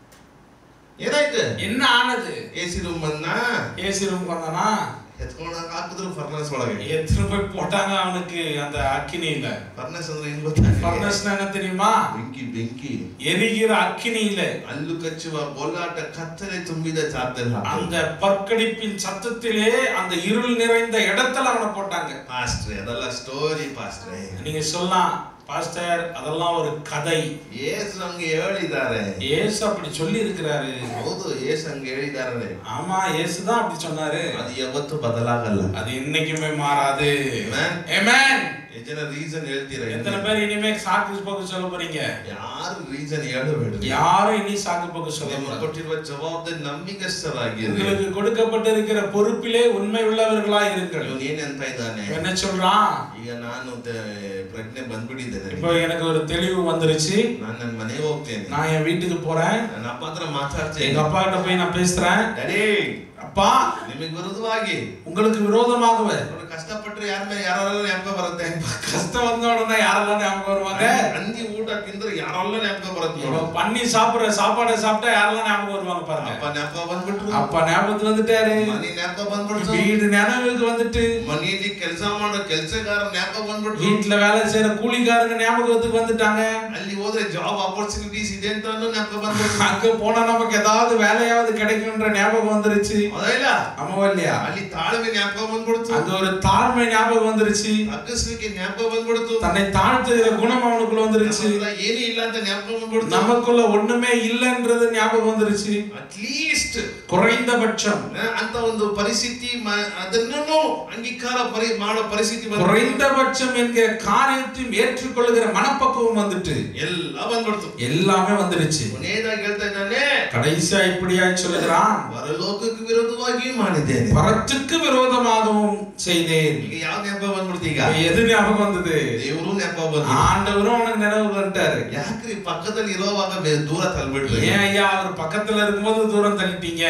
ಏನಾಯ್ತು என்ன ಆನದು ಎ ಸಿ ರೂಮ್ ಅನ್ನ ஏசி ரூம் வந்தானா ಎತ್ಕೊಂಡ್ ಹಾಕಿದ್ರು ಫರ್ನೆಸ್ ಒಳಗೆ எத்தனை போய் போட்டாங்க அவனுக்கு அந்த அக்கினியில ಫರ್ನೆಸ್ ಅಂದ್ರೆ ಏನ್ ಗೊತ್ತಾ ஃபர்னஸ் என்ன தெரியுமா ಬೆಂಕಿ ಬೆಂಕಿ எரிகிற அக்கினியில ಹಲ್ಲು ಕಚ್ಚುವ ಬೋಲಾಟ ಕತ್ತಲೆ ತುಂಬಿದ ಜಾಗದಲ್ಲಿ ಹಾಕಿದ್ರು. அந்த பற்கடிப்பின் சத்தத்திலே அந்த இருள் நிறைந்த இடத்துல அவனை போட்டாங்க ಪಾಸ್ಟ್ರೆ ಅದೆಲ್ಲ ಸ್ಟೋರಿ ಪಾಸ್ಟ್ರೆ நீங்க சொல்லலாம் பாஸ்டர் அதெல்லாம் ஒரு கதை ಏಸು ಹಂಗೆ ಹೇಳಿದ್ದಾರೆ ஏசு அப்படி சொல்லி இருக்கிறாரு ಹೌದು ಏಸು ಹಂಗೆ ಹೇಳಿದ್ದಾರೆ ஆமா ஏசு தான் அப்படி சொன்னாரு ಅದು ಯಾವತ್ತೂ ಬದಲಾಗಲ್ಲ அது என்னைக்குமே மாறாது Amen. Amen. ಎಷ್ಟು ಜನ ರೀಸನ್ ಹೇಳ್ತೀರಾ எத்தனை பேர் இனிமே சாக்கு போக்கு சொல்ல போறீங்க ಯಾರು ರೀಸನ್ ಹೇಳಬೇಡ್ರಿ யாரும் இனி சாக்கு போக்கு சொல்ல ನಿಮಗೆ மாட்டாங்க ಕೊಟ್ಟಿರುವ ಜವಾಬ್ದಾರಿ ನಂಬಿಕಸ್ಥರಾಗಿರಿ உங்களுக்கு கொடுக்கப்பட்டிருக்கிற பொறுப்பிலே உண்மை உள்ளவர்களா இருங்கள் ಇವನು ಏನಂತ ಇದ್ದಾನೆ என்ன சொல்றான் ಈಗ ನಾನು ತ- ಪ್ರಜ್ಞೆ ಬಂದ್ಬಿಟ್ಟಿದ್ದೇನೆ இப்போ எனக்கு ஒரு தெளிவு வந்துருச்சு ನಾನು ನನ್ನ ಮನೆಗೆ ಹೋಗ್ತೇನೆ நான் என் வீட்டுக்கு போறேன் ನನ್ನ ಅಪ್ಪ ಹತ್ರ ಮಾತಾಡ್ತೇನೆ எங்க அப்பா கிட்ட போய் நான் பேசுறேன் ಡ್ಯಾಡಿ அப்பா ನಿಮಗೆ ವಿರುದ್ಧವಾಗಿ உங்களுக்கு விரோதமாகவே ನೋಡಿ ಕಷ್ಟಪಟ್ರೆ ಯಾರ ಮೇಲೆ ಯಾರೆಲ್ಲ ಜ್ಞಾಪಕ ಬರುತ್ತೆ கஷ்டம் வந்த உடனே யாரெல்லாம் ஞாபகம் வருவாங்க ಹಂದಿ ಊಟ ತಿಂದ್ರೆ ಯಾರೆಲ್ಲ ಜ್ಞಾಪಕ ಬರುತ್ತೆ இப்போ ನೋಡು. பண்ணி சாப்பிடுற சாப்பாடை சாப்பிட்டா யாரெல்லாம் ஞாபகம் வருவாங்க பாருங்க ಅಪ್ಪ ಜ್ಞಾಪಕ ಬಂದ್ಬಿಟ್ರು அப்பா ஞாபகத்துக்கு வந்துட்டாரு ಮನೆ ಜ್ಞಾಪಕ ಬಂದ್ಬಿಡ್ತು வீடு நினைவுக்கு வந்துட்டு ಮನೆಯಲ್ಲಿ ಕೆಲಸ ಮಾಡೋ ಕೆಲಸಗಾರ ಜ್ಞಾಪಕ ಬಂದ್ಬಿಟ್ರು வீட்டுல வேலை செய்யற கூலிக்காரங்க ஞாபகத்துக்கு வந்துட்டாங்க ಅಲ್ಲಿ ಹೋದ್ರೆ ಜಾಬ್ ಆಪರ್ಚುನಿಟೀಸ್ ಇದೆ ಅಂತ ಜ್ಞಾಪಕ ಬಂದ್ಬಿಟ್ರು அங்க போனா நமக்கு ஏதாவது வேலையாவது கிடைக்கும்ன்ற ஞாபகம் வந்துருச்சு ಹೌದಾ ಇಲ್ಲ ஆமாவா இல்லையா ಅಲ್ಲಿ ತಾಳ್ಮೆ ಜ್ಞಾಪಕ ಬಂದ್ಬಿಡ್ತು அங்க ஒரு தாழ்மை ஞாபகம் வந்துருச்சு ಅಗ್ಗಿಸ್ಲಿಕ್ಕೆ ಜ್ಞಾಪಕ ಬಂದ್ಬಿಡ್ತು தன்னை தாழ்த்துகிற குணம் அவனுக்குள்ள வந்துருச்சு ನಮ್ಮತ್ರ ಏನೂ ಇಲ್ಲ ಅಂತ ಜ್ಞಾಪಕ ಬಂದ್ಬಿಡ್ತು நமக்குள்ள ஒண்ணுமே இல்லைன்றது ஞாபகம் வந்துருச்சு ಅಟ್ಲೀಸ್ಟ್ குறைந்தபட்சம் ಅಂತ ಒಂದು ಪರಿಸ್ಥಿತಿ ಮ- ಅದನ್ನೂ ಅಂಗೀಕಾರ ಪರಿ ಮಾಡೋ ಪರಿಸ್ಥಿತಿ ಬಂದ್ಬಿಡ್ತು. குறைந்தபட்சம் என்கிற காரியத்தையும் ஏற்றுக்கொள்ளுகிற மனப்பக்குவம் வந்துட்டு ಎಲ್ಲ ಬಂದ್ಬಿಡ್ತು எல்லாமே வந்துருச்சு ಕೊನೆಯದಾಗಿ ಹೇಳ್ತಾ ಇದ್ದಾನೆ கடைசியா இப்படியாய் சொல்லுகிறான் ಪರಲೋಕಕ್ಕೆ ವಿರೋಧವಾಗಿ ಮಾಡಿದ್ದೇನೆ பரத்துக்கு விரோதமாகவும் செய்தேன் ಈಗ ಯಾವ ನೆಪ ಬಂದ್ಬಿಡ್ತು ಈಗ இப்ப எது ஞாபகம் வந்தது ದೇವರು ನೆಪ ಬಂದು ஆண்டவரும் உனக்கு நினைவு வந்துட்டாரு ಯಾಕ್ರಿ ಪಕ್ಕದಲ್ಲಿ ಇರೋವಾಗ ಬೆ- ದೂರ ತಳ್ಬಿಟ್ರಿ ஏன் ஐயா அவர் பக்கத்துல இருக்கும்போது தூரம் தள்ளிட்டீங்க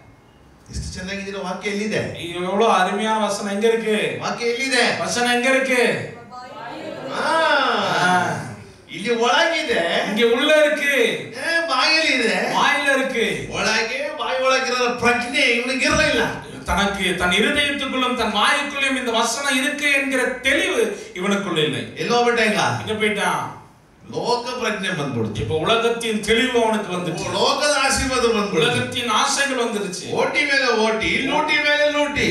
ಎಷ್ಟು ಚೆನ್ನಾಗಿದ್ದೀರ ವಾಕ್ಯ ಎಲ್ಲಿದೆ எவ்வளவு அருமையான வசனம் எங்க இருக்கு ವಾಕ್ಯ ಎಲ್ಲಿದೆ வசனம் எங்க இருக்கு ಆ, ஆ, ಇಲ್ಲಿ ಒಳಗಿದೆ இங்க உள்ள இருக்கு ಏ, ಬಾಗಿಲಿದೆ வாயில இருக்கு ಒಳಗೆ ಬಾಯಿ ಒಳಗಿರೋ ಪ್ರಜ್ಞೆ ಇವನಿಗೆ ಇರಲಿಲ್ಲ தனக்கு தன் இருதயத்துக்குள்ளும் தன் வாயுக்குள்ளும் இந்த வசனம் இருக்கு என்கிற தெளிவு இவனுக்குள்ள இல்லை ಎಲ್ಲೋಗ್ಬಿಟ್ಟ ಈಗ எங்க போயிட்டான் ಲೋಕ ಪ್ರಜ್ಞೆ ಬಂದ್ಬಿಡ್ತು இப்ப உலகத்தின் தெளிவு அவனுக்கு வந்துச்சு ಲೋಕದ ಆಶೀರ್ವಾದ ಬಂದ್ಬಿಡ್ತು உலகத்தின் ஆசைகள் வந்துருச்சு ಓಟಿ ಮೇಲೆ ಓಟಿ ಲೂಟಿ ಮೇಲೆ ಲೂಟಿ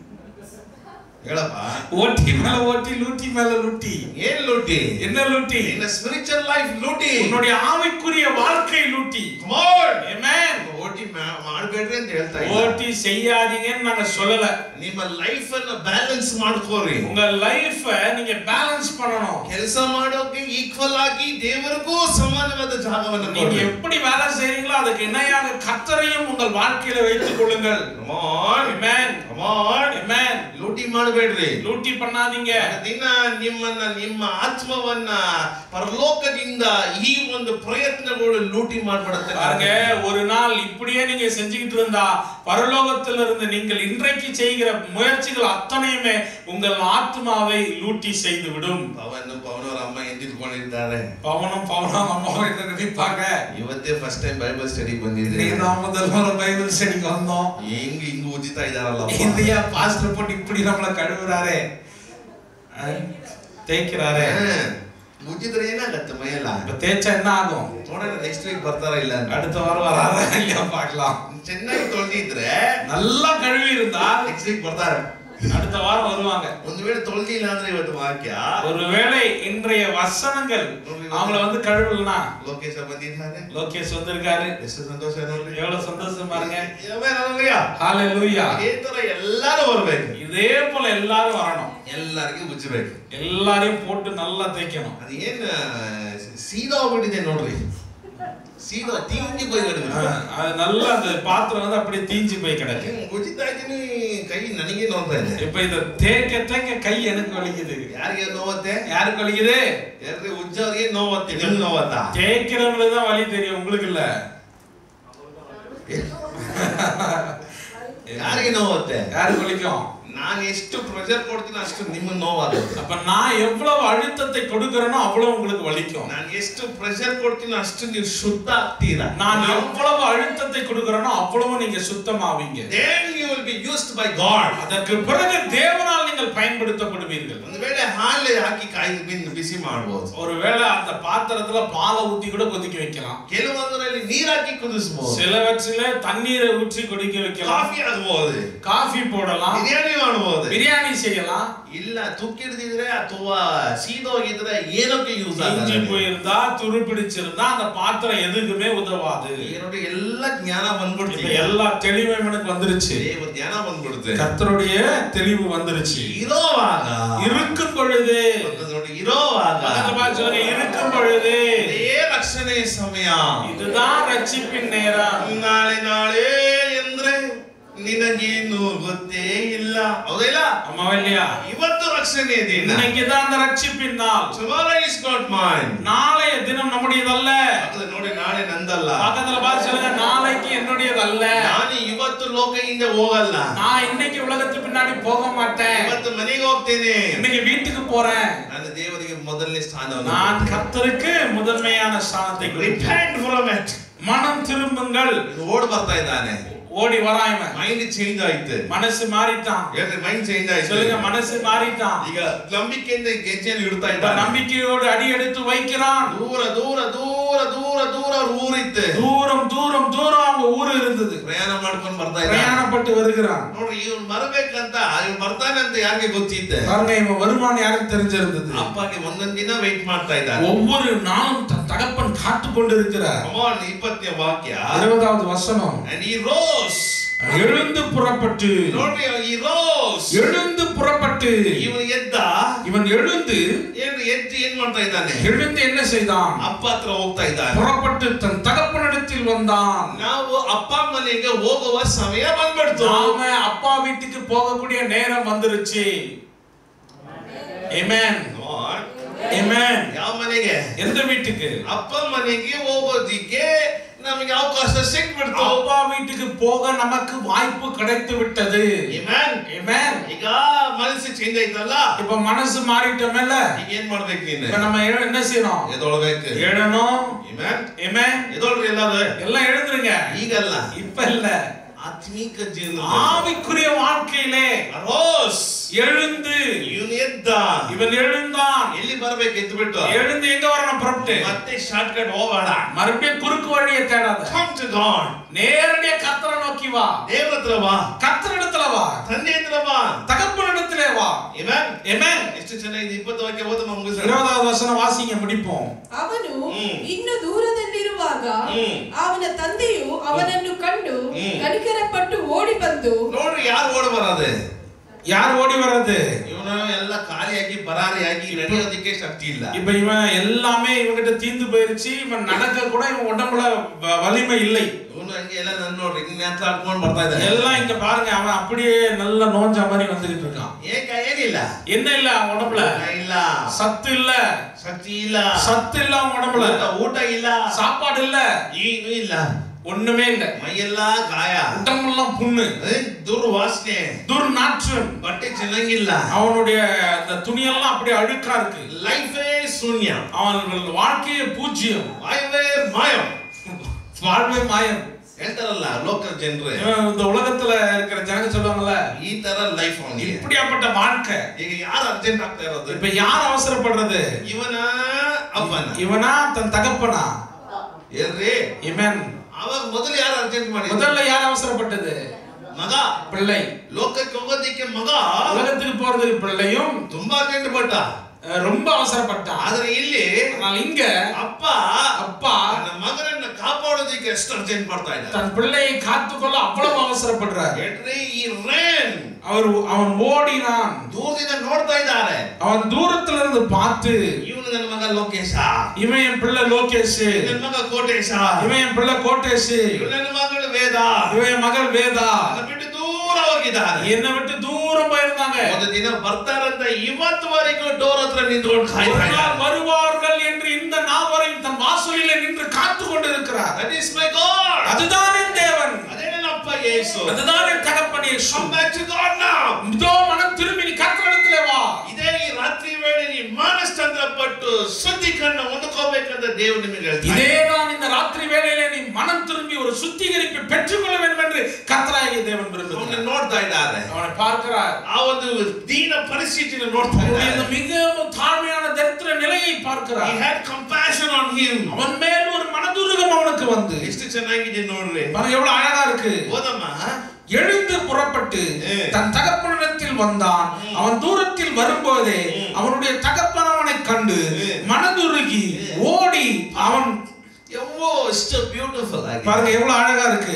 ಹೇಳಪ್ಪ ஓட்டி மேல ஓட்டி லூட்டி மேல லூட்டி ಏನ್ ಲೂಟಿ என்ன லூட்டி ಇನ್ನ ಸ್ಪಿರಿಚುವಲ್ ಲೈಫ್ ಲೂಟಿ உன்னுடைய ஆவிக்குரிய வாழ்க்கை லூட்டி Come on! Amen. ಓಟಿ ಮಾ- ಮಾಡ್ಬೇಡ್ರಿ ಅಂತ ಹೇಳ್ತಾ ಇದ್ದಾರೆ ஓட்டி செய்யாதீங்கன்னு நாங்க சொல்லல ನಿಮ್ಮ ಲೈಫ್ ಅನ್ನ ಬ್ಯಾಲೆನ್ಸ್ ಮಾಡ್ಕೋರಿ உங்க லைஃப நீங்க பேலன்ஸ் பண்ணணும் ಕೆಲಸ ಮಾಡೋಕೆ ಈಕ್ವಲ್ ಆಗಿ ದೇವರಿಗೂ ಸಮಾನವಾದ ಜಾಗವನ್ನು நீங்க ಕೊಡ್ರಿ. எப்படி வேலை செய்றீங்களோ அதுக்கு இணையாக கத்தரையும் உங்கள் வாழ்க்கையில வைத்துக் கொள்ளுங்கள் Come on. Amen. Come on. Amen. ಲೂಟಿ ಮಾಡಬೇಡ್ರಿ லூட்டி பண்ணாதீங்க ದಿನ ನಿಮ್ಮನ್ನ ನಿಮ್ಮ ಆತ್ಮವನ್ನ ಪರಲೋಕದಿಂದ ಈ ಒಂದು ಪ್ರಯತ್ನಗಳು ಲೂಟಿ ಮಾಡ್ಬಿಡುತ್ತೆ பாருங்க ஒரு நாள் இப்படியே நீங்க செஞ்சுக்கிட்டு இருந்தா பரலோகத்தில் இருந்து நீங்கள் இன்றைக்கு செய்கிற முயற்சிகள் அத்தனையுமே உங்கள் ஆத்மாவை லூட்டி செய்து விடும் ಪವನ್ ಪವನವರ ಅಮ್ಮ ಎದ್ದಿಟ್ಕೊಂಡಿದ್ದಾರೆ பவனம் பவனம் அம்மாவை என்ன நினைப்பாங்க ಇವತ್ತೇ ಫಸ್ಟ್ ಟೈಮ್ ಬೈಬಲ್ ಸ್ಟಡಿ ಬಂದಿದ್ರೆ இன்னைக்கு தான் முதல் முறை பைபிள் ஸ்டடிக்கு வந்தோம் ಹೆಂಗ್ ಹಿಂಗ್ ಉಜ್ಜಿತಾ ಇದಾರಲ್ಲ இந்தியா பாஸ்டர் போட்டு இப்படி நம்மள கழுவுறாரே அஹ், தேய்க்கிறாரே ಉಜ್ಜಿದ್ರೆ ಏನಾಗತ್ತೆ ಮೈಯೆಲ್ಲ இப்ப தேய்ச்சா என்ன ஆகும் ನೋಡೋಣ ನೆಕ್ಸ್ಟ್ ವೀಕ್ ಬರ್ತಾರ ಇಲ್ಲ ಅಂತ அடுத்த வாரம் வராதா இல்லையா பார்க்கலாம் ಚೆನ್ನಾಗಿ ತೊಳ್ದಿದ್ರೆ நல்லா கழுவி இருந்தா ನೆಕ್ಸ್ಟ್ ವೀಕ್ ಬರ್ತಾರೆ அடுத்த வாரம் வருவாங்க ಒಂದು ವೇಳೆ ತೊಳ್ದಿಲ್ಲ ಅಂದ್ರೆ ಇವತ್ತು ವಾಕ್ಯ ஒருவேளை இன்றைய வசனங்கள் அவங்கள வந்து கழுவலனா ಲೋಕೇಶ ಬಂದಿದ್ದಾನೆ லோகேஷ் வந்திருக்காரு ಎಷ್ಟು ಸಂತೋಷ ನೋಡ್ರಿ எவ்வளவு சந்தோஷம் பாருங்க Amen, hallelujah. ஹalleluya ಇದೇ ತರ ಎಲ್ಲಾರು ಬರ್ಬೇಕು இதே போல எல்லாரும் வரணும் ಎಲ್ಲರಿಗೂ ಉಜ್ಜಬೇಕು எல்லாரையும் போட்டு நல்லா தேய்க்கணும் ಅದೇನ್ ಸೀದಾ ಹೋಗ್ಬಿಟ್ಟಿದೆ ನೋಡ್ರಿ ಸೀದಾ ತಿಂಗಿ ಬೈ அஹ், அது நல்லா அந்த பாத்திரம் வந்து அப்படியே தீஞ்சு போய் கிடக்கு ಉಜ್ಜಿತಾ ಇದ್ದೀನಿ ಕೈ ನನಗೆ ನೋಡ್ತಾ ಇದೆ இப்ப இத தேய்க்க தேய்க்க கை எனக்கு வலிக்குது ಯಾರಿಗೆ ನೋವತ್ತೆ யாருக்கு வலிக்குது ಯಾರಿಗೆ ಉಜ್ಜೋರಿಗೆ ನೋವತ್ತೆ ನಿಮ್ಗೆ ನೋವತ್ತಾ தேய்க்கிறவங்களுக்கு தான் வலி தெரியும் உங்களுக்கு இல்ல ಯಾರಿಗೆ ನೋವತ್ತೆ யாருக்கு வலிக்கும் ನಾನು ಎಷ್ಟು ಪ್ರೆಷರ್ ಕೊಡ್ತೀನಿ ಅಷ್ಟು ನಿಮಗೆ ನೋವಾಗುತ್ತೆ அப்ப நான் எவ்வளவு அழுத்தத்தை கொடுக்கிறேனோ அவ்வளவு உங்களுக்கு வலிக்கும் ನಾನು ಎಷ್ಟು ಪ್ರೆಷರ್ ಕೊಡ್ತೀನಿ ಅಷ್ಟು ನೀವು ಶುದ್ಧ ಆಗ್ತೀರಾ நான் எவ்வளவு அழுத்தத்தை கொடுக்கிறேனோ அவ்வளவு நீங்க சுத்தமாவீங்க then you will be used by God அதற்கு பிறகு தேவனால் நீங்கள் பயன்படுத்தப்படுவீர்கள் ಒಂದು ವೇಳೆ ಹಾಲು ಹಾಕಿ ಕಾಯಿ ಬಿನ್- ಬಿಸಿ ಮಾಡ್ಬೋದು ஒருவேளை அந்த பாத்திரத்துல பாலை ஊத்தி கூட கொதிக்க வைக்கலாம் ಕೆಲವೊಂದರಲ್ಲಿ ನೀರ್ ಹಾಕಿ ಕುದಿಸ್ಬೋದು சிலவற்றில தண்ணீரை ஊற்றி கொதிக்க வைக்கலாம் ಕಾಫಿ ಆಗ್ಬೋದು காஃபி போடலாம் ಬಿರಿಯಾನಿ ಮಾಡ್ಬೋದು பிரியாணி செய்யலாம் ಇಲ್ಲ ತುಕ್ಕಿಡ್ದಿದ್ರೆ ಅಥವಾ ಸೀದೋಗಿದ್ರೆ ಏನಕ್ಕೆ ಯೂಸ್ இஞ்சி ಆಗಲ್ಲ போயிருந்தா துரு பிடிச்சிருந்தா அந்த பாத்திரம் எதுக்குமே உதவாது ಈಗ ನೋಡಿ ಎಲ್ಲ ಜ್ಞಾನ இப்ப ಬಂದ್ಬಿಡ್ತೀವಿ எல்லா தெளிவும் எனக்கு வந்துருச்சு ದೇವ ಜ್ಞಾನ ಬಂದ್ಬಿಡುತ್ತೆ கர்த்தருடைய தெளிவு வந்துருச்சு ಇರೋವಾಗ இருக்கும் பொழுது ಮತ್ತೆ ನೋಡಿ ಇರೋವಾಗ பக்கத்துல பார்த்து சொல்லுங்க இருக்கும் பொழுது ಇದೇ ರಕ್ಷಣೆ ಸಮಯ இதுதான் ரட்சிப்பின் நேரம் ನಾಳೆ ನಾಳೆ ಎಂದ್ರೆ ನಿನಗೇನು ಗೊತ್ತೇ ಇಲ್ಲ ಹೌದಿಲ್ಲ ஆமா இல்லையா ಇವತ್ತು ರಕ್ಷಣೆ ದಿನ இன்னைக்குதான் அந்த ரட்சிப்பின் நாள் ಟುಮಾರೋ ಇಸ್ ನಾಟ್ ಮೈನ್ நாளைய தினம் நம்முடையதல்ல ನೋಡಿ ನಾಳೆ ನಂದಲ್ಲ பக்கத்துல பார்த்து சொல்லுங்க நாளைக்கு என்னுடையதல்ல ನಾನು ಇವತ್ತು ಲೋಕ ಹಿಂದೆ ಹೋಗಲ್ಲ நான் இன்னைக்கு உலகத்து பின்னாடி போக மாட்டேன் ಇವತ್ತು ಮನೆಗೆ ಹೋಗ್ತೇನೆ இன்னைக்கு வீட்டுக்கு போறேன் ನಾನು ದೇವರಿಗೆ ಮೊದಲನೇ ಸ್ಥಾನವನ್ನು நான் கர்த்தருக்கு முதன்மையான ஸ்தானத்தை கொடுப்பேன் ರಿಪೆಂಟ್ ಫ್ರಮ್ ಇಟ್ மனம் திரும்புங்கள் ಓಡ್ ಬರ್ತಾ ಇದ್ದಾನೆ ஓடி வரான் இவன் ಮೈಂಡ್ ಚೇಂಜ್ ಆಯ್ತು மனசு மாறிட்டான் ಹೇಳ್ರಿ ಮೈಂಡ್ ಚೇಂಜ್ ಆಯ್ತು சொல்லுங்க மனசு மாறிட்டான் ಈಗ ನಂಬಿಕೆಯಿಂದ ಗೆಜ್ಜೆಯನ್ನು ಇಡ್ತಾ இப்ப ಇದ್ದಾನೆ நம்பிக்கையோடு அடி எடுத்து வைக்கிறான் ದೂರ ದೂರ ದೂರ ದೂರ ದೂರ ಅವ್ರ ಊರಿತ್ತು தூரம் தூரம் தூரம் அவங்க ஊரு இருந்தது ಪ್ರಯಾಣ ಮಾಡ್ಕೊಂಡು ಬರ್ತಾ ಇದ್ದಾನೆ பிரயாணப்பட்டு வருகிறான் ನೋಡ್ರಿ ಇವ್ನು ಬರಬೇಕಂತ ಇವ್ನು ಬರ್ತಾನೆ ಅಂತ ಯಾರಿಗೆ ಗೊತ್ತಿತ್ತೆ பாருங்க இவன் வருமானம் யாருக்கு தெரிஞ்சிருந்தது ಅಪ್ಪಗೆ ಒಂದೊಂದ್ ದಿನ ವೆಯ್ಟ್ ಮಾಡ್ತಾ ಇದ್ದಾನೆ ஒவ்வொரு நாளும் தன் தகப்பன் காத்து கொண்டிருக்கிறார் ಕಮಾನ್ ಇಪ್ಪತ್ತನೇ ವಾಕ್ಯ இருபதாவது வசனம் and he rose எழுந்து புறப்பட்டு ನೋಡ್ರಿ he rose எழுந்து புறப்பட்டு ಇವನು ಎದ್ದ இவன் எழுந்து ಏನು ಎದ್ದು ಏನ್ ಮಾಡ್ತಾ ಇದ್ದಾನೆ எழுந்து என்ன செய்தான் ಅಪ್ಪ ಹತ್ರ ಹೋಗ್ತಾ ಇದ್ದಾನೆ புறப்பட்டு தன் தகப்பனிடத்தில் வந்தான் ನಾವು ಅಪ್ಪ ಮನೆಗೆ ಹೋಗುವ ಸಮಯ ಬಂದ್ಬಿಡ್ತು நாம அப்பா வீட்டுக்கு போகக்கூடிய நேரம் வந்துருச்சு Amen. Lord, Amen. ಯಾವ ಮನೆಗೆ எந்த வீட்டுக்கு ಅಪ್ಪ ಮನೆಗೆ ಹೋಗೋದಿಕ್ಕೆ ನಮಗೆ ಅವಕಾಶ ಸಿಕ್ಬಿಡ್ತು அப்பா வீட்டுக்கு போக நமக்கு வாய்ப்பு கிடைத்து விட்டது Amen. Amen. ಈಗ ಮನಸ್ಸು ಚೇಂಜ್ ಆಯ್ತಲ್ಲ இப்ப மனசு மாறிட்டோமேல ಈಗ ಏನ್ ಮಾಡ್ಬೇಕು ನೀನು இப்ப நம்ம எழ- என்ன செய்யணும் ಎದೊಳ್ಬೇಕು எழணும் Amen. Amen. ಎದೊಳ್ರಿ ಎಲ್ಲಾರು எல்லாம் எழுந்துருங்க ಈಗಲ್ಲ இப்ப இல்ல ಆತ್ಮೀಕ ಜೀವನ ஆவிக்குரிய வாழ்க்கையிலே ರೋಸ್ எழுந்து ಇವನು ಎದ್ದ இவன் எழுந்தான் ಎಲ್ಲಿ ಬರ್ಬೇಕು ಎದ್ದು ಬಿಟ್ಟು எழுந்து எங்க வரணும் புறப்பட்டு ಮತ್ತೆ ಶಾರ್ಟ್ ಕಟ್ ಹೋಗಬೇಡ மறுபடியும் குறுக்கு வழியை தேடாத ಕಮ್ ಟು ಗಾಡ್ நேரடியா கத்தரை நோக்கி வா ದೇವ್ರ ಹತ್ರ ಬಾ கத்தரிடத்துல வா ತಂದೆ ಹತ್ರ ಬಾ தகப்பனிடத்திலே வா Amen. Amen. ಎಷ್ಟು ಚೆನ್ನಾಗಿದೆ ಇಪ್ಪತ್ತು ವಾಕ್ಯ ಓದು ನಮ್ಗೆ இருபதாவது வசனம் வாசிங்க முடிப்போம் ಅವನು ಹ್ಮ್. ಇನ್ನು ದೂರದಲ್ಲಿರುವಾಗ ಹ್ಮ್. ಅವನ ತಂದೆಯು ಅವನನ್ನು ಕಂಡು ಹ್ಮ್. ಕನಿಕರಪಟ್ಟು ಓಡಿ ಬಂದು ನೋಡ್ರಿ ಯಾರು ಓಡ್ ಬರೋದು யார் ஓடி வர்றது ಇವನು ಎಲ್ಲ ಖಾಲಿಯಾಗಿ ಪರಾರಿಯಾಗಿ ನಡೆಯೋದಕ್ಕೆ ಶಕ್ತಿ ಇಲ್ಲ இப்ப இவன் எல்லாமே இவன்கிட்ட தீந்து போயிருச்சு இவன் நடக்க கூட இவன் உடம்புல வ- வலிமை இல்லை ಇವನು ಹಂಗೆ ಎಲ್ಲ ನನ್ನ ನೋಡ್ರಿ ಹಿಂಗ್ ನೇತಾಡ್ಕೊಂಡು ಬರ್ತಾ ಇದ್ದಾನೆ எல்லாம் இங்க பாருங்க அவன் அப்படியே நல்ல நோஞ்ச மாதிரி வந்துகிட்டு இருக்கான் ಏಕ ಏನಿಲ್ಲ என்ன இல்ல அவன் உடம்புல ಇಲ್ಲ சத்து இல்ல ಶಕ್ತಿ ಇಲ್ಲ சத்து இல்ல அவன் உடம்புல ಊಟ- ಊಟ ಇಲ್ಲ சாப்பாடு இல்ல ಏನು ಇಲ್ಲ ஒண்ணுமே இல்ல ಮೈಯೆಲ್ಲ ಗಾಯ உடம்பெல்லாம் புண்ணு ಏ, ದುರ್ವಾಸನೆ துர்நாற்றம் ಬಟ್ಟೆ ಚೆನ್ನಾಗಿಲ್ಲ அவனுடைய அந்த துணியெல்லாம் அப்படியே அழுக்கா இருக்கு ಲೈಫೇ ಶೂನ್ಯ அவன் வாழ்க்கையே பூஜ்ஜியம் ವಾಯುವೇ ಮಾಯ வாழ்வே மாயம் ಹೇಳ್ತಾರಲ್ಲ ಲೋಕಲ್ ಜನರು இவன் இந்த உலகத்துல இருக்கிற ஜனங்க சொல்லுவாங்கல்ல ಈ ತರ ಲೈಫ್ ಅವನಿಗೆ இப்படியாப்பட்ட வாழ்க்கை ಈಗ ಯಾರು ಅರ್ಜೆಂಟ್ ಆಗ್ತಾ ಇರೋದು இப்ப யார் அவசரப்படுறது ಇವನ ಅಪ್ಪನ இவனா தன் தகப்பனா ಏನ್ರಿ இவன் ಅವಾಗ ಮೊದಲು ಯಾರು ಅರ್ಜೆಂಟ್ ಮಾಡಿ முதல்ல யார் அவசரப்பட்டது ಮಗ பிள்ளை ಲೋಕಕ್ಕೆ ಹೋಗೋದಿಕ್ಕೆ ಮಗ உலகத்துக்கு போறதுக்கு பிள்ளையும் ತುಂಬಾ ಅರ್ಜೆಂಟ್ ಪಟ್ಟ அஹ், ரொம்ப அவசரப்பட்டான் ಆದ್ರೆ ಇಲ್ಲಿ ஆனால் இங்க ಅಪ್ಪ அப்பா ನನ್ನ ಮಗನನ್ನ ಕಾಪಾಡೋದಕ್ಕೆ ಎಷ್ಟು ಅರ್ಜೆಂಟ್ ಮಾಡ್ತಾ ಇದ್ದ தன் பிள்ளையை காத்துக்கொள்ள அவ்வளவு அவசரப்படுறார் ಏನ್ರಿ ಈ ರೇನ್ அவர் அவன் ஓடினான் ದೂರದಿಂದ ನೋಡ್ತಾ ಇದ್ದಾರೆ அவன் தூரத்துல இருந்து பார்த்து ಇವನು ನನ್ನ ಮಗ ಲೋಕೇಶ இவன் என் பிள்ளை லோகேஷ் ನನ್ನ ಮಗ ಕೋಟೇಶ இவன் என் பிள்ளை கோட்டேஷ் ಇವನು ನನ್ನ ಮಗಳು ವೇದ இவன் என் மகள் வேதா ನನ್ನ ಬಿಟ್ಟು ದೂರ ಹೋಗಿದ್ದಾರೆ என்னை விட்டு தூரம் போயிருந்தாங்க ಒಂದು ದಿನ ಬರ್ತಾರಂತ ಇವತ್ತುವರೆಗೂ ಡೋರ್ ಹತ್ರ ನಿಂತ್ಕೊಂಡು ஒரு ಕಾಯ್ತಾ நாள் ಇದ್ದಾರೆ வருவார்கள் என்று இந்த நாவரையும் தன் வாசலிலே நின்று காத்து கொண்டிருக்கிறார் ದಟ್ ಇಸ್ ಮೈ ಗಾಡ್ அதுதான் என் தேவன் ಅದೇ ನನ್ನ ಅಪ್ಪ ಯೇಸು அதுதான் என் தகப்பன் இயேசு Come back to God now. இதோ மனம் திரும்பி நீ கர்த்தரிடத்திலே வா ಇದೇ ಈ ರಾತ್ರಿ ವೇಳೆ ನೀ ಮಾನಸ್ತಂತ್ರ ಪಟ್ಟು ಶುದ್ಧೀಕರಣ ಹೊಂದ್ಕೋಬೇಕಂತ ದೇವರು ನಿಮಗೆ ಹೇಳ್ತಾರೆ இதேதான் இந்த ராத்திரி வேளையிலே நீ மனம் திரும்பி ஒரு சுத்திகரிப்பை பெற்றுக்கொள்ள வேண்டும் என்று கர்த்தராகிய தேவன் ಅವನು விரும்புகிறார் ನೋಡ್ತಾ ಇದ್ದಾರೆ அவனை பார்க்கிறார் ಆ ಒಂದು ದೀನ ಪರಿಸ್ಥಿತಿನ ನೋಡ್ತಾ அவனுடைய இந்த ಇದ್ದಾರೆ மிகவும் தாழ்மையான தரித்திர நிலையை He பார்க்கிறார் had compassion on him. அவன் மேல் ஒரு மனதுருகம் அவனுக்கு வந்து ಎಷ್ಟು ಚೆನ್ನಾಗಿದೆ ನೋಡ್ರಿ பாருங்க எவ்வளவு அழகா இருக்கு ಹೋದಮ್ಮ எழுந்து புறப்பட்டு ஏ. தன் தகப்பனிடத்தில் வந்தான் அவன் தூரத்தில் வரும்போதே ம். அவனுடைய தகப்பன் அவனை கண்டு ஏ. மனதுருகி ஏ. ஓடி அவன் ಎವ್ವೋ ಎಷ್ಟು ಬ್ಯೂಟಿಫುಲ್ ಆಗಿ பாருங்க எவ்வளவு அழகா இருக்கு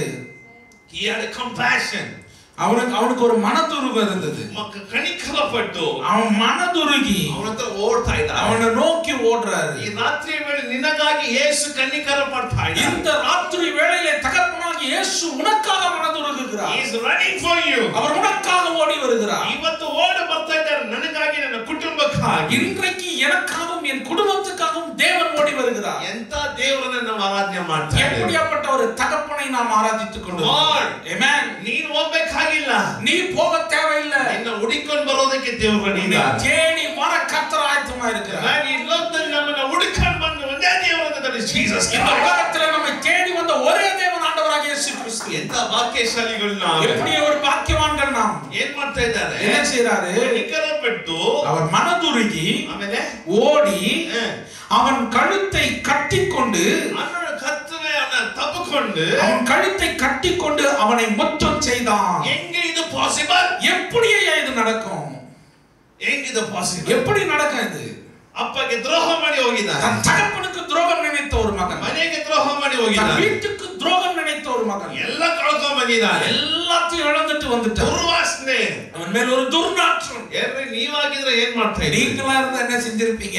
He had a compassion. அவனுக்கு அவனுக்கு ஒரு மனதுருகம் இருந்தது ಮಕ್ಕ ಕಣಿಕರ ಪಟ್ಟು அவன் மனதுருகி ಅವನ ಹತ್ರ ಓಡ್ತಾ ಇದ್ದ அவனை நோக்கி ஓடுறாரு ಈ ರಾತ್ರಿ ವೇಳೆ ನಿನಗಾಗಿ ಯೇಸು ಕನ್ನಿಕರ ಪಡ್ತಾ ಇದ್ದ இந்த ராத்திரி வேளையிலே தகப்பனாகி இயேசு உனக்காக மனதுருகுகிறார் ಈಸ್ ರನ್ನಿಂಗ್ ಫಾರ್ ಯು அவர் உனக்காக ஓடி வருகிறார் ಇವತ್ತು ಓಡ ಬರ್ತಾ ಇದ್ದಾರೆ ನನಗಾಗಿ ನನ್ನ ಕುಟುಂಬಕ್ಕಾಗಿ இன்றைக்கு எனக்காகவும் என் குடும்பத்துக்காகவும் தேவன் ஓடி வருகிறார் ಎಂತ ದೇವರನ್ನ ನಾವು ಆರಾಧನೆ ಮಾಡ್ತಾ ಇದ್ದೇವೆ எப்படியாப்பட்ட ஒரு தகப்பனை நாம் ஆராதித்துக் கொண்டு Lord. Amen. ನೀನ್ ಹೋಗ್ಬೇಕಾಗಿಲ್ಲ நீ போக தேவையில்லை ನಿನ್ನ ಹುಡಿಕೊಂಡು ಬರೋದಕ್ಕೆ ದೇವರು உன்னை ಬಂದಿದ್ದಾರೆ தேடி வர கர்த்தர் ஆயத்தமா இருக்கிறார் ನಾನು ಈ ಲೋಕದಲ್ಲಿ ನಮ್ಮನ್ನ ಹುಡುಕೊಂಡು ಬಂದು ಒಂದೇ ದೇವರನ್ನ that is Jesus இந்த Christ. உலகத்துல நம்மை தேடி வந்த ஒரே தேவன் ஆண்டவராகிய இயேசு கிறிஸ்து ಎಂತ ಭಾಗ್ಯಶಾಲಿಗಳು ನಾವು எப்படி ஒரு பாக்கியவான்கள் நாம் ಏನ್ ಮಾಡ್ತಾ ಇದ್ದಾರೆ என்ன செய்யறாரு ಕನಿಕರ ಬಿಟ್ಟು அவர் மனதுருகி ಆಮೇಲೆ ஓடி ಹ, அவன் கழுத்தை கட்டிக்கொண்டு ಅಣ್ಣನ ಕತ್ತಲೆ ಅವನ ತಪ್ಪಿಕೊಂಡು அவன் கழுத்தை கட்டிக்கொண்டு அவனை முத்தம் செய்தான் ಹೆಂಗೆ ಇದು ಪಾಸಿಬಲ್ எப்படியே இது நடக்கும் ಹೆಂಗಿದು ಪಾಸಿಬಲ್ எப்படி நடக்கும் இது ಅಪ್ಪಗೆ ದ್ರೋಹ ಮಾಡಿ ಹೋಗಿದ್ದಾನೆ தன் தகப்பனுக்கு துரோகம் நினைத்த ஒரு மகன் ಮನೆಗೆ ದ್ರೋಹ ಮಾಡಿ தன் ಹೋಗಿದ್ದಾನೆ வீட்டுக்கு துரோகம் நினைத்த ஒரு மகன் ಎಲ್ಲ ಕಳ್ಕೊಂಡ್ ಬಂದಿದ್ದಾನೆ எல்லாத்தையும் இழந்துட்டு வந்துட்டான் ದುರ್ವಾಸನೆ அவன் மேல் ஒரு துர்நாற்றம் ಏನ್ರಿ ನೀವಾಗಿದ್ರೆ ಏನ್ ಮಾಡ್ತಾ ಇದ್ದೀರಿ நீங்களா இருந்தா என்ன செஞ்சிருப்பீங்க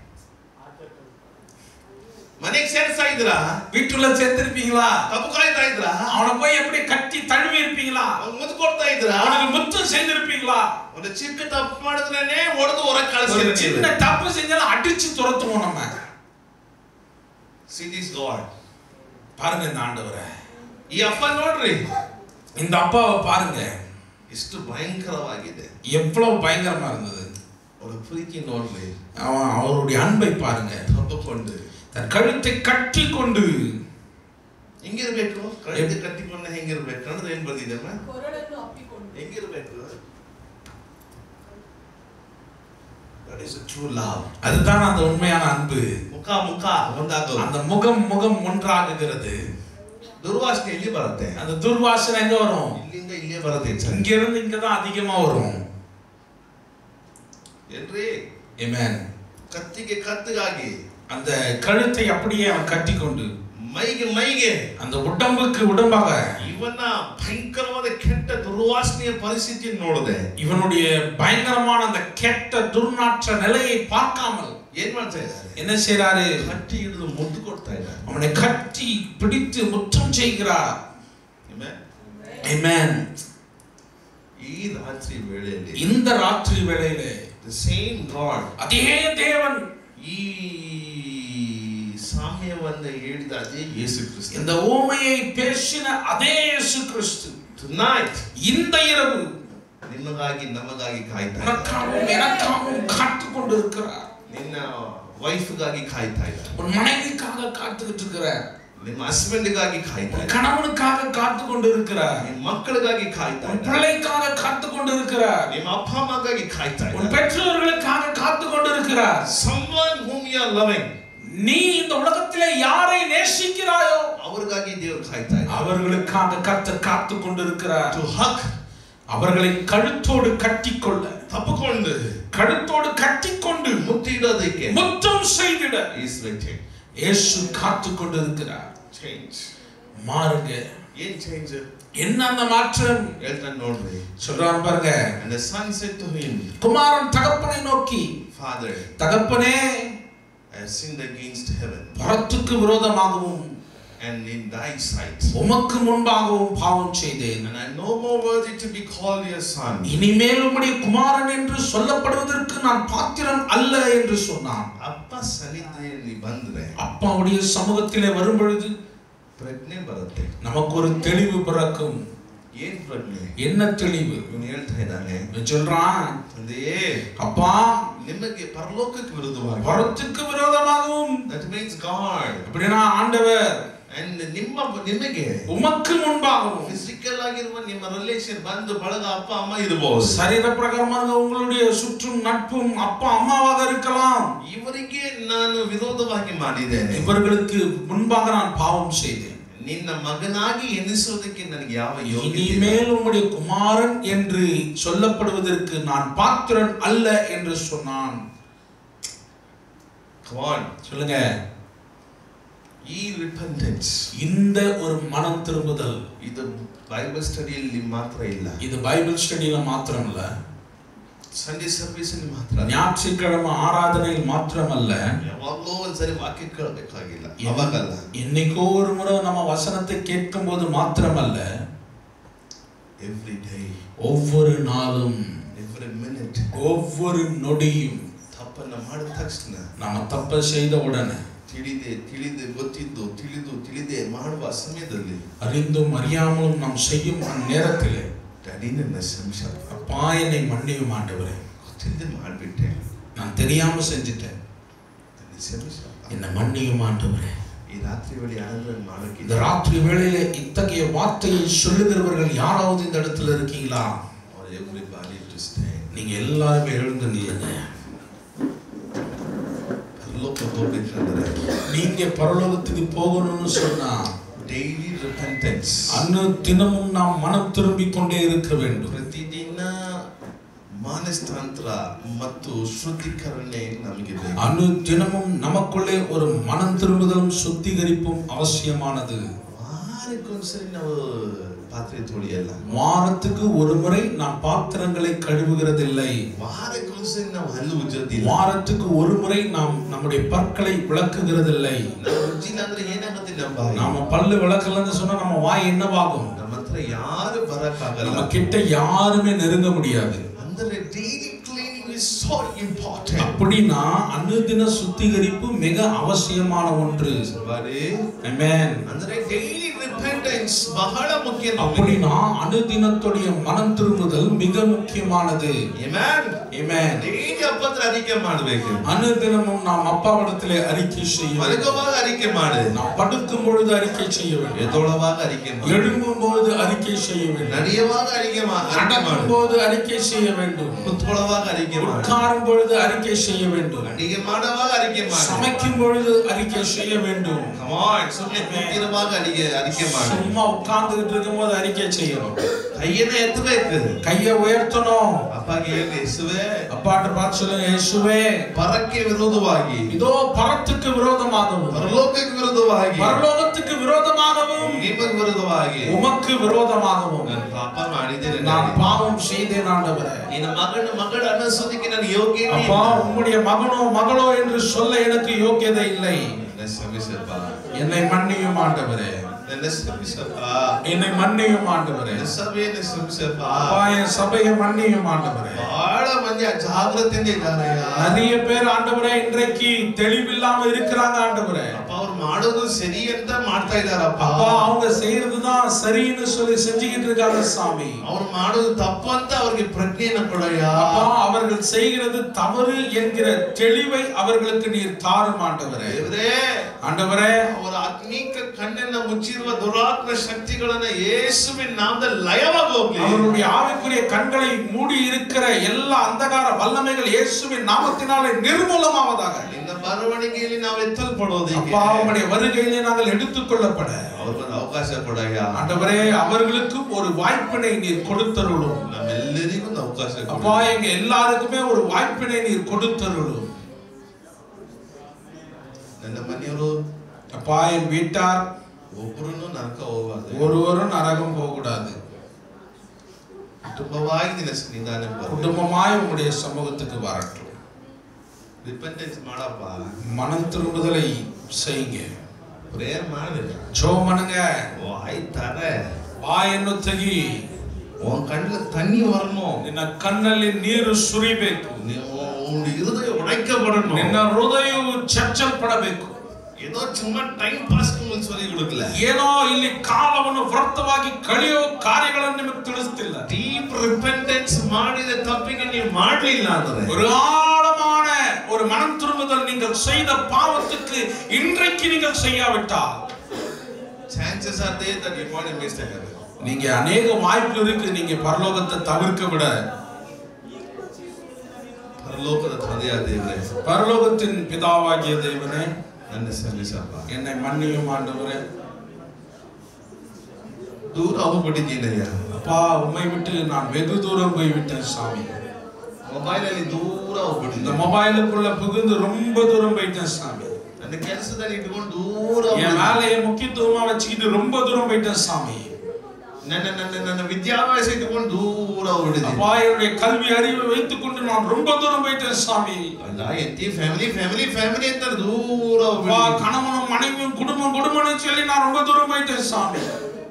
ಮನೆಗೆ ಸೇರ್ಸ್ತಾ ಇದ್ರಾ வீட்டுல சேர்த்திருப்பீங்களா ತಪ್ಪು ಕಾಯ್ತಾ ಇದ್ರಾ அவனை போய் எப்படி கட்டி தழுவி இருப்பீங்களா ಅವ್ನ್ ಮುದ್ದು ಕೊಡ್ತಾ ಇದ್ರಾ அவனுக்கு முத்தம் செய்திருப்பீங்களா ಒಂದು ಚಿಕ್ಕ ತಪ್ಪು ಮಾಡಿದ್ರೇನೆ ಹೊಡೆದು ಹೊರಗೆ ஒரு ಕಳಿಸ್ತೀರಿ சின்ன தப்பு செஞ்சாலும் அடிச்சு துரத்துவோம் நம்ம ಸಿ ದಿಸ್ ಗಾಡ್ பாருங்க இந்த ஆண்டவரை ಈ ಅಪ್ಪ ನೋಡ್ರಿ இந்த அப்பாவை பாருங்க ಎಷ್ಟು ಭಯಂಕರವಾಗಿದೆ எவ்வளவு பயங்கரமா இருந்தது ಅವರ ಪ್ರೀತಿ ನೋಡ್ರಿ அவன் அவருடைய அன்பை பாருங்க ತಪ್ಪಿಕೊಂಡು தன் கழுத்தை கட்டி கொண்டு ಹೆಂಗಿರ್ಬೇಕು ಕಳೆದು ಕಟ್ಟಿಕೊಂಡು ಹೆಂಗಿರ್ಬೇಕು ಅಂದ್ರೆ ಏನ್ ಬಂದಿದೆಮ್ಮ ಕೊರಳನ್ನು ಅಪ್ಪಿಕೊಂಡು ಹೆಂಗಿರ್ಬೇಕು ದಟ್ ಇಸ್ ಟ್ರೂ ಲವ್ அதுதான் அந்த உண்மையான அன்பு ಮುಖ ಮುಖ ಒಂದಾಗೋದು அந்த முகம் முகம் ஒன்றாகுகிறது ದುರ್ವಾಸನೆ ಎಲ್ಲಿ ಬರುತ್ತೆ அந்த துர்வாசனை எங்க வரும் ಇಲ್ಲಿಂದ ಇಲ್ಲೇ ಬರುತ್ತೆ ಹೆಚ್ಚಾಗಿ. இங்க இருந்து இங்க தான் அதிகமா வரும் ಏನ್ರಿ Amen. ಕತ್ತಿಗೆ ಕತ್ತಿಗಾಗಿ அந்த கழுத்தை அப்படியே அவன் கட்டி கொண்டு ಮೈಗೆ ಮೈಗೆ அந்த உடம்புக்கு உடம்பாக ಇವನ್ನ ಭಯಂಕರವಾದ ಕೆಟ್ಟ ದುರ್ವಾಸನೆಯ ಪರಿಸ್ಥಿತಿ ನೋಡಿದೆ இவனுடைய பயங்கரமான அந்த கெட்ட துர்நாற்ற நிலையை பார்க்காமல் ಏನ್ ಮಾಡ್ತಾ ಇದ್ದಾರೆ என்ன செய்றாரு ಕಟ್ಟಿ ಹಿಡಿದು ಮುದ್ದು ಕೊಡ್ತಾ ಇದ್ದಾರೆ அவனை கட்டி பிடித்து முத்தம் செய்கிறார் Amen? Amen. ಈ ರಾತ್ರಿ ವೇಳೆಯಲ್ಲಿ இந்த ராத்திரி வேளையிலே ದ ಸೇಮ್ ಗಾಡ್ அதே தேவன் ಈ ಸಾಮ್ಯವನ್ನ ಹೇಳಿದ ಅದೇ ಯೇಸು ಕ್ರಿಸ್ತ இந்த ஊமையை பேசின அதே இயேசு கிறிஸ்து Tonight, இந்த இரவு ನಿಮಗಾಗಿ ನಮಗಾಗಿ ಕಾಯ್ತಾ ಇದ್ದಾರೆ. உனக்காகவும் எனக்காகவும் காத்து கொண்டு இருக்கிறார் ನಿನ್ನ ವೈಫ್ಗಾಗಿ ಕಾಯ್ತಾ ಇದ್ದಾರೆ உன் மனைவிக்காக காத்துக்கிட்டு இருக்கிறார் ನಿಮ್ಮ ಹಸ್ಬೆಂಡ್ಗಾಗಿ ಕಾಯ್ತಾ உன் ಇದ್ದಾರೆ கணவனுக்காக காத்து கொண்டு இருக்கிறார் ನಿಮ್ಮ ಮಕ್ಕಳಿಗಾಗಿ ಕಾಯ್ತಾ உன் ಇದ್ದಾರೆ பிள்ளைக்காக காத்து கொண்டு இருக்கிறார் ನಿಮ್ಮ ಅಪ್ಪ ಅಮ್ಮಗಾಗಿ ಕಾಯ್ತಾ உன் ಇದ್ದಾರೆ பெற்றோர்களுக்காக காத்து கொண்டு இருக்கிறார் someone whom you are loving நீ இந்த உலகத்திலே யாரை நேசிக்கிறாயோ ಅವ್ರಿಗಾಗಿ ದೇವರು ಕಾಯ್ತಾ ಇದ್ದಾರೆ அவர்களுக்காக கர்த்தர் காத்து கொண்டு இருக்கிறார் to hug அவர்களை கழுத்தோடு கட்டிக்கொள்ள ತಪ್ಪಿಕೊಂಡು கழுத்தோடு கட்டிக்கொண்டு ಮುತ್ತಿಡೋದಕ್ಕೆ முத்தம் செய்திட is waiting இயேசு காத்து கொண்டு இருக்கிறார் change மாறுங்க ಏನ್ ಚೇಂಜ್ என்ன அந்த மாற்றம் ಹೇಳ್ತಾನೆ ನೋಡ್ರಿ சொல்றான் பாருங்க and the son said to him குமாரன் தகப்பனை நோக்கி father தகப்பனே I have sinned against heaven பரத்துக்கு விரோதமாகவும் and in thy sight உமக்கு முன்பாகவும் பாவம் செய்தேன் and I am no more worthy to be called your son இனிமேல் உம்முடைய குமாரன் என்று சொல்லப்படுவதற்கு நான் பாத்திரன் அல்ல என்று சொன்னான் ಅಪ್ಪ ಸನ್ನಿಧಿಯಲ್ಲಿ ಬಂದ್ರೆ அப்பாவுடைய சமூகத்திலே வரும் பொழுது ಪ್ರಜ್ಞೆ ಬರುತ್ತೆ நமக்கு ஒரு தெளிவு பிறக்கும் ಏನ್ ಪ್ರಜ್ಞೆ என்ன தெளிவு ಇವನು ಹೇಳ್ತಾ ಇದ್ದಾನೆ இவன் சொல்றான் ತಂದೆಯೇ அப்பா ನಿಮಗೆ ಪರಲೋಕಕ್ಕೆ ವಿರುದ್ಧವಾಗಿ பரத்துக்கு விரோதமாகவும் ದಟ್ ಮೀನ್ಸ್ ಗಾಡ್ அப்படின்னா ஆண்டவர் ಅಂಡ್ ನಿಮ್ಮ ನಿಮಗೆ உமக்கு முன்பாகவும் ಫಿಸಿಕಲ್ ಆಗಿರುವ ನಿಮ್ಮ ರಿಲೇಷನ್ ಬಂದು ಬಳಗ ಅಪ್ಪ ಅಮ್ಮ ಇರಬಹುದು சரீர பிரகாரமாக உங்களுடைய சுற்றும் நட்பும் அப்பா அம்மாவாக இருக்கலாம் ಇವರಿಗೆ ನಾನು ವಿರೋಧವಾಗಿ ಮಾಡಿದ್ದೇನೆ இவர்களுக்கு முன்பாக நான் பாவம் செய்தேன் ನಿನ್ನ ಮಗನಾಗಿ ಎನಿಸುವುದಕ್ಕೆ ನನಗೆ ಯಾವ ಯೋಗ್ಯತೆ ಇಲ್ಲ. இனிமேல் உம்முடைய குமாரன் என்று சொல்லப்படுவதற்கு நான் பாத்திரன் அல்ல என்று சொன்னான் Come on. சொல்லுங்க ಈ ರಿಪೆಂಟೆನ್ಸ್ இந்த ஒரு மனம் திரும்புதல் ಇದು ಬೈಬಲ್ ಸ್ಟಡಿಯಲ್ಲಿ ಮಾತ್ರ ಇಲ್ಲ இது பைபிள் ஸ்டடியில மாத்திரம் இல்ல ಸಂಡೇ ಸರ್ವಿಸ್ ಅಲ್ಲಿ ಮಾತ್ರ ஞாயிற்றுக்கிழமை ஆராதனையில் மாத்திரமல்ல ಯಾವಾಗಲೋ ಒಂದ್ಸರಿ ವಾಕ್ಯ ಕೇಳಬೇಕಾಗಿಲ್ಲ ಅವಾಗಲ್ಲ என்னைக்கோ ஒரு முறை நம்ம வசனத்தை கேட்கும் போது மாத்திரமல்ல ಎವ್ರಿ ಡೇ ஒவ்வொரு நாளும் ಎವ್ರಿ ಮಿನಿಟ್ ஒவ்வொரு நொடியும் ತಪ್ಪನ್ನ ಮಾಡಿದ ತಕ್ಷಣ நம்ம தப்ப செய்த உடனே ತಿಳಿದೆ ತಿಳಿದೆ ಗೊತ್ತಿದ್ದು ತಿಳಿದು ತಿಳಿದೆ ಮಾಡುವ ಸಮಯದಲ್ಲಿ அறிந்தும் அறியாமலும் நாம் செய்யும் அந்நேரத்திலே ಡ್ಯಾಡಿ ನನ್ನ ಸಂಶ அப்பா என்னை மன்னியும் ஆண்டவரே ಗೊತ್ತಿಲ್ಲದೆ ಮಾಡಿಬಿಟ್ಟೆ நான் தெரியாம செஞ்சுட்டேன் ನನ್ನ ಕ್ಷಮಿಸ என்னை மன்னியும் ஆண்டவரே ಈ ರಾತ್ರಿ ವೇಳೆ ಯಾರಾದ್ರೂ இந்த ಮಾಡೋಕ್ಕಿಲ್ಲ ராத்திரி வேளையில இத்தகைய வார்த்தையை சொல்லுகிறவர்கள் யாராவது இந்த இடத்துல இருக்கீங்களா ಅವ್ರು ಎವ್ರಿ ಬಾಡಿ ಟು ಸ್ಟೇ நீங்க எல்லாருமே எழுந்து நில்லுங்க ಪರಲೋಕಕ್ಕೆ ಹೋಗ್ಬೇಕಂದ್ರೆ நீங்க பரலோகத்துக்கு போகணும்னு சொன்னா ಡೈಲಿ ರಿಪೆಂಟೆನ್ಸ್ அன்னு தினமும் நாம் மனம் திரும்பிக் கொண்டே இருக்க வேண்டும் ಪ್ರತಿದಿನ ಮಾನಸ್ತಾಂತರ ಮತ್ತು ಶುದ್ಧೀಕರಣೆ ನಮಗೆ ಬೇಕು அணு தினமும் நமக்குள்ளே ஒரு மனம் திரும்புதலும் சுத்திகரிப்பும் அவசியமானது ವಾರಕ್ಕೊಂದ್ಸರಿ ನಾವು ಪಾತ್ರೆ ತೊಳೆಯಲ್ಲ வாரத்துக்கு ஒரு முறை நாம் பாத்திரங்களை கழுவுகிறதில்லை ವಾರಕ್ಕೊಂದ್ಸರಿ ನಾವು ಹಲ್ಲು ಉಜ್ಜೋದಿಲ್ಲ வாரத்துக்கு ஒரு முறை நாம் நம்முடைய பற்களை விளக்குகிறதில்லை ನಾವು ಉಜ್ಜಿಲ್ಲ ಅಂದ್ರೆ ಏನಾಗುತ್ತೆ ನಮ್ಮ ಬಾಯಿ நாம பல்லு விளக்கலன்னு சொன்னா நம்ம வாய் என்னவாகும் ನಮ್ಮ ಹತ್ರ ಯಾರು ಬರಕ್ಕಾಗಲ್ಲ நம்ம கிட்ட யாருமே நெருங்க முடியாது ಅಂದ್ರೆ daily cleaning is so important அப்படின்னா அனுதின சுத்திகரிப்பு மிக அவசியமான ஒன்று ಬಾರಿ Amen. ಅಂದ್ರೆ ಡೈಲಿ ರಿಪೆಂಟೆನ್ಸ್ ಬಹಳ ಮುಖ್ಯ ನಮಗೆ. அப்படின்னா அனுதினத்துடைய மனம் திரும்புதல் மிக முக்கியமானது Amen. Amen. ಡೈಲಿ ಅಪ್ಪತ್ರ ಅರಿಕೆ ಮಾಡ್ಬೇಕು அனுதினமும் நாம் அப்பாவிடத்திலே அறிக்கை செய்ய வேண்டும். ಮಲಗುವಾಗ ಅರಿಕೆ ಮಾಡು நாம் படுக்கும் பொழுது அறிக்கை செய்ய வேண்டும் ಎದ್ದೊಳುವಾಗ ಅರಿಕೆ ಮಾಡು எழும்பும் போது அறிக்கை செய்ய வேண்டும் ನಡೆಯುವಾಗ ಅರಿಕೆ ಮಾ- ಅರಿಕೆ நடக்கும் ಮಾಡು போது அறிக்கை செய்ய வேண்டும் ಕುತ್ಕೊಳ್ಳುವಾಗ ಅರಿಕೆ ಮಾಡು உட்காரும் பொழுது அறிக்கை செய்ய வேண்டும் ಅಡಿಗೆ ಮಾಡುವಾಗ ಅರಿಕೆ ಮಾಡು சமைக்கும் பொழுது அறிக்கை செய்ய வேண்டும் Come on, ಸುಮ್ಮನೆ ಕೂತಿರುವಾಗ ಅಡಿಗೆ ಅರಿಕೆ ಮಾಡು சும்மா உட்கார்ந்துகிட்டு இருக்கும் போது அறிக்கை செய்யணும் ಕೈಯನ್ನ ಎತ್ತಬೇಕು கையை உயர்த்தணும் ಅಪ್ಪಗೆ ಹೇಳಿ ಯೇಸುವೆ அப்பாட்ட பார்த்து சொல்லுங்க இயேசுவே ಪರಕ್ಕೆ ವಿರೋಧವಾಗಿ இதோ பரத்துக்கு விரோதமாகவும் ಪರಲೋಕಕ್ಕೆ ವಿರೋಧವಾಗಿ பரலோகத்துக்கு விரோதமாகவும் ನಿಮಗೆ ವಿರೋಧವಾಗಿ உமக்கு விரோதமாகவும் ನಾನು ಪಾಪ ಮಾಡಿದ್ದೇನೆ நான் பாவம் செய்தேன் ஆண்டவரೇ ನಿನ್ನ ಮಗನ ಮಗಳ ಅನ್ನಿಸೋದಕ್ಕೆ ನಾನು ಯೋಗ್ಯ அப்பா உம்முடைய மகனோ மகளோ என்று சொல்ல எனக்கு யோக்கியதை இல்லை ನನ್ನ ಶ್ರಮಿಸಪ್ಪ என்னை மன்னியும் ஆண்டவரே ನನ್ನ ಶ್ರಮಿಸಪ್ಪ என்னை மன்னியும் ஆண்டவரே ನನ್ನ ಸಭೆಯನ್ನು ಶ್ರಮಿಸಪ್ಪ அப்பா என் சபையை மன்னியும் ஆண்டவரே ಬಹಳ ಮಂದಿ ಅಜಾಗ್ರತೆಯಿಂದ ಇದ್ದಾರಯ್ಯ நிறைய பேர் ஆண்டவரே இன்றைக்கு தெளிவில்லாம இருக்கிறாங்க ஆண்டவரே ಅಪ್ಪ ಅವ್ರು ಮಾಡೋದು ಸರಿ ಅಂತ ಮಾಡ್ತಾ ಇದಾರಪ್ಪ அப்பா அவங்க செய்யறதுதான் சரின்னு சொல்லி செஞ்சுக்கிட்டு இருக்காங்க சாமி ಅವ್ರು ಮಾಡೋದು ತಪ್ಪು ಅಂತ ಅವ್ರಿಗೆ ಪ್ರಜ್ಞೆಯನ್ನು ಕೊಡಯ್ಯ அப்பா அவர்கள் செய்கிறது தவறு என்கிற தெளிவை அவர்களுக்கு நீர் தாரும் ஆண்டவரே ದೇವರೇ ஆண்டவரே ಅವರ ಆತ್ಮೀಕ ಕಣ್ಣನ್ನ ಮುಚ್ಚಿರುವ ದುರಾತ್ಮ ಶಕ್ತಿಗಳನ್ನ ಯೇಸುವಿನ ನಾಮದಲ್ಲಿ ಲಯವಾಗಿ ಹೋಗ್ಲಿ அவர்களுடைய ஆவிக்குரிய கண்களை மூடி இருக்கிற எல்லா அந்தகார வல்லமைகள் இயேசுவின் நாமத்தினாலே நிர்மூலமாவதாக ನಿನ್ನ ಬರವಣಿಗೆಯಲ್ಲಿ ನಾವು ಎತ್ತಲ್ಪಡೋದಕ್ಕೆ அப்பா உம்முடைய வருகையிலே நாங்கள் எடுத்துக்கொள்ளப்பட ಅವ್ರಿಗೊಂದು ಅವಕಾಶ ಕೊಡಯ್ಯ ஆண்டவரே அவர்களுக்கும் ஒரு வாய்ப்பினை நீர் கொடுத்தருளும் ನಮ್ಮೆಲ್ಲರಿಗೂ ಒಂದು ಅವಕಾಶ ಕೊಡು. அப்பா எங்க எல்லாருக்குமே ஒரு வாய்ப்பினை நீர் கொடுத்தருளும் ನನ್ನ ಮನೆಯವರು அப்பா என் வீட்டார் ಒಬ್ಬರು ನರಕ ಹೋಗಬಾರ್ದು ஒருவரும் நரகம் போகக்கூடாது ಕುಟುಂಬವಾಗಿ ನಿನ್ನ ಸನ್ನಿಧಾನ குடும்பமாய் உங்களுடைய சமூகத்துக்கு வரட்டும் ರಿಪೆಂಟೆನ್ಸ್ ಮಾಡಪ್ಪ மனம் திரும்புதலை செய்யுங்க ಪ್ರೇಯರ್ ಮಾಡಿ ஜோ பண்ணுங்க ಓ ಆಯ್ತಾರೆ ಬಾಯನ್ನು ತೆಗಿ ಉನ್ ಕಣ್ಣ ತಣ್ಣಿ வரணும் ನಿನ್ನ ಕಣ್ಣಲ್ಲಿ ನೀರು ಸುರಿಬೇಕು ನೀವು ಉನ್ ಹೃದಯ ಒಡೈಕಪಡணும் ನಿನ್ನ ಹೃದಯವು ಚಚ್ಚಲ್ಪಡಬೇಕು ಏನೋ ಸುಮ್ಮನೆ ಟೈಮ್ ಪಾಸ್ உங்களுக்கு சொல்லி கொடுக்கல ಏನೋ ಇಲ್ಲಿ ಕಾಲವನ್ನು ವ್ಯರ್ಥವಾಗಿ ಕಳೆಯೋ ಕಾರ್ಯಗಳನ್ನು ನಿಮಗೆ ತಿಳಿಸ್ತಿಲ್ಲ ಡೀಪ್ ರಿಪೆಂಟೆನ್ಸ್ ಮಾಡಿದ ತಪ್ಪಿಗೆ ನೀವು ಮಾಡಲಿಲ್ಲ ಅಂದ್ರೆ ஒரு ஆழமான ஒரு மனம் திரும்புதல் நீங்கள் செய்த பாவத்துக்கு இன்றைக்கு நீங்கள் செய்யாவிட்டால் chances are they that you ಮಾಡಿ ಮಿಸ್ಟೇಕ್ ಆಗುತ್ತೆ நீங்க அநேக வாய்ப்பு இருக்கு நீங்க பரலோகத்தை தவிர்க்க விட ಪರಲೋಕದ ತಂದೆಯ ದೇವರೇ பரலோகத்தின் பிதாவாகிய தேவனே ನನ್ನ ಸಲ್ಲಿಸಪ್ಪ என்னை மன்னியும் ஆண்டவரே ದೂರ ಹೋಗ್ಬಿಟ್ಟಿದ್ದೀನಯ್ಯ அப்பா உம்மை விட்டு நான் வெகு தூரம் போய் விட்டேன் சாமி ಮೊಬೈಲ್ ಅಲ್ಲಿ ದೂರ இந்த ಹೋಗ್ಬಿಟ್ಟಿದ್ದೆ மொபைலுக்குள்ள புகுந்து ரொம்ப தூரம் போயிட்டேன் சாமி ನನ್ನ ಕೆಲಸದಲ್ಲಿ ಇಟ್ಕೊಂಡು ದೂರ என் ಹೋಗ್ಬಿಟ್ಟಿದ್ದೆ. வேலையை முக்கியத்துவமா வச்சுக்கிட்டு ரொம்ப தூரம் போயிட்டேன் சாமி ನನ್ನ ನನ್ನ ನನ್ನ ವಿದ್ಯಾಭ್ಯಾಸ ಇಟ್ಕೊಂಡು ದೂರ ಹೋಗ್ಬಿಟ್ಟಿದ್ದೆ அப்பா என்னுடைய கல்வி அறிவை வைத்துக் கொண்டு நான் ரொம்ப தூரம் போயிட்டேன் சாமி ಅಲ್ಲ ಎತ್ತಿ ಫ್ಯಾಮಿಲಿ ಫ್ಯಾಮಿಲಿ ಫ್ಯಾಮಿಲಿ ಅಂತ ದೂರ அப்பா ಹೋಗ್ಬಿಟ್ಟಿದ್ದೆ. கணவனும் மனைவியும் குடும்பம் குடும்பம்னு சொல்லி நான் ரொம்ப தூரம் போயிட்டேன் சாமி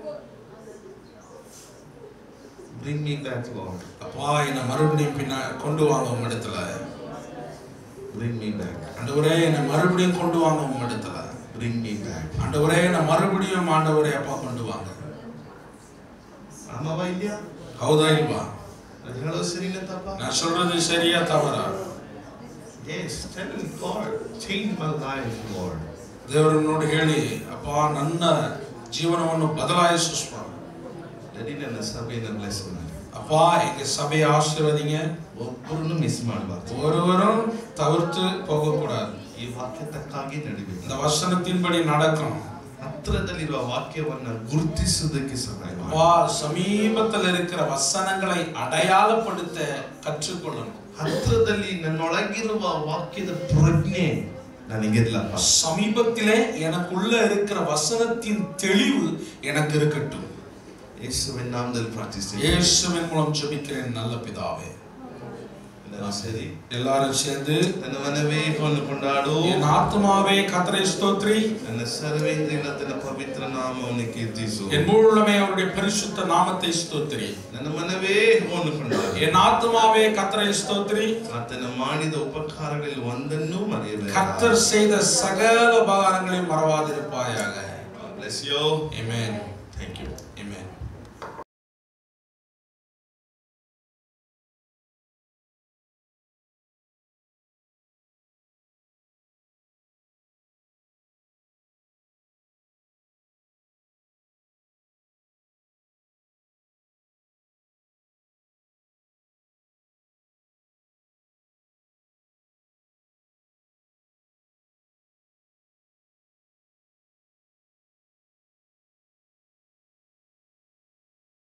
Bring me back, Lord. அப்பா என்னை மறுபடியும் பின்ன கொண்டு வாங்க உங்க இடத்துல Bring me back. ஆண்டவரே என்னை மறுபடியும் கொண்டு வாங்க உங்க இடத்துல Bring me back. ஆண்டவரே என்னை மறுபடியும் ஆண்டவரே அப்பா கொண்டு வாங்க ಅಮ್ಮವ ಇಲ್ಯಾ ಹೌದಾ ಇಲ್ವಾ ಅದು ಹೇಳೋದು ಸರಿನಾ ತಪ್ಪ நான் சொல்றது சரியா தவறா Yes, tell me, God, change my life, Lord. ದೇವರನ್ನೋಡು ಹೇಳಿ ಅಪ್ಪ ನನ್ನ ಜೀವನವನ್ನು ಬದಲಾಯಿಸು ಸ್ವಾಮಿ Daddy, ನನ್ನ ಸಭೆಯನ್ನು ಬ್ಲೆಸ್ ಮಾಡಿ ಅಪ್ಪ எங்க சபையை ஆசீர்வதிங்க ಒಬ್ಬರನ್ನು ಮಿಸ್ ಮಾಡಬಾರ್ದು ஒருவரும் தவிர்த்து போகக்கூடாது ಈ ವಾಕ್ಯ ತಕ್ಕಾಗಿ ನಡಿಬೇಕು இந்த வசனத்தின்படி நடக்கணும் ಹತ್ತಿರದಲ್ಲಿರುವ ವಾಕ್ಯವನ್ನ ಗುರುತಿಸುವುದಕ್ಕೆ ಸಹಾಯ ಮಾಡಿ அப்பா சமீபத்தில் இருக்கிற வசனங்களை அடையாளப்படுத்த கற்றுக்கொள்ளணும் ಹತ್ತಿರದಲ್ಲಿ ನನ್ನೊಳಗಿರುವ ವಾಕ್ಯದ ಪ್ರಜ್ಞೆ ನನಗಿರ್ಲಪ್ಪ சமீபத்திலே எனக்குள்ள இருக்கிற வசனத்தின் தெளிவு எனக்கு இருக்கட்டும் ಯೇಸುವಿನ ನಾಮದಲ್ಲಿ ಪ್ರಾರ್ಥಿಸ್ತೇನೆ இயேசுவின் மூலம் ஜெபிக்கிறேன் நல்ல பிதாவே ಎಲ್ಲರೂ ಸೇರಿ எல்லாரும் சேர்ந்து ನನ್ನ ಮನವೇ ಕೊಂಡು ಕೊಂಡಾಡು என் ஆத்மாவே கத்தரை ஸ்தோத்ரி ನನ್ನ ಸರ್ವೇಂದ್ರಿಯ ತನ್ನ ಪವಿತ್ರ ನಾಮವನ್ನು ಕೀರ್ತಿಸು என் முழுமே அவருடைய பரிசுத்த நாமத்தை ஸ்தோத்ரி ನನ್ನ ಮನವೇ ಕೊಂಡು ಕೊಂಡಾಡು என் ஆத்மாவே கத்தரை ஸ்தோத்ரி ಆತನ ಮಾಡಿದ ಉಪಕಾರಗಳಲ್ಲಿ ಒಂದನ್ನೂ ಮರೆಯಬೇಡ கத்தர் செய்த சகல உபகாரங்களையும் மறவாதிருப்பாயாக ಬ್ಲೆಸ್ ಯು Amen.